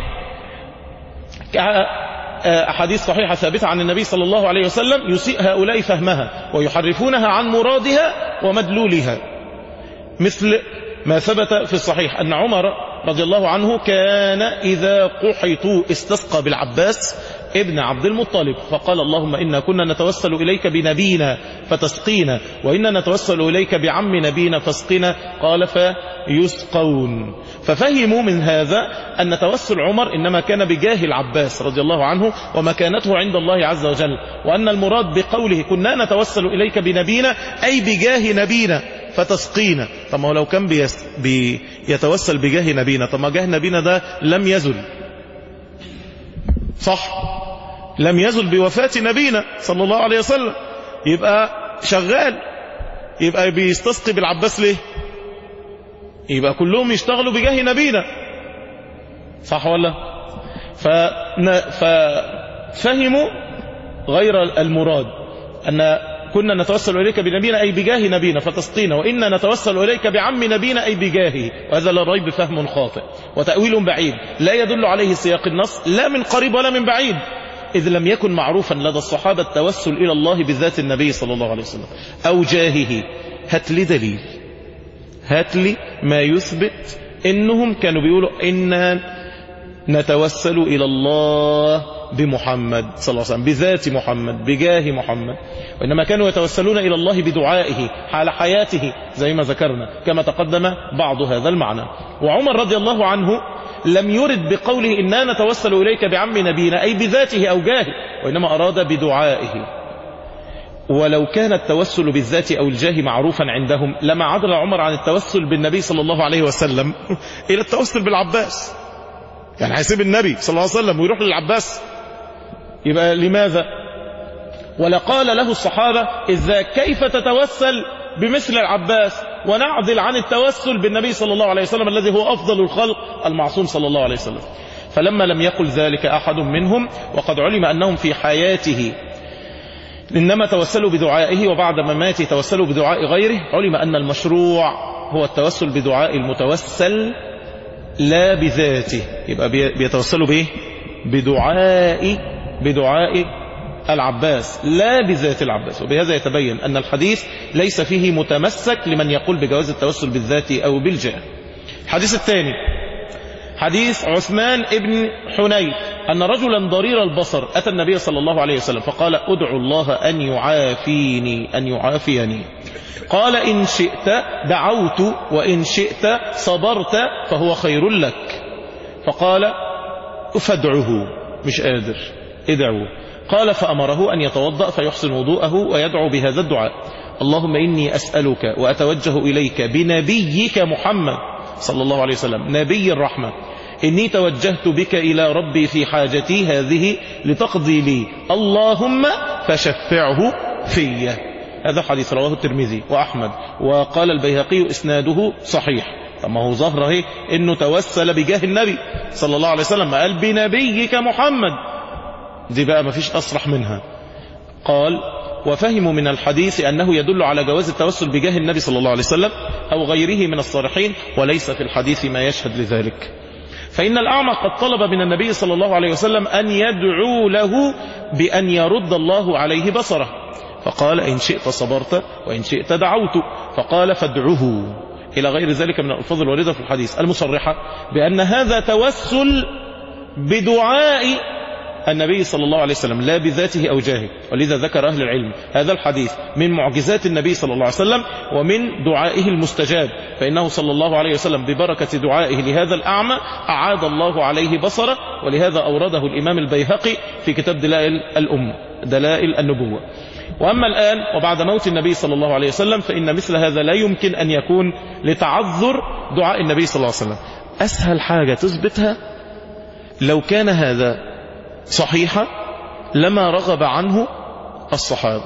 أحاديث صحيحة ثابتة عن النبي صلى الله عليه وسلم يسيء هؤلاء فهمها ويحرفونها عن مرادها ومدلولها مثل ما ثبت في الصحيح أن عمر رضي الله عنه كان إذا قحطوا استسقى بالعباس ابن عبد المطلب فقال اللهم إنا كنا نتوسل إليك بنبينا فتسقينا وإنا نتوسل إليك بعم نبينا فاسقنا قال فيسقون ففهموا من هذا أن توسل عمر إنما كان بجاه العباس رضي الله عنه ومكانته عند الله عز وجل وأن المراد بقوله كنا نتوسل إليك بنبينا أي بجاه نبينا فتسقينا طب ما هو لو كان بيس بيتوسل بجاه نبينا طب ما جاه نبينا ده لم يزل صح لم يزل بوفاة نبينا صلى الله عليه وسلم يبقى شغال يبقى بيستسقي بالعباس ليه يبقى كلهم يشتغلوا بجاه نبينا صح ولا ففهموا غير المراد أن كنا نتوسل إليك بنبينا أي بجاه نبينا فتسقينا وإنا نتوسل إليك بعم نبينا أي بجاهه وهذا لا ريب فهم خاطئ وتأويل بعيد لا يدل عليه سياق النص لا من قريب ولا من بعيد إذ لم يكن معروفا لدى الصحابة التوسل إلى الله بذات النبي صلى الله عليه وسلم أو جاهه هات لي دليل هات لي ما يثبت إنهم كانوا بيقولوا إنا نتوسل إلى الله بمحمد صلى الله عليه وسلم بذات محمد بجاه محمد وإنما كانوا يتوسلون إلى الله بدعائه حال حياته زي ما ذكرنا كما تقدم بعض هذا المعنى وعمر رضي الله عنه لم يرد بقوله إنا نتوسل إليك بعم نبينا أي بذاته أو جاهه وإنما أراد بدعائه ولو كان التوسل بالذات أو الجاه معروفا عندهم لما عدل عمر عن التوسل بالنبي صلى الله عليه وسلم إلى التوسل بالعباس يعني هيسيب النبي صلى الله عليه وسلم ويروح للعباس يبقى لماذا ولقال له الصحابة إذا كيف تتوسل بمثل العباس ونعدل عن التوسل بالنبي صلى الله عليه وسلم الذي هو أفضل الخلق المعصوم صلى الله عليه وسلم فلما لم يقل ذلك أحد منهم وقد علم أنهم في حياته إنما توسلوا بدعائه وبعد مماته توسلوا بدعاء غيره علم أن المشروع هو التوسل بدعاء المتوسل لا بذاته يبقى بيتوسلوا بإيه بدعاء بدعاء العباس لا بذات العباس وبهذا يتبين أن الحديث ليس فيه متمسك لمن يقول بجواز التوسل بالذات أو بالجاه الحديث الثاني حديث عثمان ابن حنيف أن رجلا ضرير البصر أتى النبي صلى الله عليه وسلم فقال ادعو الله أن يعافيني أن يعافيني قال إن شئت دعوت وإن شئت صبرت فهو خير لك فقال فادعه مش قادر ادعوه قال فأمره أن يتوضأ فيحسن وضوءه ويدعو بهذا الدعاء اللهم إني أسألك وأتوجه إليك بنبيك محمد صلى الله عليه وسلم نبي الرحمة إني توجهت بك إلى ربي في حاجتي هذه لتقضي لي اللهم فشفعه في هذا حديث رواه الترمذي وأحمد وقال البيهقي إسناده صحيح طب ما هو ظهر اهي انه توسل بجاه النبي صلى الله عليه وسلم قال بنبيك محمد دي بقى ما فيش اصرح منها قال وفهموا من الحديث أنه يدل على جواز التوسل بجاه النبي صلى الله عليه وسلم أو غيره من الصالحين وليس في الحديث ما يشهد لذلك فإن الأعمى قد طلب من النبي صلى الله عليه وسلم أن يدعو له بأن يرد الله عليه بصره فقال إن شئت صبرت وإن شئت دعوت فقال فادعه إلى غير ذلك من الألفاظ الواردة في الحديث المصرحة بأن هذا توسل بدعاء النبي صلى الله عليه وسلم لا بذاته أو جاهه ولذا ذكر أهل العلم هذا الحديث من معجزات النبي صلى الله عليه وسلم ومن دعائه المستجاب فإنه صلى الله عليه وسلم ببركة دعائه لهذا الأعمى أعاد الله عليه بصره ولهذا أورده الإمام البيهقي في كتاب دلائل الأمة دلائل النبوة وأما الآن وبعد موت النبي صلى الله عليه وسلم فإن مثل هذا لا يمكن أن يكون لتعذر دعاء النبي صلى الله عليه وسلم أسهل حاجة تثبتها لو كان هذا صحيحة لما رغب عنه الصحابة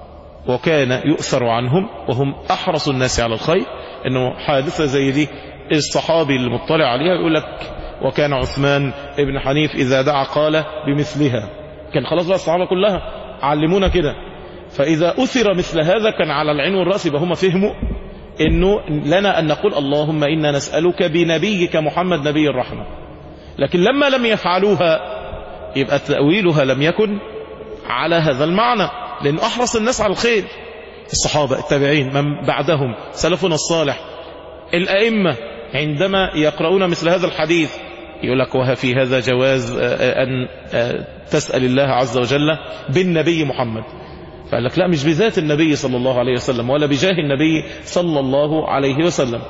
وكان يؤثر عنهم وهم أحرص الناس على الخير أنه حادثة زي دي الصحابي المطلع عليها يقول لك وكان عثمان ابن حنيف إذا دعا قال بمثلها كان خلاص بقى الصحابة كلها علمونا كده فإذا أثر مثل هذا كان على العين والرأس يبقى هم فهموا أنه لنا أن نقول اللهم إنا نسألك بنبيك محمد نبي الرحمة لكن لما لم يفعلوها يبقى تأويلها لم يكن على هذا المعنى لأن أحرص الناس على الخير الصحابة التابعين من بعدهم سلفنا الصالح الأئمة عندما يقرؤون مثل هذا الحديث يقول لك وها في هذا جواز أن تسأل الله عز وجل بالنبي محمد فقال لك لا مش بذات النبي صلى الله عليه وسلم ولا بجاه النبي صلى الله عليه وسلم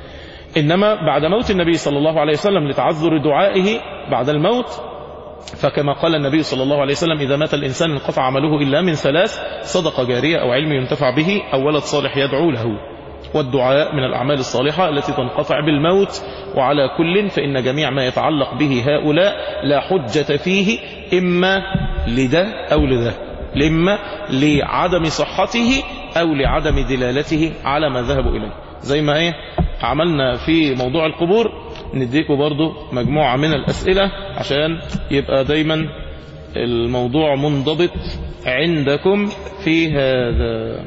إنما بعد موت النبي صلى الله عليه وسلم لتعذر دعائه بعد الموت فكما قال النبي صلى الله عليه وسلم إذا مات الإنسان انقطع عمله إلا من ثلاث صدقة جارية أو علم ينتفع به أو ولد صالح يدعو له والدعاء من الأعمال الصالحة التي تنقطع بالموت وعلى كل فإن جميع ما يتعلق به هؤلاء لا حجة فيه إما لده أو لده إما لعدم صحته أو لعدم دلالته على ما ذهبوا إليه زي ما ايه عملنا في موضوع القبور نديكم برضو مجموعة من الأسئلة عشان يبقى دايما الموضوع منضبط عندكم في هذا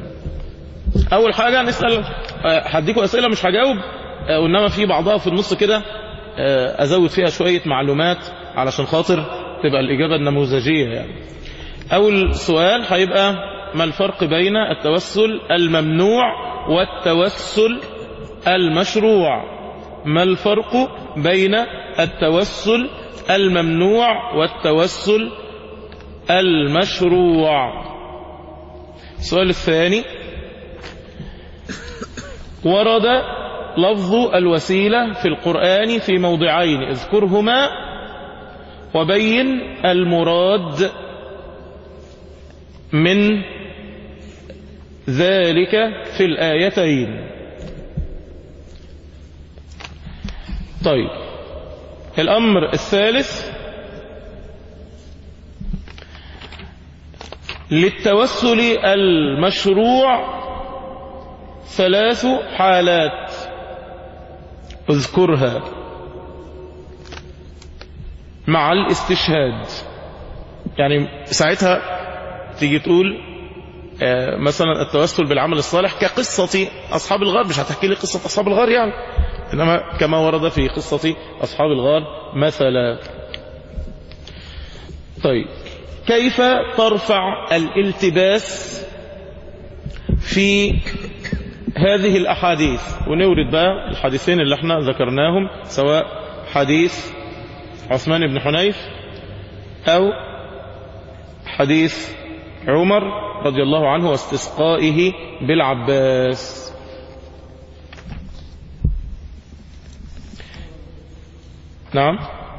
أول حاجة نسأل هديكم أسئلة مش هجاوب وإنما في بعضها في النص كده أزود فيها شوية معلومات علشان خاطر تبقى الإجابة النموذجية يعني أول سؤال هيبقى ما الفرق بين التوسل الممنوع والتوسل المشروع ما الفرق بين التوسل الممنوع والتوسل المشروع السؤال الثاني ورد لفظ الوسيلة في القرآن في موضعين اذكرهما وبين المراد من ذلك في الآيتين طيب الأمر الثالث للتوسل المشروع ثلاث حالات اذكرها مع الاستشهاد يعني ساعتها تيجي تقول آه مثلا التوسل بالعمل الصالح كقصة أصحاب الغار مش هتحكي لي قصة أصحاب الغار يعني إنما كما ورد في قصة أصحاب الغار مثلا طيب كيف ترفع الالتباس في هذه الأحاديث ونورد بقى الحديثين اللي احنا ذكرناهم سواء حديث عثمان بن حنيف أو حديث عمر رضي الله عنه واستسقائه بالعباس نعم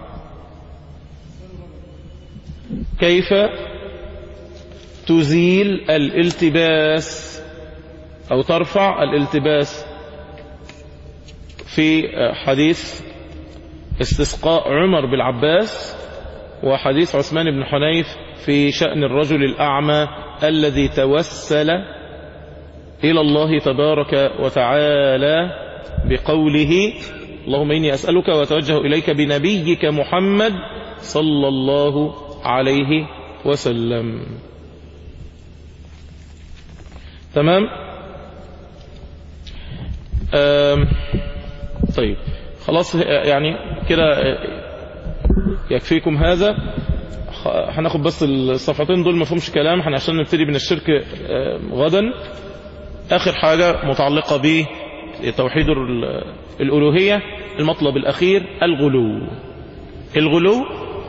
كيف تزيل الالتباس أو ترفع الالتباس في حديث استسقاء عمر بالعباس وحديث عثمان بن حنيف في شأن الرجل الأعمى الذي توسل إلى الله تبارك وتعالى بقوله اللهم إني أسألك وأتوجه إليك بنبيك محمد صلى الله عليه وسلم تمام آم طيب خلاص يعني كده يكفيكم هذا هناخد بس الصفحتين دول ما فيهمش كلام احنا عشان نبتدي من الشرك غدا اخر حاجة متعلقة بتوحيد الالوهية المطلب الاخير الغلو الغلو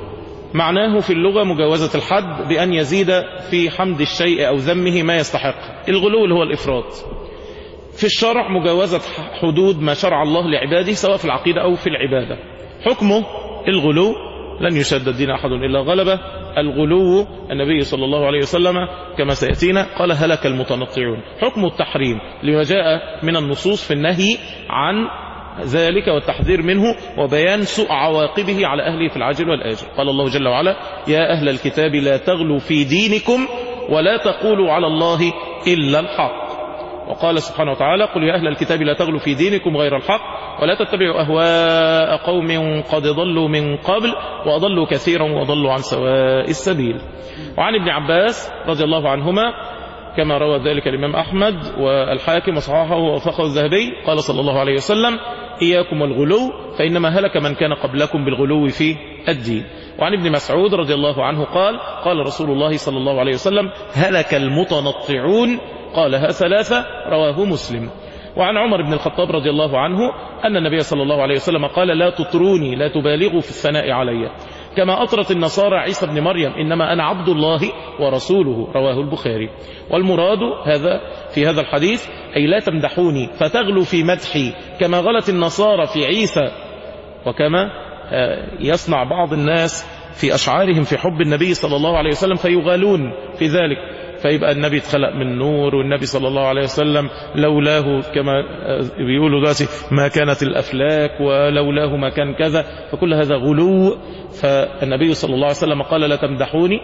معناه في اللغة مجاوزة الحد بأن يزيد في حمد الشيء أو ذمه ما يستحق الغلو اللي هو الإفراط في الشرع مجاوزة حدود ما شرع الله لعباده سواء في العقيدة أو في العبادة حكمه الغلو لن يشد الدين أحد إلا غلبه الغلو النبي صلى الله عليه وسلم كما سيأتينا قال هلك المتنطعون حكم التحريم لما جاء من النصوص في النهي عن ذلك والتحذير منه وبيان سوء عواقبه على أهله في العاجل والآجل قال الله جل وعلا يا أهل الكتاب لا تغلوا في دينكم ولا تقولوا على الله إلا الحق وقال سبحانه وتعالى قل يا أهل الكتاب لا تغلوا في دينكم غير الحق ولا تتبعوا أهواء قوم قد ضلوا من قبل وأضلوا كثيرا وضلوا عن سواء السبيل وعن ابن عباس رضي الله عنهما كما روى ذلك الإمام أحمد والحاكم وصححه ووافقه الذهبي قال صلى الله عليه وسلم إياكم والغلو فإنما هلك من كان قبلكم بالغلو في الدين وعن ابن مسعود رضي الله عنه قال قال رسول الله صلى الله عليه وسلم هلك المتنطعون قالها ثلاثة رواه مسلم وعن عمر بن الخطاب رضي الله عنه أن النبي صلى الله عليه وسلم قال لا تطروني لا تبالغوا في الثناء علي كما أطرت النصارى عيسى بن مريم إنما أنا عبد الله ورسوله رواه البخاري والمراد هذا في هذا الحديث أي لا تمدحوني فتغلوا في مدحي كما غلت النصارى في عيسى وكما يصنع بعض الناس في أشعارهم في حب النبي صلى الله عليه وسلم فيغالون في ذلك فيبقى النبي اتخلق من نور والنبي صلى الله عليه وسلم لولاه كما بيقولوا دلوقتي ما كانت الأفلاك ولولاه ما كان كذا فكل هذا غلو فالنبي صلى الله عليه وسلم قال لا تمدحوني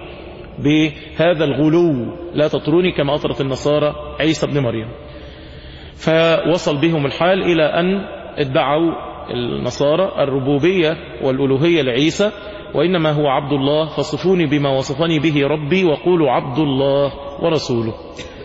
بهذا الغلو لا تطروني كما أطرت النصارى عيسى بن مريم فوصل بهم الحال إلى أن ادعوا النصارى الربوبية والألوهية لعيسى وإنما هو عبد الله فصفوني بما وصفني به ربي وقولوا عبد الله ورسوله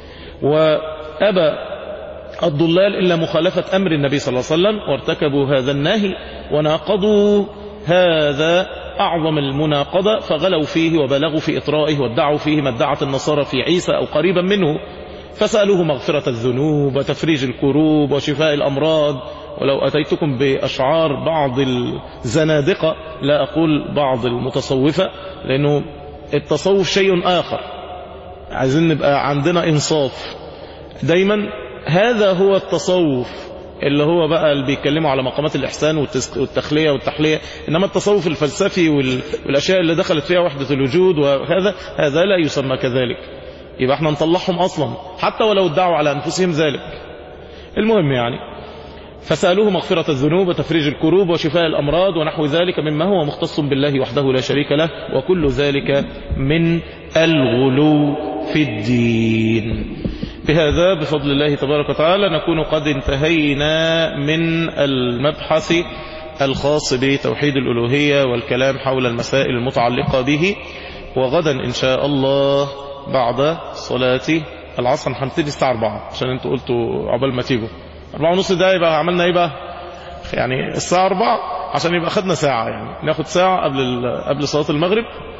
وأبى الضلال إلا مخالفة أمر النبي صلى الله عليه وسلم وارتكبوا هذا النهي وناقضوا هذا أعظم المناقضة فغلوا فيه وبلغوا في إطرائه وادعوا فيه ما ادعت النصارى في عيسى أو قريبا منه فسألوه مغفرة الذنوب وتفريج الكروب وشفاء الأمراض ولو أتيتكم بأشعار بعض الزنادقة لا أقول بعض المتصوفة لأنه التصوف شيء آخر عايزين نبقى عندنا إنصاف دايما هذا هو التصوف اللي هو بقى اللي بيتكلموا على مقامات الإحسان والتخلية والتحلية إنما التصوف الفلسفي والأشياء اللي دخلت فيها وحدة الوجود وهذا هذا لا يسمى كذلك يبقى احنا نطلعهم أصلا حتى ولو ادعوا على أنفسهم ذلك المهم يعني فسألوه مغفرة الذنوب وتفريج الكروب وشفاء الأمراض ونحو ذلك مما هو مختص بالله وحده لا شريك له وكل ذلك من الغلو في الدين بهذا بفضل الله تبارك وتعالى نكون قد انتهينا من المبحث الخاص بتوحيد الألوهية والكلام حول المسائل المتعلقة به وغدا إن شاء الله بعد صلاة العصر هنبتدي الساعة 4 عشان انتوا قلتوا عقبال ما تيجوا 4 ونص ده يبقى عملنا ايه بقى يعني الساعة 4 عشان يبقى خدنا ساعة يعني ناخد ساعة قبل قبل صلاة المغرب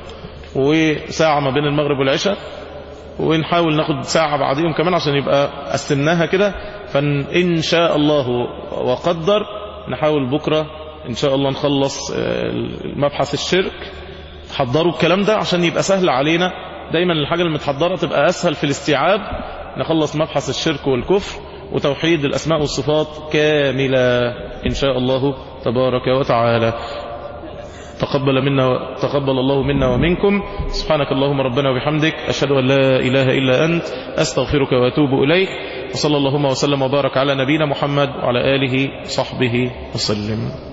وساعة ما بين المغرب والعشاء ونحاول ناخد ساعة بعديهم كمان عشان يبقى قسمناها كده فإن شاء الله وقدر نحاول بكرة إن شاء الله نخلص آه، مبحث الشرك حضروا الكلام ده عشان يبقى سهل علينا دايما الحاجة المتحضرة تبقى أسهل في الاستيعاب نخلص مبحث الشرك والكفر وتوحيد الأسماء والصفات كاملة إن شاء الله تبارك وتعالى تقبل منا تقبل الله منا ومنكم سبحانك اللهم ربنا وبحمدك أشهد أن لا إله إلا أنت أستغفرك وأتوب إليك وصلى اللهم وسلم وبارك على نبينا محمد وعلى آله وصحبه وسلم